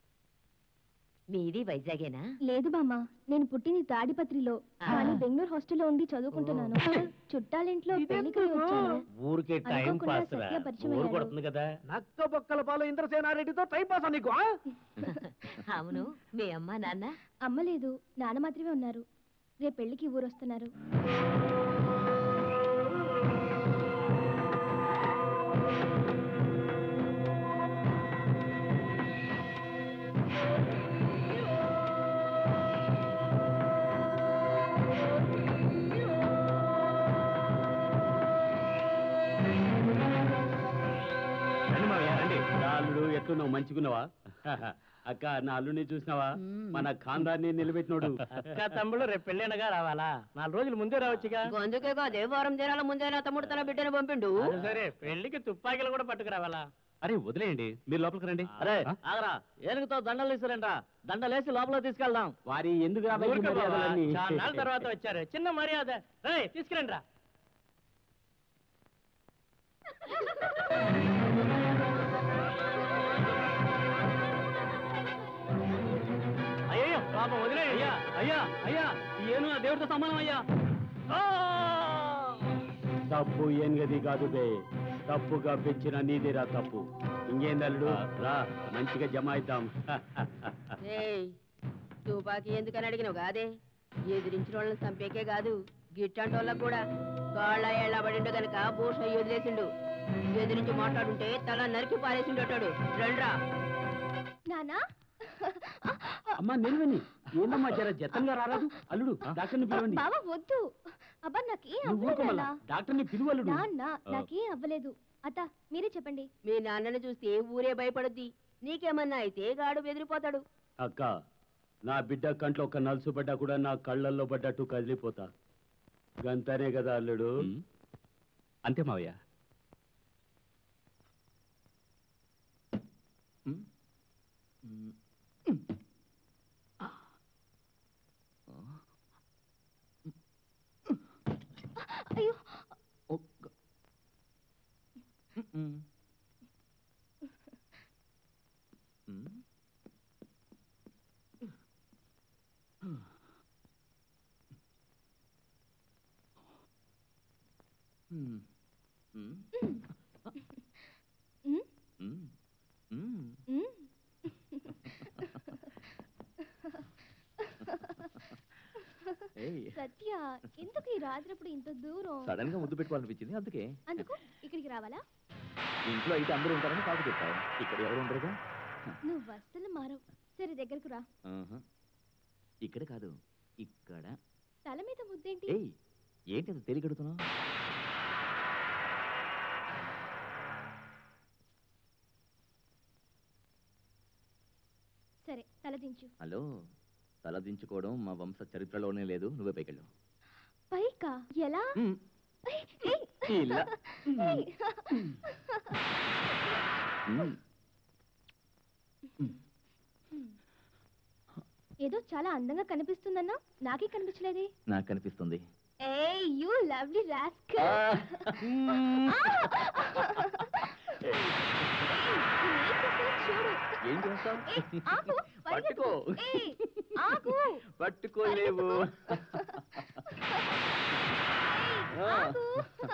మీది వైజాగేనా లేదు బామ్మ నేను పుట్టింది తాడిపత్రిలో కానీ బెంగళూరు హాస్టల్లో ఉండి చదువుకుంటున్నాను చుట్టాలింట్లో పెళ్లికి వచ్చాను ఊరికే టైం అనుకోకుండా పాస్ రా సత్య పరిచయం ఊరు అయ్యాడు. కొడుతుంది కదా నక్క బొక్కల పాలు ఇంద్రసేనారెడ్డితో టైం పాస్ నీకు ఆ? అవును మీ అమ్మ నాన్న అమ్మ లేదు నాన్న మాత్రమే ఉన్నారు రేపు పెళ్లికి ఊరు వస్తున్నారు రండి మావయ్య రండి నా అల్లుడు ఎట్లున్నావు మంచిగున్నావా అక్క నా అల్లుడిని చూసినావా మన ఖాందాన్ని నిలబెట్టినోడు అక్క తమ్ముడు రేపు పెళ్ళైనగా రావాలా నాలుగు రోజులు ముందే రావచ్చుగా అందుకే దేవారం జనాల ముందే నా తమ్ముడు తన బిడ్డను పంపిండు అది సరే పెళ్లికి తుపాకీలు కూడా పట్టుకురావాలా అరే వదిలేయండి మీరు లోపలికి రండి అరే ఆగరా ఏనుగుతో దండలు తీసుకురండి దండలేసి లోపల తీసుకెళ్దాం వారి ఎందుకు రాబాయి ఊరుకో బావా, మర్యాదలన్నీ? చాలా నాళ్ళ తర్వాత వచ్చారు చిన్న మర్యాద రే తీసుకురండి రా అయ్యో పాపం వదిలే అయ్యా అయ్యా అయ్యా ఈ ఏను ఆ దేవుడితో సమానం అయ్యా తప్పు ఏనుగది కాదు బే తప్పుగా పెంచిన నీదిరా తప్పు ఇంకేందల్లుడు రా మంచిగా జమ అవుతాం ఏయ్ తుపాకీ ఎందుకని అడిగినావు కాదే ఎదిరించిన వాళ్ళని చంపేకే కాదు గిట్టంటోళ్ళకు కూడా కాళ్ళ ఏళ్ళ పడిండు గనక భూష వదిలేసిండు ఎదిరించి మాట్లాడుంటే తల నరికి పారేసిండటాడు రండ్రా నానా అమ్మా నిలువని ఏందమ్మా జర జతంగా రారాదు అల్లుడు డాక్టర్ని పిలవండి బావ వద్దు అబ్బా నాకేం నువ్వు ఊరుకో మళ్ళా. అవ్వలేదు డాక్టర్ని పిలువు అల్లుడు నాన్న నాకేం అవ్వలేదు అత్త మీరే చెప్పండి మీ నాన్నని చూస్తే ఊరే భయపడుద్ది నీకేమన్నా అయితే గాడు బెదిరిపోతాడు అక్క నా బిడ్డ కంట్లో ఒక నలుసు పడ్డా కూడా నా కళ్ళల్లో పడ్డట్టు కదిలిపోతా గంతనే కదా అల్లుడు అంతే మావయ్య అయ్యో సత్య ఎందుకు ఈ రాత్రిప్పుడు ఇంత దూరం సడన్ గా ముద్దు పెట్టుకోవాలనిపించింది అందుకే అందుకు ఇక్కడికి రావాలా ఇంట్లో అయితే అందరూ ఉంటారని కాకు చెప్పావు ఇక్కడ ఎవరు ఉండరుగా నువ్వు వస్తులు మారవు సరే దగ్గరకు రా ఆహా. ఇక్కడ కాదు ఇక్కడ తల మీద ముద్దేంటి ఏయ్ ఏంటి అది తెలియగడుతున్నావు సరే తల దించు హలో తలదించుకోవడం మా వంశ చరిత్రలోనే లేదు నువ్వే పైకెళ్ళు పైకా ఎలా మ్. ఏయ్, ఏయ్. ఇలా. ఏయ్. మ్. ఏదో చాలా అందంగా కనిపిస్తుందన్నా నాకే కనిపించలేదే నాకు కనిపిస్తుంది ఏ యూ లవ్లీ రాస్క్ చూడు ఏం చేస్తావు ఏయ్, ఆగు, పట్టుకో ఏయ్, ఆగు పట్టుకోలేవు ఆ. ఆగు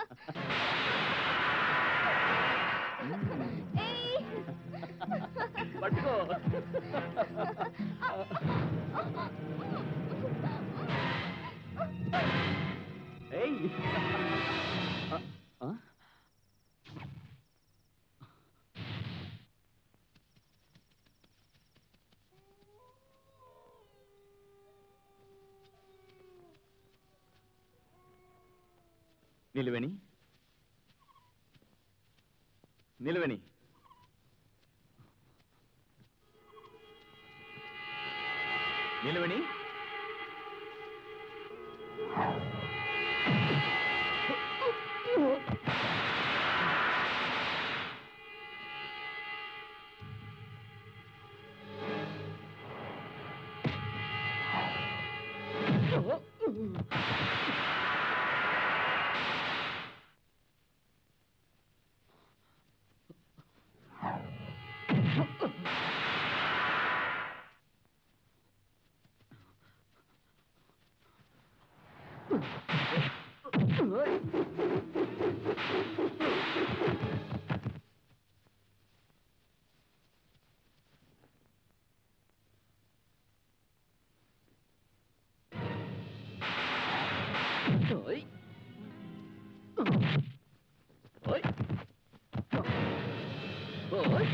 ఏయ్. పట్టుకో ఏయ్ ఆ, ఆ? నిలువని నిలువని నిలువని ఓయ్ ఓయ్ ఓయ్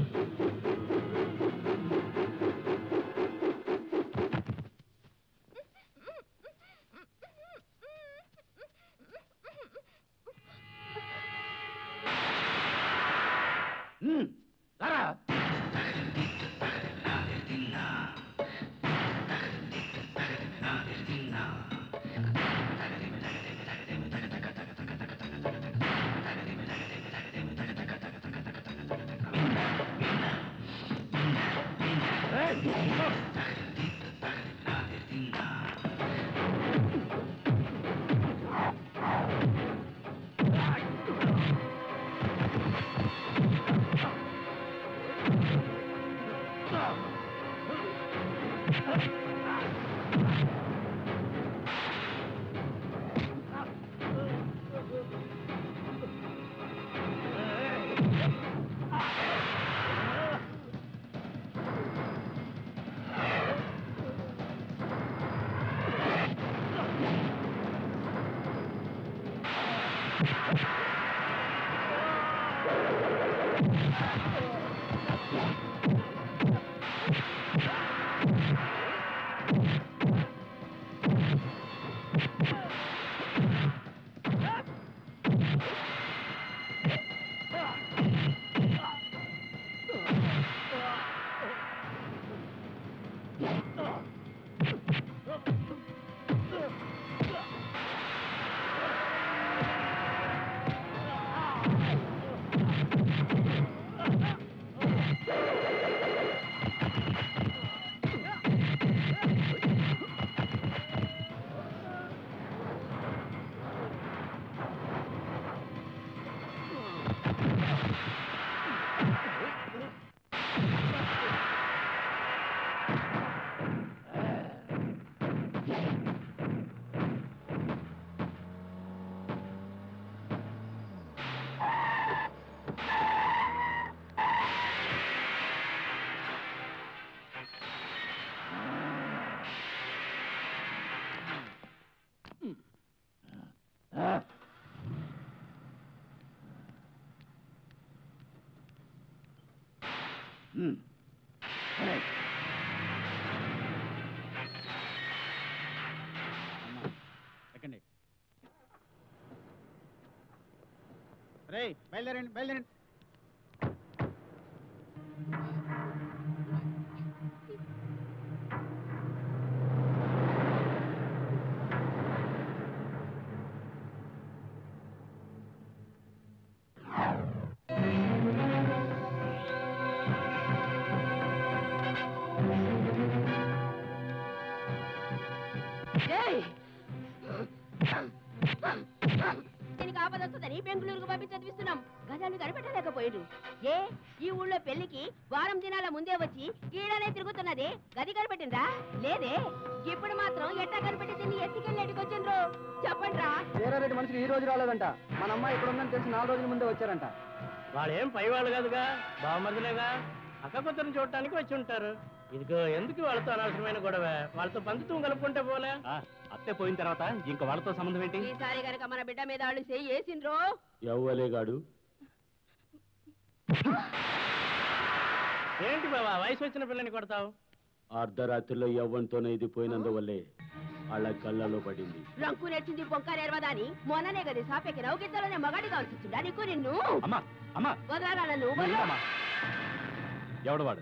రారా ఆ ఎక్కండి రే బయలుదేరండి బయలుదేరండి ఏయ్! దీనికి ఆపద వస్తుందని బెంగళూరుకు పంపి చదివిస్తున్నాం గదాన్ని కనిపెట్టలేకపోయాడు ఏ ఈ ఊళ్ళో పెళ్లికి వారం దినాల ముందే వచ్చి కీడనే తిరుగుతున్నది గది కనిపెట్టిందా లేదే ఇప్పుడు మాత్రం ఎట్టా కనిపెట్టి దీన్ని ఎత్తికెళ్ళి ఎట్టుకొచ్చిండ్రు చెప్పండ్రా వీరారెడ్డి మనుషులు ఈ రోజు రాలేదంట మన అమ్మాయి ఇక్కడ ఉందని తెలిసి నాలుగు రోజుల ముందే వచ్చారంట వాళ్ళేం పైవాళ్ళు కాదుగా బావమరుదులేగా అక్క కూతురుని చూడటానికి వచ్చి ఉంటారు ఇదిగో ఎందుకు వాళ్ళతో అనవసరమైన గొడవ వాళ్ళతో పంచుతూ కలుపుకుంటే పోలే అత్తే పోయిన తర్వాత ఇంకా వాళ్ళతో సంబంధం ఏంటి ఈసారి గనక మన బిడ్డ మీద వాళ్ళు చెయ్యి వేసిండ్రు ఎవ్వలేగాడు ఏంటి బావా వయసు వచ్చిన పిల్లని కొడతావు అర్ధరాత్రిలో యవ్వంతోనే ఇది పోయినందువల్లే వాళ్ళ కళ్ళలో పడింది రంకు నెచ్చింది బొంక నేర్వదాని మొన్ననే గది సాపెకి నౌకిద్దలోనే మగాడి కావాల్సి నీకు నిన్ను అమ్మా అమ్మా వదలరా నన్ను నువ్వు వదలు. ఉండమ్మా. ఎవడు వాడు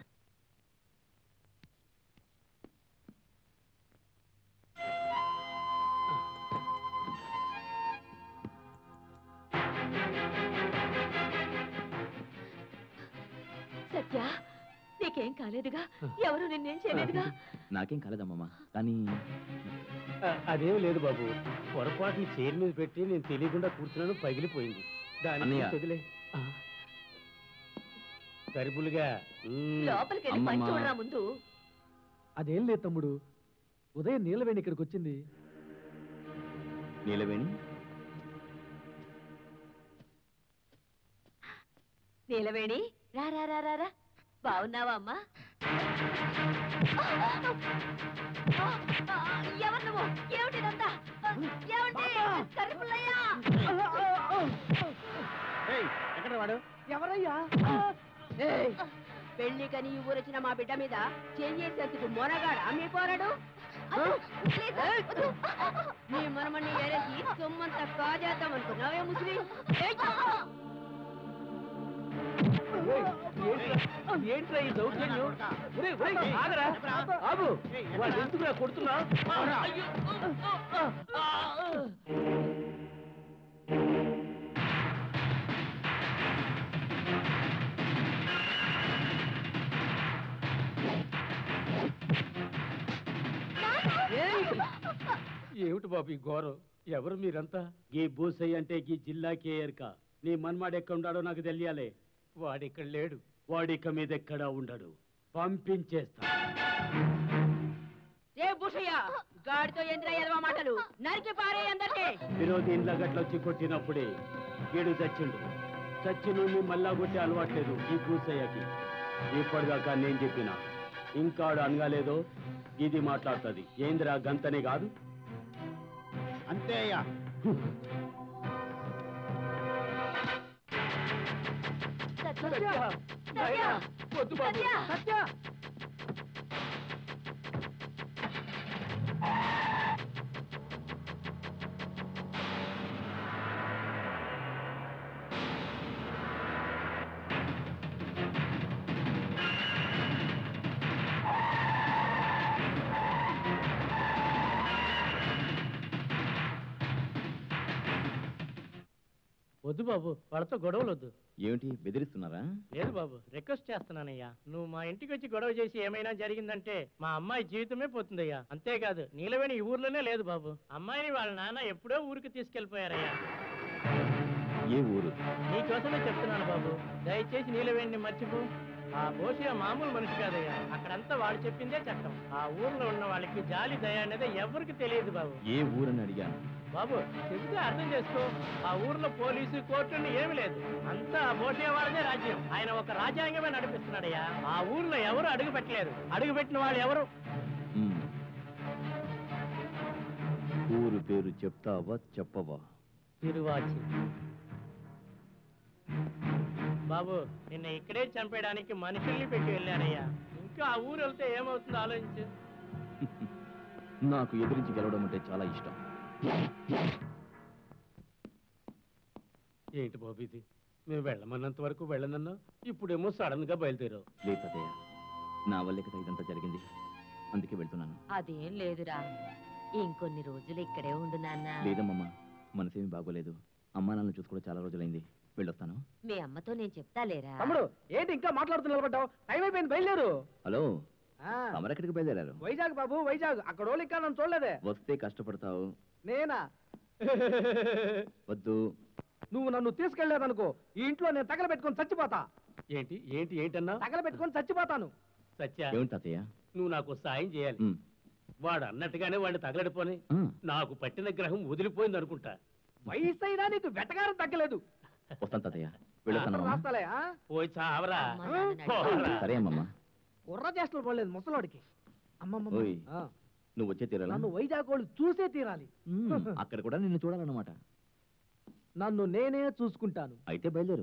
సత్య నీకేం కాలేదుగా ఎవరు నిన్నేం చేయలేదుగా నాకేం కాలేదమ్మా కానీ ఆ, అదేం లేదు బాబు పొరపాటుని చైర్ మీద పెట్టి నేను తెలియకుండా కూర్చున్నాను పగిలిపోయింది దాని అన్నయ్య. గురించి వదిలే ఆ. సరిపులుగా మ్మ్. లోపలికి వెళ్ళి పని అమ్మమ్మ. చూడరా ముందు అదేం లేదు తమ్ముడు ఉదయం నీళ్ళవేణి ఇక్కడికి వచ్చింది నీలవేణి నీలవేణి రా రా రా రా రా బాగున్నావా అమ్మా ఎవరు నువ్వు ఏమిటిదంతా ఏమిటి కరిపుల్లయ్యా ఎక్కడ వాడు ఎవరయ్యా ఏయ్! పెళ్లికని ఈ ఊరొచ్చిన మా బిడ్డ మీద చెయ్యేసేందుకు మొనగాడా మీ పోరాడు ఏయ్! నీ మనమని ఎరసి సొమ్మంతా కాజేద్దాం అనుకున్నావే ముసలి ఏయ్! ఏంట్రా ఈ దౌర్జన్యం ఒరేయ్, ఒరేయ్, ఆగరా ఆగు వాడు ఎందుకురా కొడుతున్నా ఏమిటి బాబు ఈ ఘోరం ఎవరు మీరంతా గీ బూసయ్య అంటే గీ జిల్లాకే ఎరక నీ మన్మాడు ఎక్కడ ఉండాడో నాకు తెలియాలి వాడిక్కడ లేడు వాడిక మీద ఎక్కడా ఉండడు పంపించేస్తా రే భూషయ్య గాడితో ఎంద్ర ఎదవ మాటలు నరికి పారే అందరికీ విరోధి ఇండ్ల గట్ల వచ్చి కొట్టినప్పుడే గీడు చచ్చిండు సచ్చినుండి మళ్ళా కొట్టే అలవాట్లేదు ఈ పూసయ్యకి ఇప్పటిదాకా నేను చెప్పిన ఇంకాడు అనగాలేదో ఇది మాట్లాడుతుంది ఏందిరా గంతనే కాదు అంతే అయ్యా వద్దు బాబు సత్య వద్దు బాబు వాళ్ళతో గొడవలు వద్దు ఏమిటి బెదిరిస్తున్నారా లేదు బాబు రిక్వెస్ట్ చేస్తున్నానయ్యా నువ్వు మా ఇంటికి వచ్చి గొడవ చేసి ఏమైనా జరిగిందంటే మా అమ్మాయి జీవితమే పోతుందయ్యా అంతేకాదు నీలవేణి ఈ ఊర్లోనే లేదు బాబు అమ్మాయిని వాళ్ళ నాన్న ఎప్పుడో ఊరికి తీసుకెళ్లిపోయారయ్యా ఏ ఊరు నీకోసమే చెప్తున్నాను బాబు దయచేసి నీలవేణిని మర్చిపో ఆ బోషియా మామూలు మనిషి కాదయ్యా అక్కడంతా వాడు చెప్పిందే చట్టం ఆ ఊర్లో ఉన్న వాళ్ళకి జాలి దయ అనేది ఎవరికి తెలియదు బాబు ఏ ఊరని అడిగాను బాబు చెబితే అర్థం చేసుకో ఆ ఊర్లో పోలీసు కోర్టుని ఏమి లేదు అంతా ఆ బోషియా వాడదే రాజ్యం ఆయన ఒక రాజ్యాంగమే నడిపిస్తున్నాడయ్యా ఆ ఊర్లో ఎవరు అడుగు పెట్టలేరు అడుగు పెట్టిన వాళ్ళు ఎవరు మ్మ్. ఊరు పేరు చెప్తావా చెప్పవా తిరువాచి బాబు నిన్న ఇక్కడే చంపేయడానికి మనుషుల్ని పెట్టి వెళ్ళారయ్యా ఇంకా ఆ ఊరు వెళ్తే ఏమవుతుందో ఆలోచించు నాకు ఎదిరించి గెలవడం అంటే చాలా ఇష్టం ఏంటి బాబు ఇది మేము వెళ్ళమన్నంత వరకు వెళ్ళనన్నా ఇప్పుడేమో సడన్ గా బయలుదేరావు లేదయ్యా నా వల్లే కదా ఇదంతా జరిగింది అందుకే వెళ్తున్నాను అదేం లేదురా ఇంకొన్ని రోజులు ఇక్కడే ఉండు నాన్న లేదమ్మమ్మ మనసేమీ బాగోలేదు అమ్మా నాన్న చూసుకోవడం చాలా రోజులైంది వెళ్ళొస్తాను మీ అమ్మతో నేను చెప్తాలేరా తమ్ముడు ఏంటి ఇంకా మాట్లాడుతూ నిలబడ్డావు టైం అయిపోయింది బయలుదేరు హలో ఆ, తమరెక్కడికి బయలుదేరారు వైజాగ్ బాబు వైజాగ్ అక్కడ వాళ్ళు ఇంకా నన్ను చూడలేదే వస్తే కష్టపడతావు నేనా వద్దు నువ్వు నన్ను తీసుకెళ్లేదనుకో ఈ ఇంట్లో నేను తగలబెట్టుకొని చచ్చిపోతా ఏంటి ఏంటి ఏంటన్నా తగలబెట్టుకొని చచ్చిపోతాను సత్య ఏమిటి తాతయ్య నువ్వు నాకు సాయం చేయాలి మ్. వాడు అన్నట్టుగానే వాడిని తగలడిపోని ఆ, నాకు పట్టిన గ్రహం వదిలిపోయింది అనుకుంటా వయసు అయినా నీకు వెటకారం తగ్గలేదు వస్తాను తాతయ్య వెళ్ళొస్తాను అమ్మా. రాస్తాలే ఆ? పోయి చావరా అమ్మ నాన్నని పోరా. సరే అమ్మమ్మ కుర్ర చేష్టలు పడలేదు ముసలోడికి అమ్మమ్మ ఓయ్. ఆ, నువ్వు వచ్చే తీరాలా నన్ను వైజాగ్ వాళ్ళు చూసే తీరాలి మ్, అక్కడ కూడా నిన్ను చూడాలన్నమాట నన్ను నేనే చూసుకుంటాను అయితే బయలుదేరు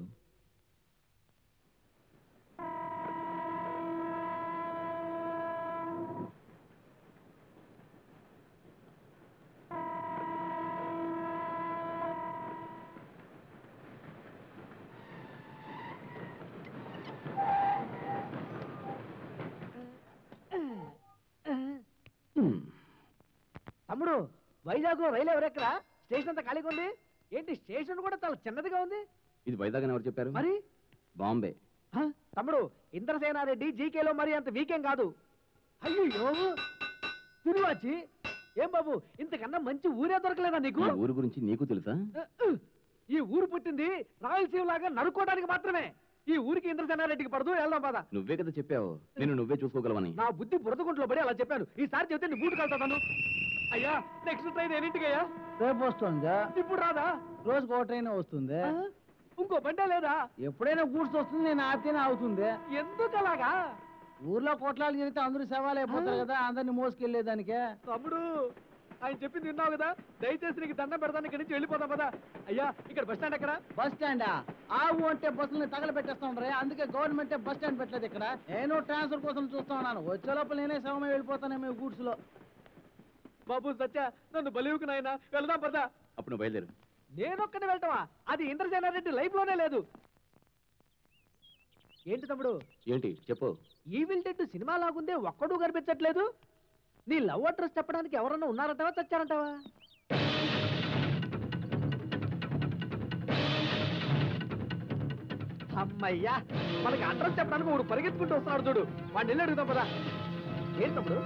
తమ్ముడు వైజాగ్ లో రైలు ఎవరెక్కరా స్టేషన్ అంతా ఖాళీగా ఉంది ఏంటి స్టేషన్ కూడా చాలా చిన్నదిగా ఉంది ఇది వైజాగ్ అని ఎవరు చెప్పారు మరి బాంబే హ? తమ్ముడు ఇంద్రసేనారెడ్డి జీకేలో మరి అంత వీకేం కాదు అయ్యో తిరువాచి ఏం బాబు ఇంతకన్నా మంచి ఊరే దొరకలేదా నీకు ఈ ఊరు గురించి నీకు తెలుసా ఈ ఊరు పుట్టింది రాయలసీమ లాగా నరుక్కోవడానికి మాత్రమే ఈ ఊరికి ఇంద్రసేనారెడ్డికి పడదు వెళ్దాం పద నువ్వే కదా చెప్పావు నేను నువ్వే చూసుకోగలవని నా బుద్ధి బురదగుంట్లో పడి అలా చెప్పాను ఈసారి చెప్తే నీ బూటు కలుతాను అయ్యా నెక్స్ట్ ట్రైన్ ఎన్నింటికయ్యా రేపు వస్తుందా ఇప్పుడు రాదా రోజుకు ఒక ట్రైన్ వస్తుంది ఆ? ఇంకో బండే లేదా ఎప్పుడైనా గూడ్స్ వస్తుంది నేను ఆపితేనే అవుతుంది ఎందుకు అలాగా ఊర్లో కోట్లాలు జరిగితే అందరూ శవాలు అయిపోతారు కదా అందరిని మోసుకెళ్లేదానికే తమ్ముడు ఆయన చెప్పింది విన్నావు కదా దయచేసి నీకు దండం పెడతాను ఇక్కడి నుంచి వెళ్ళిపోతాం కదా అయ్యా ఇక్కడ బస్ స్టాండ్ ఎక్కడ బస్ స్టాండా ఆవు అంటే బస్సులను తగలబెట్టేస్తాం రే అందుకే గవర్నమెంట్ బస్ స్టాండ్ పెట్టలేదు ఇక్కడ నేను ట్రాన్స్ఫర్ కోసం చూస్తా ఉన్నాను వచ్చే లోపల నేనే శవమే వెళ్ళిపోతానేమో గూడ్స్ లో బాబు సత్య నన్ను బలివుకు నాయన వెళ్దాం పదా అప్పుడు నువ్వు బయలుదేరు నేనొక్కడి వెళ్తావా అది ఇంద్రసేనారెడ్డి లైఫ్ లోనే లేదు ఏంటి తమ్ముడు ఏంటి చెప్పు ఈవిల్ డెడ్ సినిమా లాగుందే ఒక్కడూ కనిపించట్లేదు నీ లవ్ అడ్రస్ చెప్పడానికి ఎవరన్నా ఉన్నారంటావా చచ్చారంటావా అమ్మయ్యా మనకి అడ్రస్ చెప్పడానికి వాడు పరిగెత్తుకుంటూ వస్తున్నాడు చూడు వాడిని వెళ్ళి అడుగుదాం పదా ఏంటి తమ్ముడు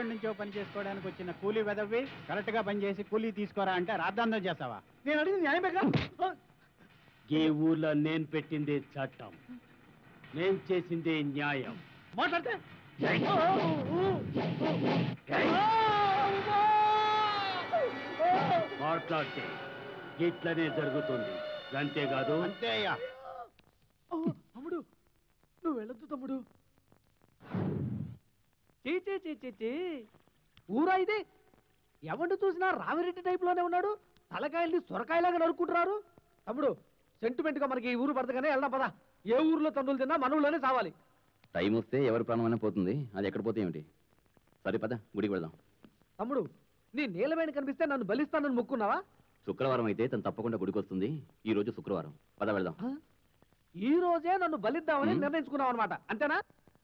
ఎక్కడి నుంచో పని చేసుకోవడానికి వచ్చిన కూలీ వెదవి కరెక్ట్ గా పని చేసి కూలీ తీసుకోరా అంటే రాద్ధాంతం చేస్తావా నేను అడిగింది న్యాయమేగా ఈ ఊర్లో నేను పెట్టిందే చట్టం నేను చేసిందే న్యాయం మాట్లాడితే మాట్లాడితే ఇట్లనే జరుగుతుంది అంతేకాదు అంతే అయ్యా తమ్ముడు నువ్వు వెళ్ళొద్దు తమ్ముడు చీ చీ చీ చీ చీ ఊరా ఇది ఎవరిని చూసినా రామిరెడ్డి టైప్లోనే ఉన్నాడు తలకాయల్ని సొరకాయలాగా నరుక్కుంటున్నారు తమ్ముడు సెంటిమెంట్గా మనకి ఈ ఊరు పడతగానే వెళ్దాం పదా ఏ ఊర్లో తండ్రులు తిన్నా మన ఊర్లోనే చావాలి టైం వస్తే ఎవరి ప్రాణమైనా పోతుంది అది ఎక్కడ పోతే ఏమిటి సరే పద గుడికి వెళ్దాం తమ్ముడు నీ నీలవేణి కనిపిస్తే నన్ను బలిస్తానని మొక్కున్నావా శుక్రవారం అయితే తను తప్పకుండా గుడికి వస్తుంది ఈ రోజు శుక్రవారం పద వెళ్దాం ఈ రోజే నన్ను బలిద్దామని నిర్ణయించుకున్నావు అనమాట అంతేనా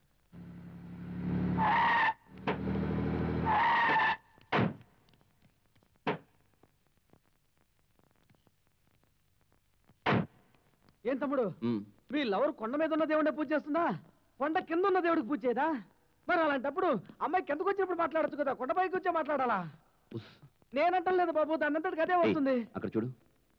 ఏం తమ్ముడు ఉమ్. మీ లవర్ కొండ మీద ఉన్న దేవుడే పూజ చేస్తుందా కొండ కింద ఉన్న దేవుడికి పూజ చేయదా మరి అలాంటప్పుడు అమ్మాయి కిందకు వచ్చినప్పుడు మాట్లాడచ్చు కదా కొండ పైకి వచ్చే మాట్లాడాలా నేనంటం లేదు బాబు దాని అంతటికి అదే వస్తుంది అక్కడ చూడు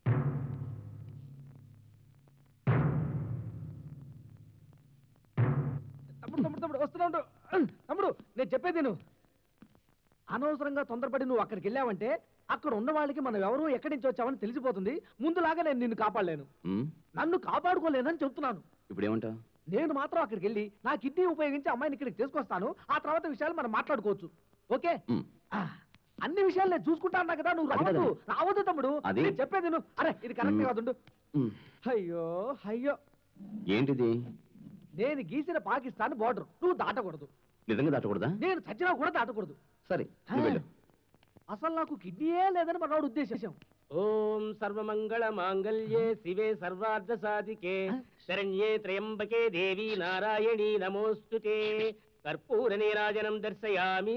తమ్ముడు తమ్ముడు తమ్ముడు వస్తున్నా ఉండు. తమ్ముడు నేను చెప్పేది నువ్వు అనవసరంగా తొందరపడి నువ్వు అక్కడికి వెళ్ళావంటే అక్కడ ఉన్న వాళ్ళకి మనం ఎవరు ఎక్కడి నుంచి వచ్చామని తెలిసిపోతుంది ముందులాగా నేను నిన్ను కాపాడలేను ఉమ్, నన్ను కాపాడుకోలేనని చెప్తున్నాను ఇప్పుడు ఏమంటావు నేను మాత్రం అక్కడికి వెళ్ళి నా కిడ్నీ ఉపయోగించి అమ్మాయిని ఇక్కడికి తీసుకొస్తాను ఆ తర్వాత విషయాలు మనం మాట్లాడుకోవచ్చు ఓకే ఆ, అన్ని విషయాలు నేను చూసుకుంటా అన్నా కదా నువ్వు అది రావద్దు కదా. రావద్దు తమ్ముడు అది- నేను చెప్పేది నువ్వు అరే ఇది కరెక్ట్ మ్. కాదుండు ఉమ్, అయ్యో అయ్యో ఏంటిది నేను గీసిన పాకిస్తాన్ బార్డర్ నువ్వు దాటకూడదు నిజంగా దాటకూడదా నేను చచ్చినా కూడా దాటకూడదు సరే నువ్వు వెళ్ళు అసలు నాకు కిడ్నీయే లేదని మనోడు ఉద్దేశం ఓం సర్వమంగళ మాంగళ్యే శివే సర్వార్థ సాధికే శరణ్యే త్రయంబకే దేవి నారాయణీ నమోస్తుతే కర్పూర నీరాజనం దర్శయామి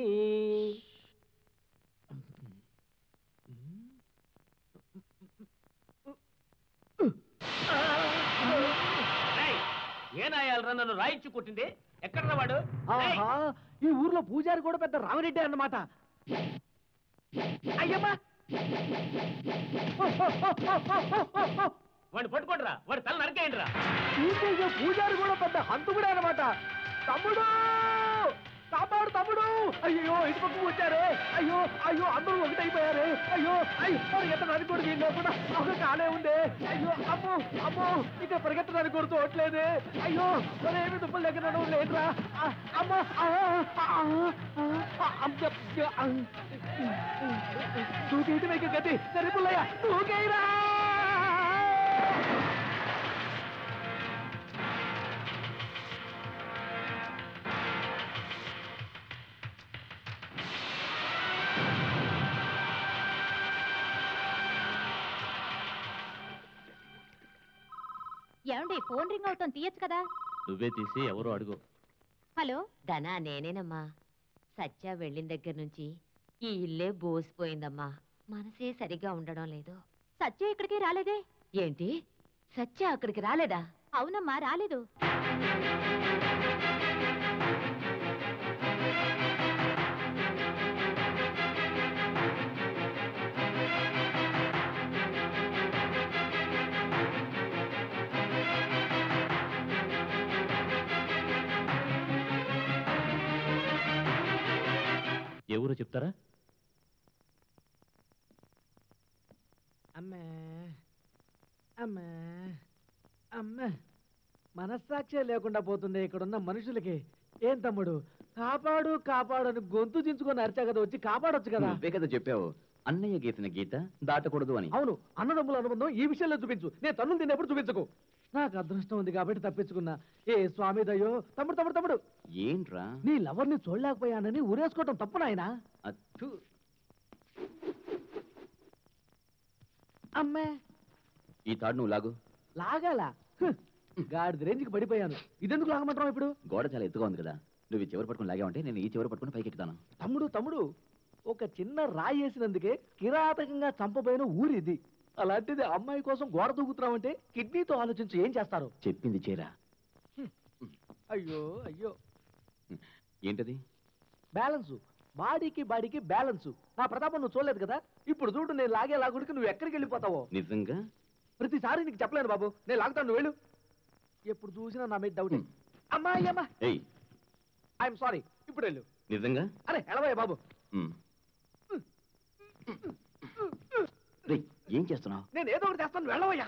ఏనాయాలరా నన్ను రాయించు కొట్టింది ఎక్కడ వాడు ఏయ్! ఆహా ఈ ఊర్లో పూజారి కూడా పెద్ద రామిరెడ్డి అన్నమాట అయ్యమ్మా వాడిని పట్టుకోండిరా వాడి తల నరికేయండిరా ఈ పూజారి కూడా పెద్ద హంతుకుడే అన్నమాట తమ్ముడు కాపాడు తమ్ముడు అయ్యో ఇటు పక్క వచ్చారే అయ్యో అయ్యో అందరూ ఒకటైపోయారే అయ్యో అయ్యో పరిగెత్త నరకూడదు దీనిలో కూడా ఒక కాలే ఉందే అయ్యో అమ్మో అమ్మో ఇక పరిగెత్త నరకూడదు ఓట్లేదే అయ్యో మరేమి దుబ్బలు దగ్గర లేదురా ఆ, అమ్మో ఆ, ఆ, ఆ, అమ్మ, ఆ, దూకేయటం ఇక గతి సరిపుల్లయ్య దూకేయరా ఏమండి ఫోన్ రింగ్ అవుతాం తీయచ్చు కదా నువ్వే తీసి ఎవరో అడుగు హలో ధనా నేనేనమ్మా సత్య వెళ్ళిన దగ్గర నుంచి ఈ ఇల్లే బోసిపోయిందమ్మా మనసే సరిగా ఉండడం లేదు సత్య ఇక్కడికి రాలేదే ఏంటి సత్య అక్కడికి రాలేదా అవునమ్మా రాలేదు ఎవరు చెప్తారా అమ్మే అమ్మే అమ్మే మనస్సాక్షే లేకుండా పోతుంది ఇక్కడున్న మనుషులకి ఏం తమ్ముడు కాపాడు కాపాడు అని గొంతు దించుకొని అరిచా కదా వచ్చి కాపాడొచ్చు కదా నువ్వే కదా చెప్పావు అన్నయ్య గీసిన గీత దాటకూడదు అని అవును అన్నదమ్ముల అనుబంధం ఈ విషయంలో చూపించు నేను తన్నులు తిన్నప్పుడు చూపించకు నాకు అదృష్టం ఉంది కాబట్టి తప్పించుకున్నా ఏ స్వామి దయ్యో తమ్ముడు తమ్ముడు తమ్ముడు ఏంట్రా నీ లవర్ని చూడలేకపోయానని ఊరేసుకోవటం తప్పు నాయనా అచ్చు అమ్మే ఈ తాడు నువ్వు లాగు లాగాల హ్, గాడిద రేంజ్కి పడిపోయాను ఇదెందుకు లాగమంటాం ఇప్పుడు గోడ చాలా ఎత్తుగా ఉంది కదా నువ్వు ఈ చివరి పట్టుకుని లాగావంటే నేను ఈ చివరి పట్టుకుని పైకి ఎక్కుతాను తమ్ముడు తమ్ముడు ఒక చిన్న రాయి వేసినందుకే కిరాతకంగా చంపబోయిన ఊరి ఇది అలాంటిది అమ్మాయి కోసం గోడ దూకుతున్నావంటే కిడ్నీతో ఆలోచించి ఏం చేస్తారు చెప్పింది చేరా అయ్యో అయ్యో ఏంటది బ్యాలెన్స్ బాడీకి బాడీకి బ్యాలెన్స్ నా ప్రతాపం నువ్వు చూడలేదు కదా ఇప్పుడు చూడు నేను లాగే లాగుడికి నువ్వు ఎక్కడికి వెళ్ళిపోతావో నిజంగా ప్రతిసారి నీకు చెప్పలేను బాబు నేను లాగుతాను నువ్వు వెళ్ళు ఎప్పుడు చూసినా నా మీద డౌట్ అమ్మా అమ్మా ఏయ్ ఐఎమ్ సారీ ఇప్పుడు వెళ్ళు నిజంగా అరే ఎలవయ్య బాబు ఉమ్. రేయ్, ఏం చేస్తున్నావు నేను ఏదో ఒకటి చేస్తాను వెళ్ళవయ్యా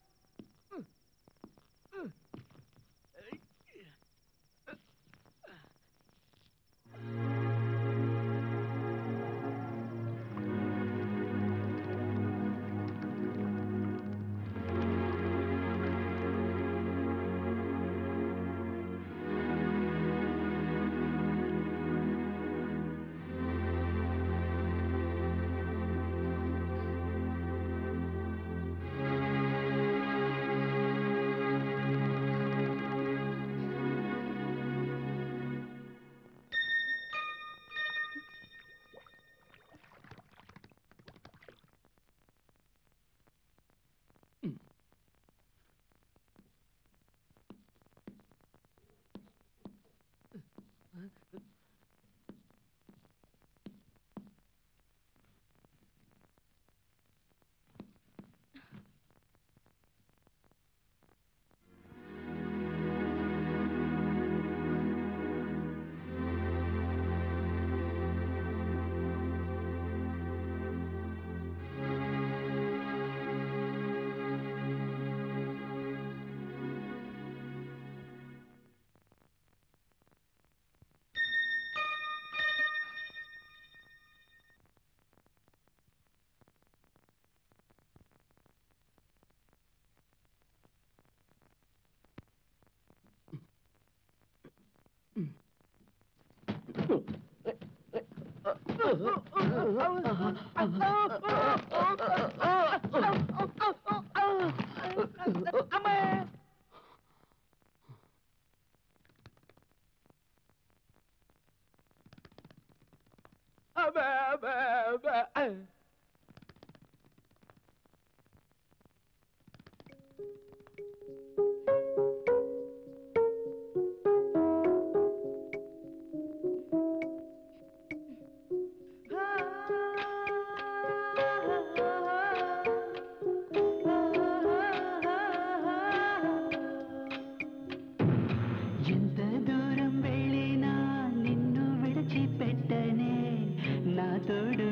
ఎంత దూరం వెళ్ళినా నిన్ను విడిచిపెట్టనే నా తోడు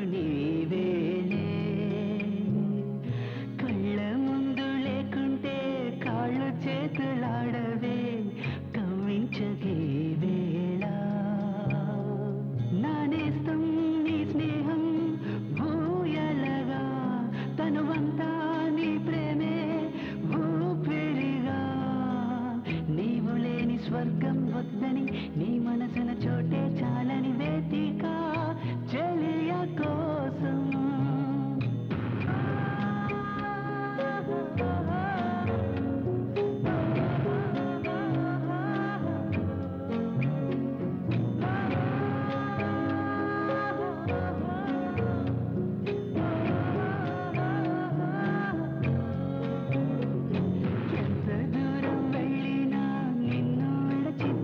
నీవేలే కళ్ళ ముందు లేకుంటే కాళ్ళు చేతులాడవే కవ్వించగే వేళ నా నేస్తం నీ స్నేహం భూయలగా తనువంతా నీ ప్రేమే ఊపిరిగా నీవు లేని స్వర్గం వద్దని నీ మనసున చోటే చాలని వేదిక చెలియ కోసం ఎంత దూరం వెళ్ళినా నిన్ను విడిచిపెట్టనే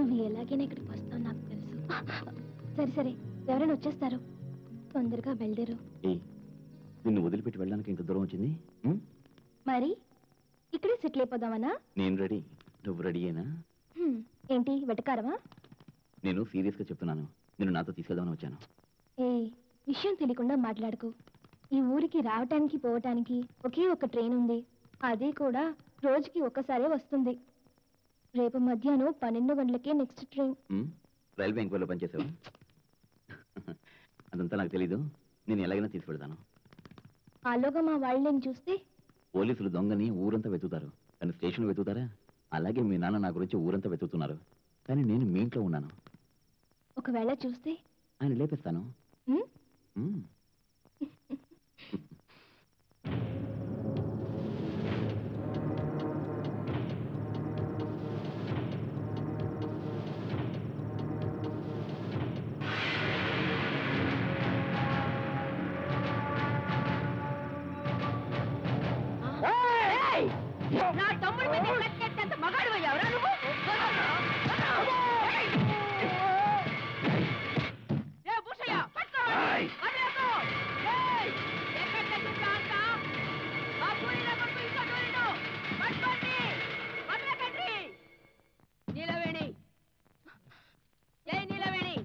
నువ్వు ఎలాగైనా ఇక్కడికి వస్తావు నాకు తెలుసు సరే సరే ఎవరైనా వచ్చేస్తారు తొందరగా బయలుదేరు ఏయ్ నిన్ను వదిలిపెట్టి వెళ్ళడానికి ఇంత దూరం వచ్చింది ఉం? మరి ఇక్కడే సెటిల్ అయిపోదామనా నేను రెడీ నువ్వు రెడీయేనా హ్మ్, ఏంటి వెటకారమా నేను సీరియస్గా చెప్తున్నాను నేను నాతో తీసుకెళ్దామని వచ్చాను ఏ విషయం తెలియకుండా మాట్లాడుకో ఈ ఊరికి రావటానికి పోవటానికి ఒకే ఒక ట్రైన్ ఉంది అది కూడా రోజుకి ఒక్కసారే వస్తుంది రేపు మధ్యాహ్నం పన్నెండు గంటలకే నెక్స్ట్ ట్రైన్ ఉం? రైల్వే ఎంక్వైరీలో పనిచేసావు అదంతా నాకు తెలీదు నేను ఎలాగైనా తీసుకెళ్తాను ఆలోగా మా వాళ్ళు నేను చూస్తే పోలీసులు దొంగని ఊరంతా వెతుకుతారు కానీ స్టేషన్ వెతుకుతారా అలాగే మీ నాన్న నా గురించి ఊరంతా వెతుకుతున్నారు కానీ నేను మీ ఇంట్లో ఉన్నాను ఒకవేళ చూస్తే ఆయన లేపేస్తాను ఉం? ఉం. నా తమ్ముడి మీద కట్టేంత మగాడు ఎవరా నువ్వు ఏ భూషయ్య పట్టుకో వదిలేకు. ఏయ్, ఎక్కడ తెచ్చిందా అంత? ఆ పూరిలో కొడుకు ఇంకో దూరిను. పట్టుకోండి. వదలకండి. నీలవేణి ఏ నీలవేణి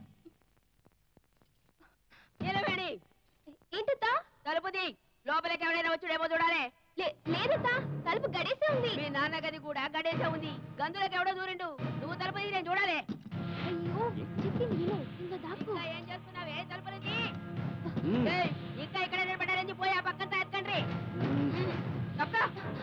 నీలవేణి ఏంటత్తా తలుపుది లోపలికి ఎవరైనా వచ్చుడేమో చూడాలి లేదత్తా తలుపు గడేసే ఉంది మీ నాన్న గది కూడా గడేసే ఉంది గందులోకి ఎవడో దూరిండు నువ్వు తలుపు తీయి, నేను చూడాలి అయ్యో చెప్పింది విను ఇంకా దాక్కు ఇంకా ఏం చేస్తున్నావే తలుపు నుంచి ఏయ్, ఇంకా ఇక్కడ నిలబడ్డారని పోయి ఆ పక్కన ఎత్కండ్రి తప్ప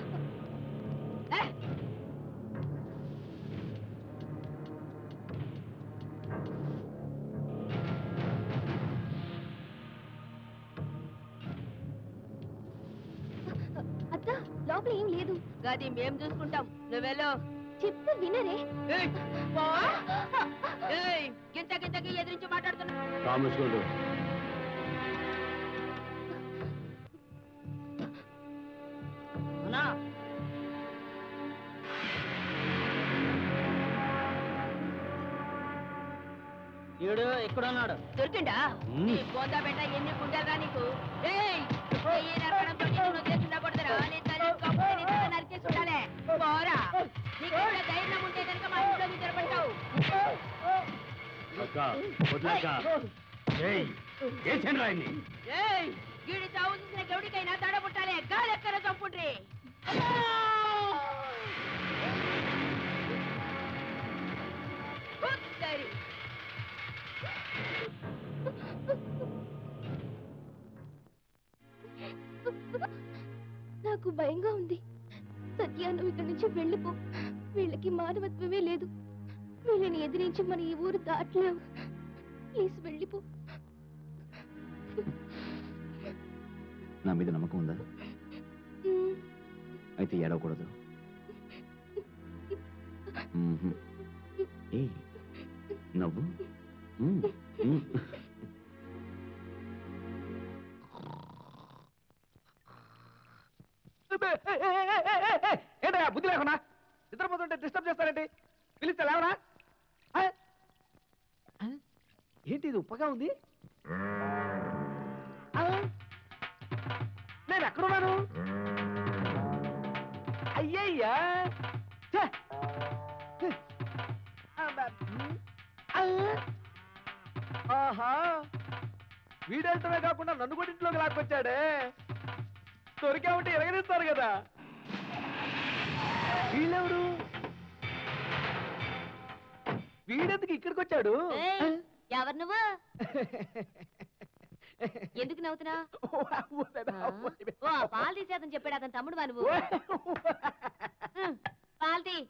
అత్త లోపల ఏం లేదు గది మేం చూసుకుంటాం నువ్వెళ్ళు చెప్తే వినరే ఏయ్, పో. ఏయ్, గింత గింతకి ఎదిరించి మాట్లాడుతున్నా కామేశ్వరుడు అన్నా ఈడు ఎక్కడున్నాడు దొరికిండా మ్మ్. నీ బోందా బెట్ట ఎన్ని గుండెలరా నీకు ఏయ్ చెయ్యి నరకడంతో నిన్ను చేసుండకూడదురా నీ తల్లి కప్పుని నీ తల నరికేసి ఉండాలే పోరా నీకు ఎంత ధైర్యం ఉంటే కనుక మా ఇంట్లోకి జరపంటావు అక్క వదిలేక ఏయ్ చేసాను రాయన్ని ఏయ్ వీడి చావు చూసిన ఎవరికైనా తడ పుట్టాలి గాలి ఎక్కర చంపుండ్రి కుత్తరి. నాకు భయంగా ఉంది సత్య నువ్వు ఇక్కడి నుంచి వెళ్ళిపో వీళ్ళకి మానవత్వమే లేదు వీళ్ళని ఎదిరించి మన ఈ ఊరు దాటలేవు ప్లీజ్ వెళ్ళిపో నా మీద నమ్మకం ఉందా అయితే ఏడవకూడదు మ్మ్హ్మ్. ఏయ్ నవ్వు మ్మ్. మ్మ్. ఏంటయ్యా బుద్ధి లేకుండా నిద్రపోతుంటే డిస్టర్బ్ చేస్తారేంటి పిలిస్తే లేవరా ఆ? ఆ? ఏంటి ఇది ఉప్పగా ఉంది ఆ? నేను ఎక్కడున్నాను అయ్యయ్యా ఛే! ఛే! ఆ, బ- ఆ? ఆహా వీడెళ్ళటమే కాకుండా నన్ను కూడా ఇంట్లోకి లాక్కొచ్చాడే దొరికామంటే ఎరగనిస్తారు కదా వీళ్ళెవరు వీడెందుకు ఇక్కడికి వచ్చాడు ఏయ్, ఎవరు నువ్వు ఎందుకు నవ్వుతున్నా ఓ ఆ పాలు తీసేదని చెప్పాడు అతను తమ్ముడు నువ్వు హ్మ్, పాలు తీ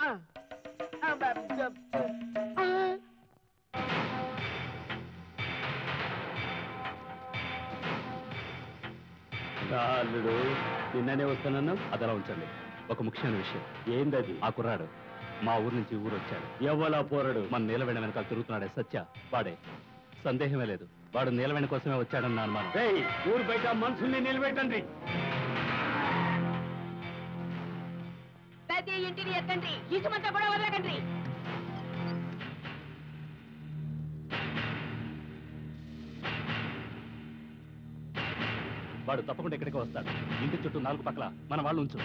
అల్లుడు నిన్ననే వస్తానన్నా అదలా ఉంచండి ఒక ముఖ్యమైన విషయం ఏందది ఆ కుర్రాడు మా ఊరు నుంచి ఊరు వచ్చాడు ఎవ్వలా పోరాడు మన నీలవేణ వెనకాల తిరుగుతున్నాడే సత్య వాడే సందేహమే లేదు వాడు నీలవేణ కోసమే వచ్చాడన్న అనుమానం ఊరు బయట మనుషుల్ని నిలబెట్టండి ప్రతి ఇంటిని ఎత్తండి ఇసుమంతా కూడా వదలకండి వాడు తప్పకుండా ఇక్కడికి వస్తాడు ఇంటి చుట్టూ నాలుగు పక్కల మన వాళ్ళు ఉంచు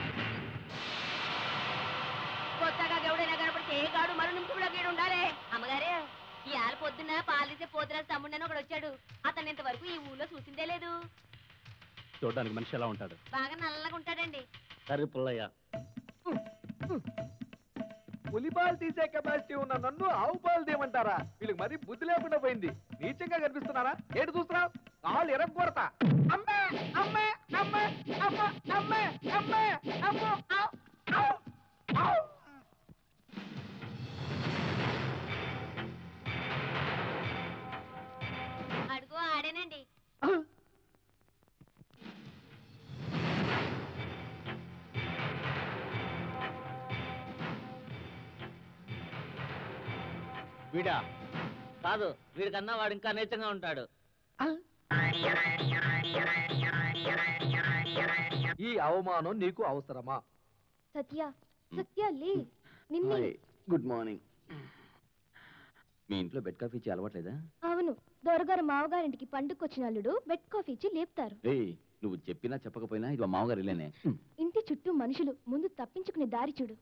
కొత్తగా గౌడైనా కనపడితే ఏ గాడు మరో నిమిషంలో గీడు ఉండాలి అమ్మగారే ఈ ఆల పొద్దున్న పాలిసే పోతురాజు తమ్ముడని ఒకడు వచ్చాడు అతను ఇంతవరకు ఈ ఊళ్ళో చూసిందే లేదు చూడడానికి మనిషి ఎలా ఉంటాడు బాగా నల్లగా ఉంటాడండి సరే పుల్లయ్య పులిపాలు తీసే కెపాసిటీ ఉన్న నన్ను ఆవు పాలు తీయమంటారా వీళ్ళకి మరీ బుద్ధి లేకుండా పోయింది నీచంగా కనిపిస్తున్నారా ఏంటి చూస్తున్నావు కాళ్ళు ఎరగొడతా అమ్మే అమ్మే అమ్మే అమ్మ అమ్మే అమ్మే అమ్మో ఔ, ఔ, ఔ. అడుగు ఆడేనండి వీడా కాదు వీడికన్నా వాడు ఇంకా నీచంగా ఉంటాడు ఈ అవమానం నీకు అవసరమా సత్య సత్య లే నిన్నే గుడ్ మార్నింగ్ మీ ఇంట్లో బెడ్ కాఫీ ఇచ్చి అలవాట్లేదా అవును దొరగారు మావగారింటికి పండుకొచ్చిన అల్లుడు బెడ్ కాఫీ ఇచ్చి లేపుతారు ఏయ్ నువ్వు చెప్పినా చెప్పకపోయినా ఇది మా మామగారు ఇల్లేనే ఇంటి చుట్టూ మనుషులు ముందు తప్పించుకునే దారి చూడు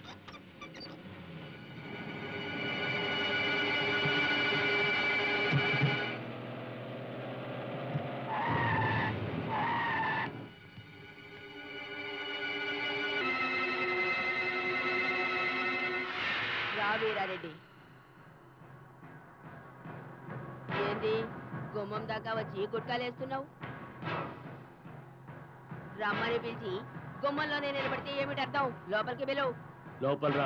రా వీరారెడ్డి ఏంది గుమ్మం దాకా వచ్చి గుట్కాలేస్తున్నావు రమ్మని పిలిచి గుమ్మంలోనే నిలబడితే ఏమిటి అర్థం లోపలికి పిలువు లోపల రా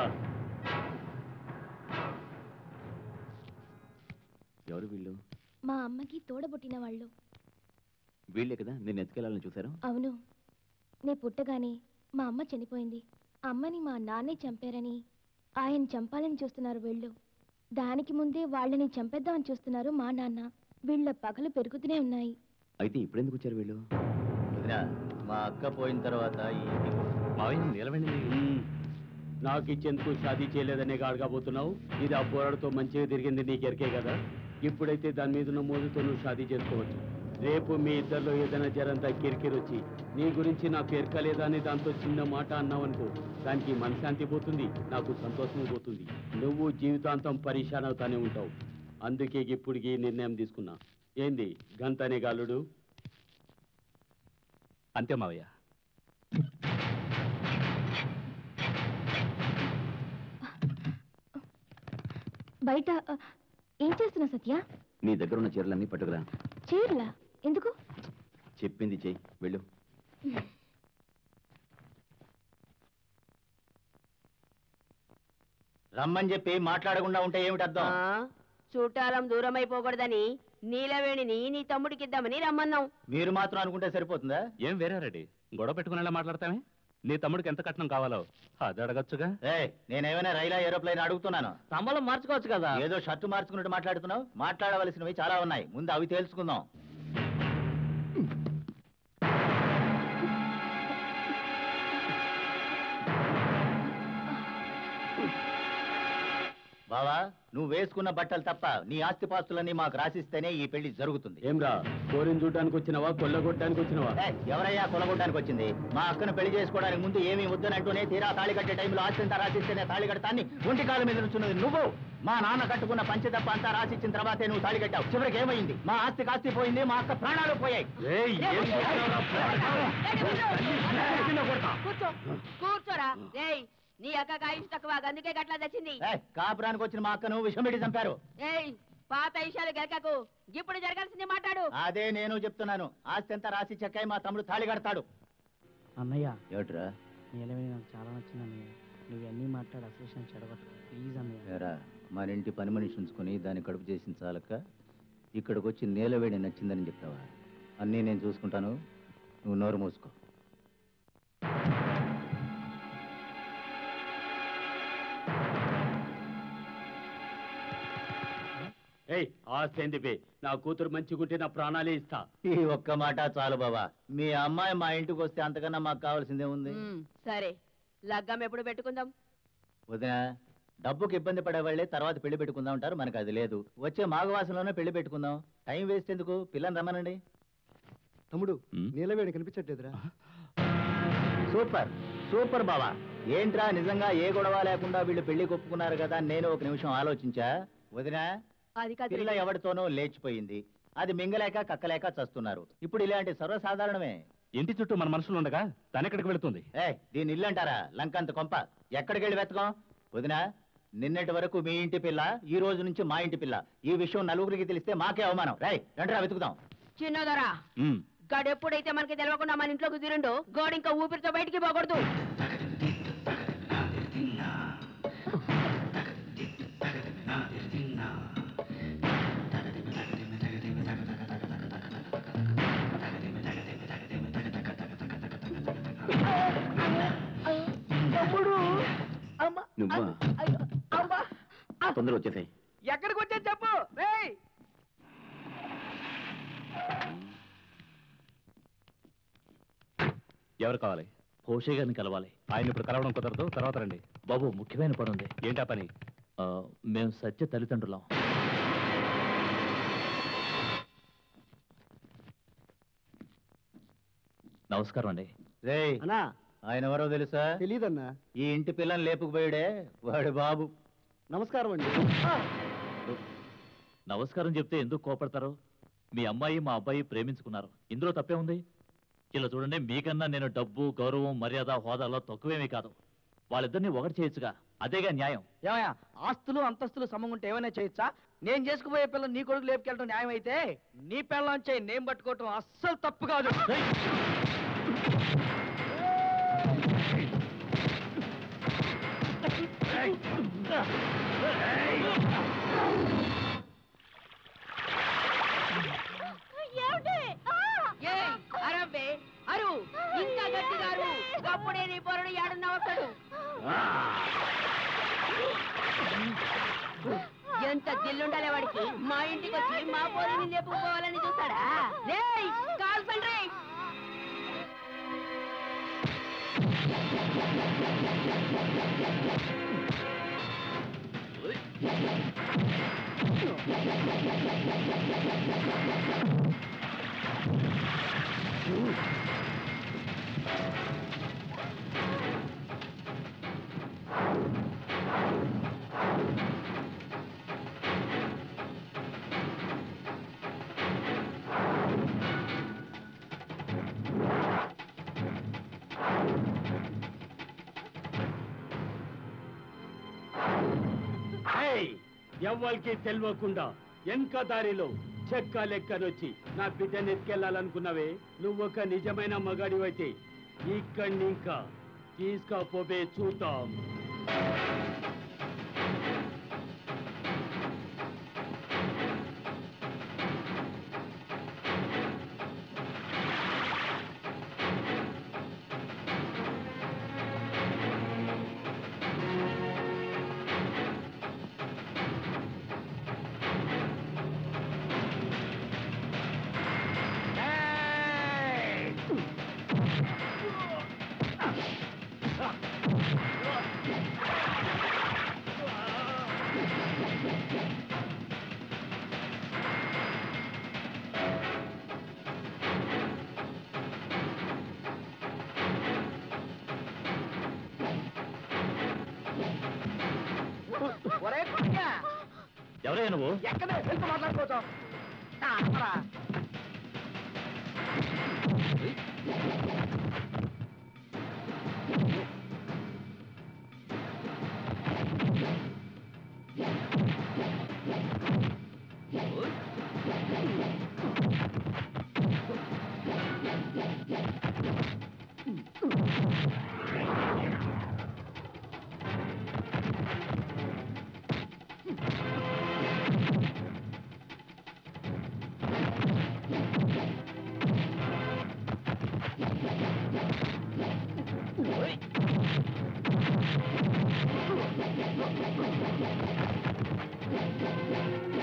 ఎవరు వీళ్ళు మా అమ్మకి తోడబుట్టిన వాళ్ళు వీళ్ళే కదా నేను ఎత్తుకెళ్ళాలని చూశారు అవును నే పుట్టగానే మా అమ్మ చనిపోయింది అమ్మని మా నాన్నే చంపారని ఆయన చంపాలని చూస్తున్నారు వీళ్ళు దానికి ముందే వాళ్ళని చంపేద్దామని చూస్తున్నారు మా నాన్న వీళ్ళ పగలు పెరుగుతూనే ఉన్నాయి అయితే ఇప్పుడెందుకు వచ్చారు వీళ్ళు వదినా మా అక్క పోయిన తర్వాత ఈ మావయ్య నిలవండి నాకు ఇచ్చేందుకు షాదీ చేయలేదనే గాడుగా పోతున్నావు ఇది ఆ పోరాడుతో మంచిగా తిరిగింది నీకెరికే కదా ఇప్పుడైతే దాని మీద ఉన్న మోజుతో నువ్వు షాదీ చేసుకోవచ్చు రేపు మీ ఇద్దరిలో ఏదైనా జరంతా కిరికిరి వచ్చి నీ గురించి నాకు ఎరకలేదా అని దాంతో చిన్న మాట అన్నావనుకో దానికి మనశాంతి పోతుంది నాకు సంతోషం పోతుంది నువ్వు జీవితాంతం పరీక్షాన్ అవుతానే ఉంటావు అందుకే ఇప్పుడుకి ఈ నిర్ణయం తీసుకున్నా ఏంది గంతనే గాలుడు అంతే మావయ్య బయట ఆ, ఏం చేస్తున్నా సత్య నీ దగ్గర ఉన్న చీరలన్నీ పట్టుకురా చీరలా ఎందుకు చెప్పింది చెయ్యి వెళ్ళు రమ్మని చెప్పి మాట్లాడకుండా ఉంటే ఏమిటి అర్థం ఆ, చుట్టాలం దూరం అయిపోకూడదని నీలవేణిని నీ తమ్ముడికిద్దామని రమ్మన్నాం మీరు మాత్రం అనుకుంటే సరిపోతుందా ఏం వేరే రెడ్డి గొడవ పెట్టుకునేలా మాట్లాడతామే నీ తమ్ముడికి ఎంత కట్నం కావాలో అది అడగచ్చుగా ఏయ్ నేనేమైనా రైలా ఏరోప్లేన్ అడుగుతున్నాను సంబలం మార్చుకోవచ్చు కదా ఏదో షర్టు మార్చుకున్నట్టు మాట్లాడుతున్నావు మాట్లాడవలసినవి చాలా ఉన్నాయి ముందు అవి తేల్చుకుందాం బావా నువ్వు వేసుకున్న బట్టలు తప్ప నీ ఆస్తిపాస్తులన్నీ మాకు రాసిస్తేనే ఈ పెళ్లి జరుగుతుంది ఏమ్రా కోరిని చూడడానికి వచ్చినవా కొల్లగొట్టడానికి వచ్చినవా ఏయ్, ఎవరయ్యా కొలగొట్టడానికి వచ్చింది మా అక్కను పెళ్లి చేసుకోవడానికి ముందు ఏమీ వద్దనంటూనే తీరా తాళి కట్టే టైంలో ఆస్తి అంతా రాసిస్తేనే తాళి కడతాన్ని ఒంటి కాలు మీద నుంచున్నది నువ్వు మా నాన్న కట్టుకున్న పంచె తప్ప అంతా రాసిచ్చిన తర్వాతే నువ్వు తాళి కట్టావు చివరికి ఏమైంది మా ఆస్తి కాస్తి పోయింది మా అక్క ప్రాణాలు పోయాయి కూర్చో కూర్చోరా ఏయ్ నీ అక్క ఆయుష్ తక్కువ అందుకే గట్లా తెచ్చింది ఏయ్, కాపురానికి వచ్చిన మా అక్కను విషమిడి చంపారు ఏయ్ పాత విషయాలు గెలకకు ఇప్పుడు జరగాల్సింది మాట్లాడు అదే నేను చెప్తున్నాను ఆస్తి అంతా రాసి చెక్కాయి మా తమ్ముడు తాళి కడతాడు అన్నయ్య ఏమిట్రా నీలవేణి నాకు చాలా నచ్చింది అన్నయ్య నువ్వు అన్నీ మాట్లాడు అసలు విషయం చెడగొట్టు ప్లీజ్ అన్నయ్య ఏరా మన ఇంటి పని మనిషి ఉంచుకొని దాన్ని కడుపు చేసిన చాలక ఇక్కడికి వచ్చి నేలవేడి నచ్చిందని చెప్తావా అన్నీ నేను చూసుకుంటాను నువ్వు నోరు మూసుకో ఏయ్ ఆస్తి ఏంది బే నా కూతురు మంచిగుంటే నా ప్రాణాలే ఇస్తా ఈ ఒక్క మాట చాలు బాబా మీ అమ్మాయి మా ఇంటికి వస్తే అంతకన్నా మాకు కావాల్సిందే ఉంది ఉమ్, సరే లగ్గం ఎప్పుడు పెట్టుకుందాం వదిన డబ్బుకి ఇబ్బంది పడే వాళ్ళే తర్వాత పెళ్లి పెట్టుకుందాం అంటారు మనకు అది లేదు వచ్చే మాఘవాసంలోనే పెళ్లి పెట్టుకుందాం టైం వేస్ట్ ఎందుకు పిల్లని రమ్మనండి తమ్ముడు నీలవేణి కనిపించట్లేదురా సూపర్ సూపర్ బావా ఏంట్రా నిజంగా ఏ గొడవ లేకుండా వీళ్ళు పెళ్లి కొప్పుకున్నారు కదా అని నేను ఒక నిమిషం ఆలోచించా వదినా అది కాదు పిల్ల ఎవరితోనో లేచిపోయింది అది మింగలేక కక్కలేక చస్తున్నారు ఇప్పుడు ఇలాంటి సర్వసాధారణమే ఇంటి చుట్టూ మన మనుషులు ఉండగా తనెక్కడికి వెళుతుంది ఏ దీని ఇల్లు అంటారా లంకంత కొంప ఎక్కడికి వెళ్ళి వెతకం వదినా నిన్నటి వరకు మీ ఇంటి పిల్ల ఈ రోజు నుంచి మా ఇంటి పిల్ల ఈ విషయం నలుగురికి తెలిస్తే మాకే అవమానం రై రండిరా వెతుకుదాం చిన్నదరా గడెప్పుడైతే మనకి తెలియకుండా మన ఇంట్లోకి తిరుండో గోడ ఇంకా ఊపిరితో బయటికి పోకూడదు తమ్ముడు అమ్మ నువ్వా అమ్మా తొందర వచ్చేసాయి ఎక్కడికి వచ్చా చెప్పు రేయ్ ఎవరు కావాలి భోషే గారిని కలవాలి ఆయన ఇప్పుడు కలవడం కుదరదు తర్వాత రండి బాబు ముఖ్యమైన పని ఉంది ఏంటా పని ఆ, మేము సత్య తల్లిదండ్రులం నమస్కారం అండి రే అన్నా ఆయన ఎవరో తెలుసా తెలీదన్నా ఈ ఇంటి పిల్లని లేపుకుపోయాడే వాడు బాబు నమస్కారం అండి నమస్కారం చెప్తే ఎందుకు కోపడతారు మీ అమ్మాయి మా అబ్బాయి ప్రేమించుకున్నారు ఇందులో తప్పే ఉంది ఇలా చూడండి మీకన్నా నేను డబ్బు గౌరవం మర్యాద హోదాలో తక్కువేమీ కాదు వాళ్ళిద్దరిని ఒకటి చేయొచ్చుగా అదేగా న్యాయం ఏమయ్యా ఆస్తులు అంతస్తులు సమంగుంటే ఏమైనా చేయొచ్చా నేను చేసుకుపోయే పిల్ల నీ కొడుకు లేపుకెళ్ళడం న్యాయం అయితే నీ పిల్లని చేయి నేను పట్టుకోవటం అస్సలు తప్పు కాదు ఏయ్, అరబ్బే అరు ఇంకా గట్టిగా అరు అప్పుడే నీ పొరడు ఏడున్నా వస్తాడు ఎంత దిల్లుండాలి వాడికి మా ఇంటికి వచ్చి మా పొరని లేపుకుపోవాలని చూస్తాడా రేయ్ కాల్పండి రే ఎవ్వరికి తెలియకుండా వెనక దారిలో చెక్క లెక్కనొచ్చి నా బిడ్డని ఎత్తుకెళ్ళాలనుకున్నావే నువ్వు ఒక నిజమైన మగాడివైతే ఇక్కడి ఇంకా తీసుకపోబే చూద్దాం ఒరే కొడుకా, ఎవరయ్యా నువ్వు ఎక్కడే వెళ్తూ మాట్లాడుకోవచ్చు ఆపరా. Thank you.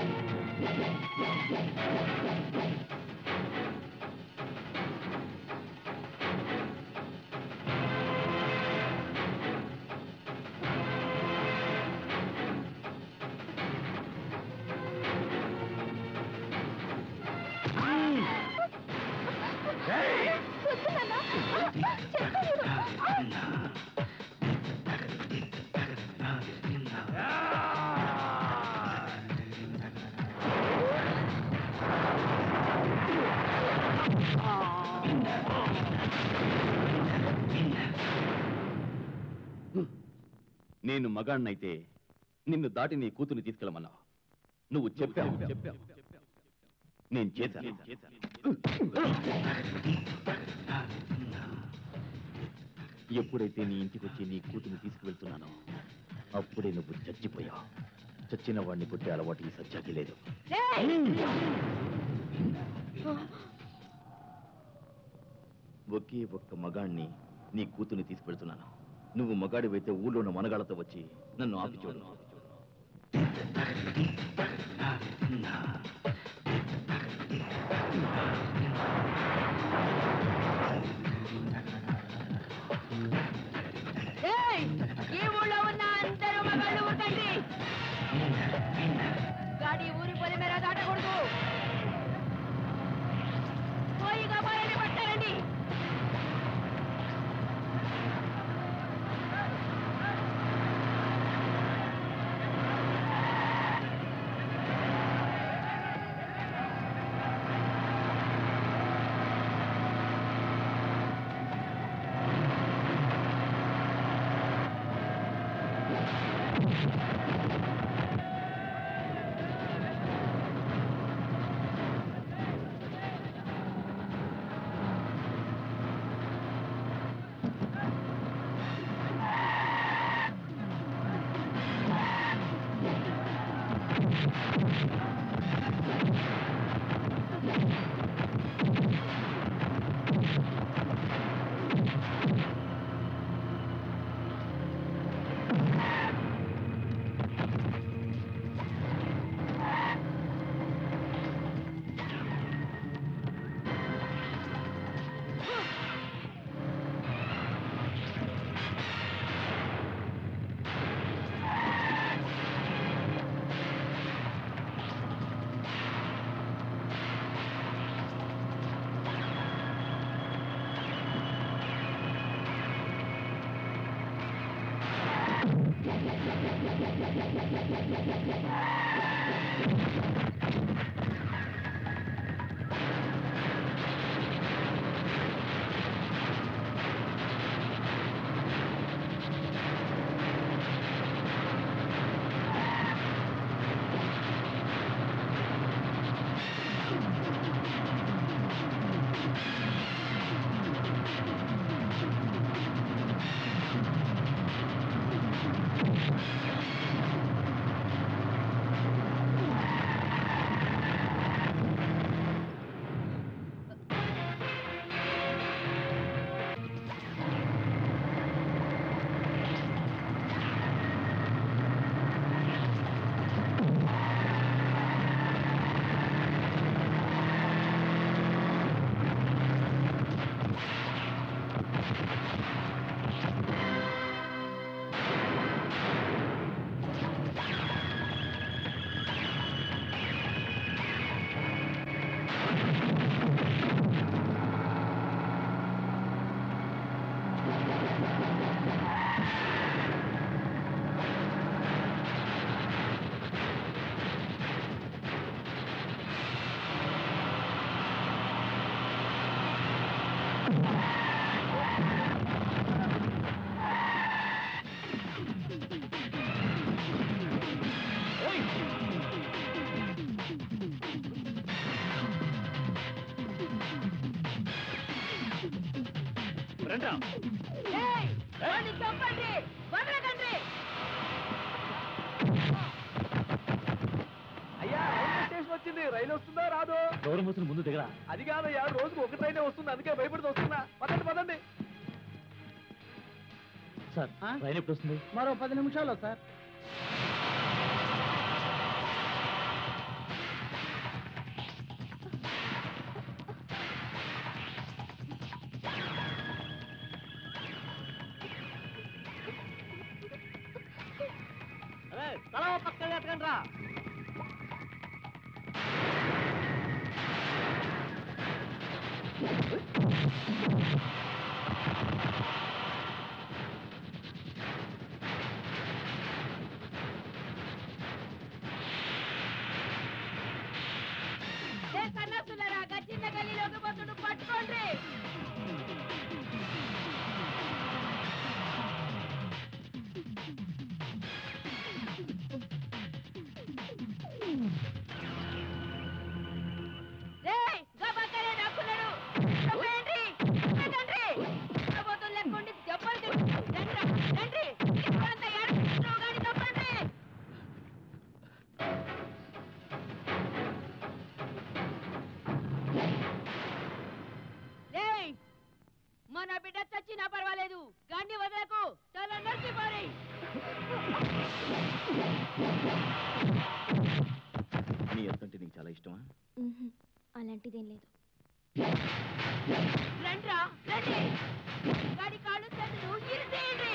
నేను మగాణ్ణైతే నిన్ను దాటి నీ కూతుర్ని తీసుకెళ్ళమన్నావు నువ్వు చెప్పావు చెప్పావు నేను చేశాను ఎప్పుడైతే నీ ఇంటికి వచ్చి నీ కూతుర్ని తీసుకువెళ్తున్నానో అప్పుడే నువ్వు చచ్చిపోయావు చచ్చిన వాడిని కొట్టే అలవాటు ఈ సత్యాకి లేదు ఒకే ఒక్క మగాణ్ణి నీ కూతుర్ని తీసుకువెళ్తున్నాను నువ్వు మగాడివైతే ఊళ్ళో ఉన్న మనగాళ్ళతో వచ్చి నన్ను ఆపి చూడు ఏయ్! ఈ ఊళ్ళో ఉన్న అందరూ మగాళ్ళు ఊరుకండి గాడి ఊరి పొలి మేర దాటకూడదు పోయిగా పోయని పట్టారండి రండ్రా ఏయ్! వాడిని చంపండి వదలకండి అయ్యా రైల్వే స్టేషన్ వచ్చింది రైలు వస్తుందా రాదు గౌరవ మూసిన ముందు దిగరా అది కాదయ్యా రోజుకు ఒక ట్రైనే వస్తుంది అందుకే భయపడుతూ వస్తున్నా పదండి పదండి సార్ రైలు ఎప్పుడు వస్తుంది మరో పది నిమిషాల్లో సార్ తల పక్కన ఎత్తకండి రా ఏ సన్నాసులారా గచ్చిన గల్లీలోకి పోతుండు పట్టుకోండి చచ్చినా పర్వాలేదు గాండి వదలకు చాలా నరికి పారి నీ ఎంతంటే నీకు చాలా ఇష్టమా అలాంటిదేం లేదు రండ్రా రండి గాడి కాళ్ళు చేతులు ఇరిసేయండి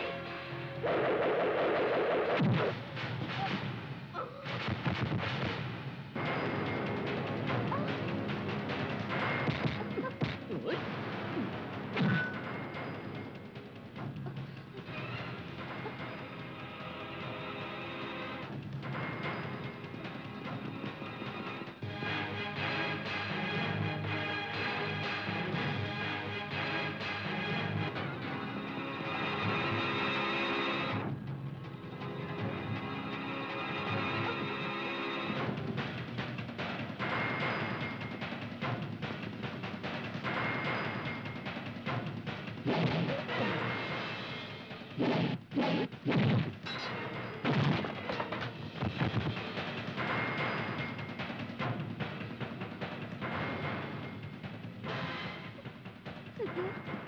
సత్య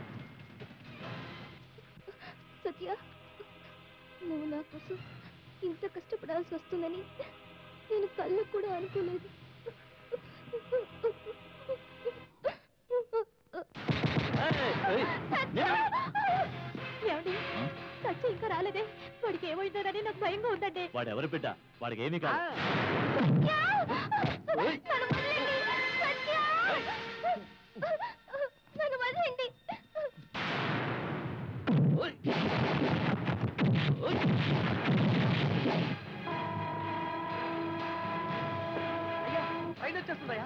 సత్య నువ్వు నా కోసం ఇంత కష్టపడాల్సి వస్తుందని నేను కళ్ళకు కూడా అనుకోలేదు సత్య! ఏమండి సత్య ఇంకా రాలేదే వాడికి ఏమైందోనని నాకు భయంగా ఉందండి వాడు ఎవరు బిడ్డ వాడికి ఏమీ కాదు నన్ను వదిలేయండి! సత్య! నన్ను వదిలేయండి ట్రైన్ వచ్చేస్తుందయ్యా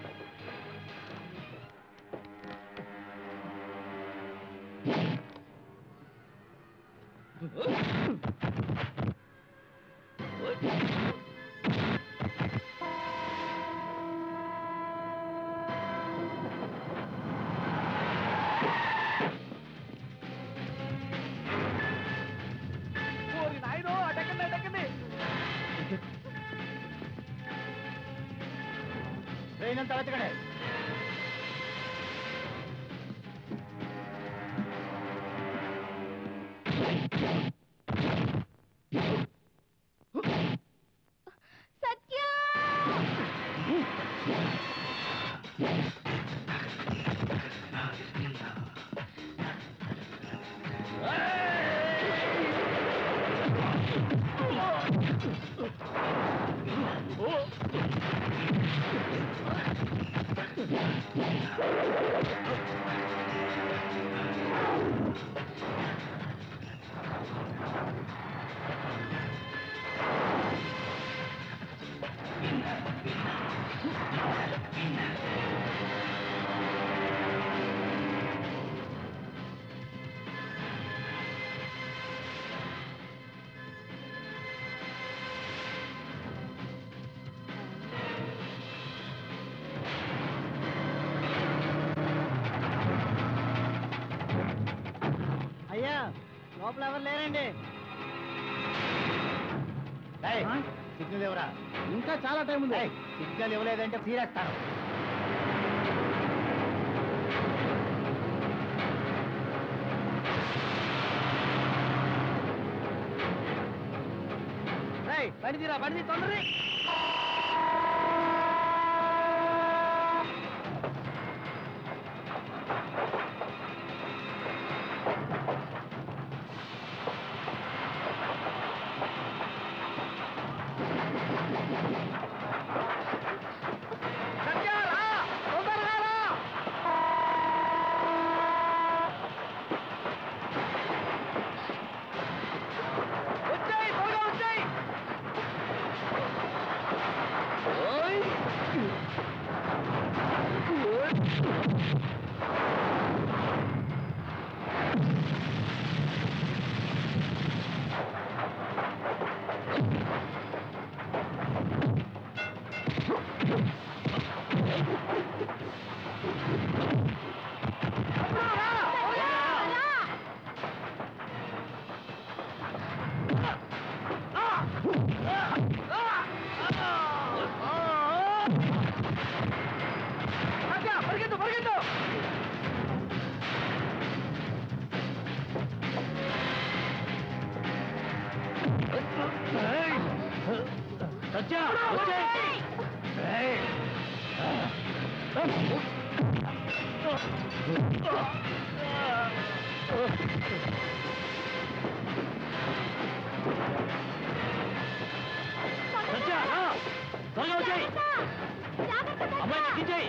ఓరి నాయనో అటెక్కండి అటెక్కండి ట్రైన్ అంతా వెతకండి సత్య అయ్యా లోపల ఎవరు లేరండి సిగ్నల్ ఎవరా ఇంకా చాలా టైం ఉంది సిగ్నల్ ఇవ్వలేదంటే తీరేస్తాను రేయ్ బండి తీరా బండి తీ, తొందరగా తీ. సత్య, రా! తొందరగా రా! వచ్చేయ్, త్వరగా వచ్చేయ్! సత్య వచ్చేయ్. ఏయ్. సత్య రా. త్వరగా వచ్చేయ్. అమ్మాయిని ఎక్కించేయ్.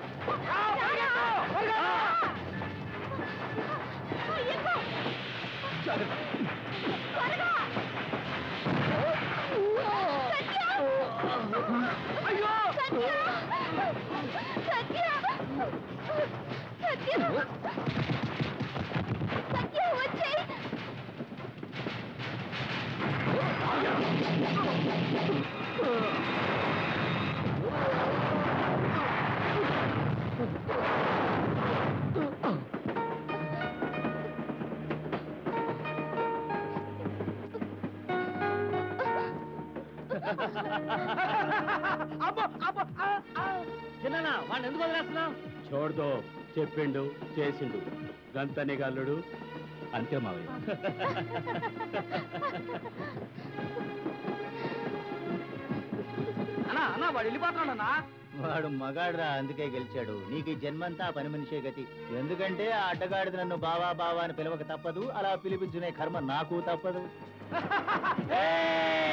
చిన్న వాడిని ఎందుకు వదిలేస్తున్నావు చూడదో చెప్పిండు చేసిండు గంతనే గల్లుడు అంతే మావయ్య అన్నా అన్నా వాడు వెళ్ళిపోతున్నాడన్నా వాడు మగాడురా అందుకే గెలిచాడు నీకు ఈ జన్మంతా ఆ పని మనిషే గతి ఎందుకంటే ఆ అడ్డగాడిద నన్ను బావా బావా అని పిలవక తప్పదు అలా పిలిపించునే కర్మ నాకు తప్పదు ఏయ్!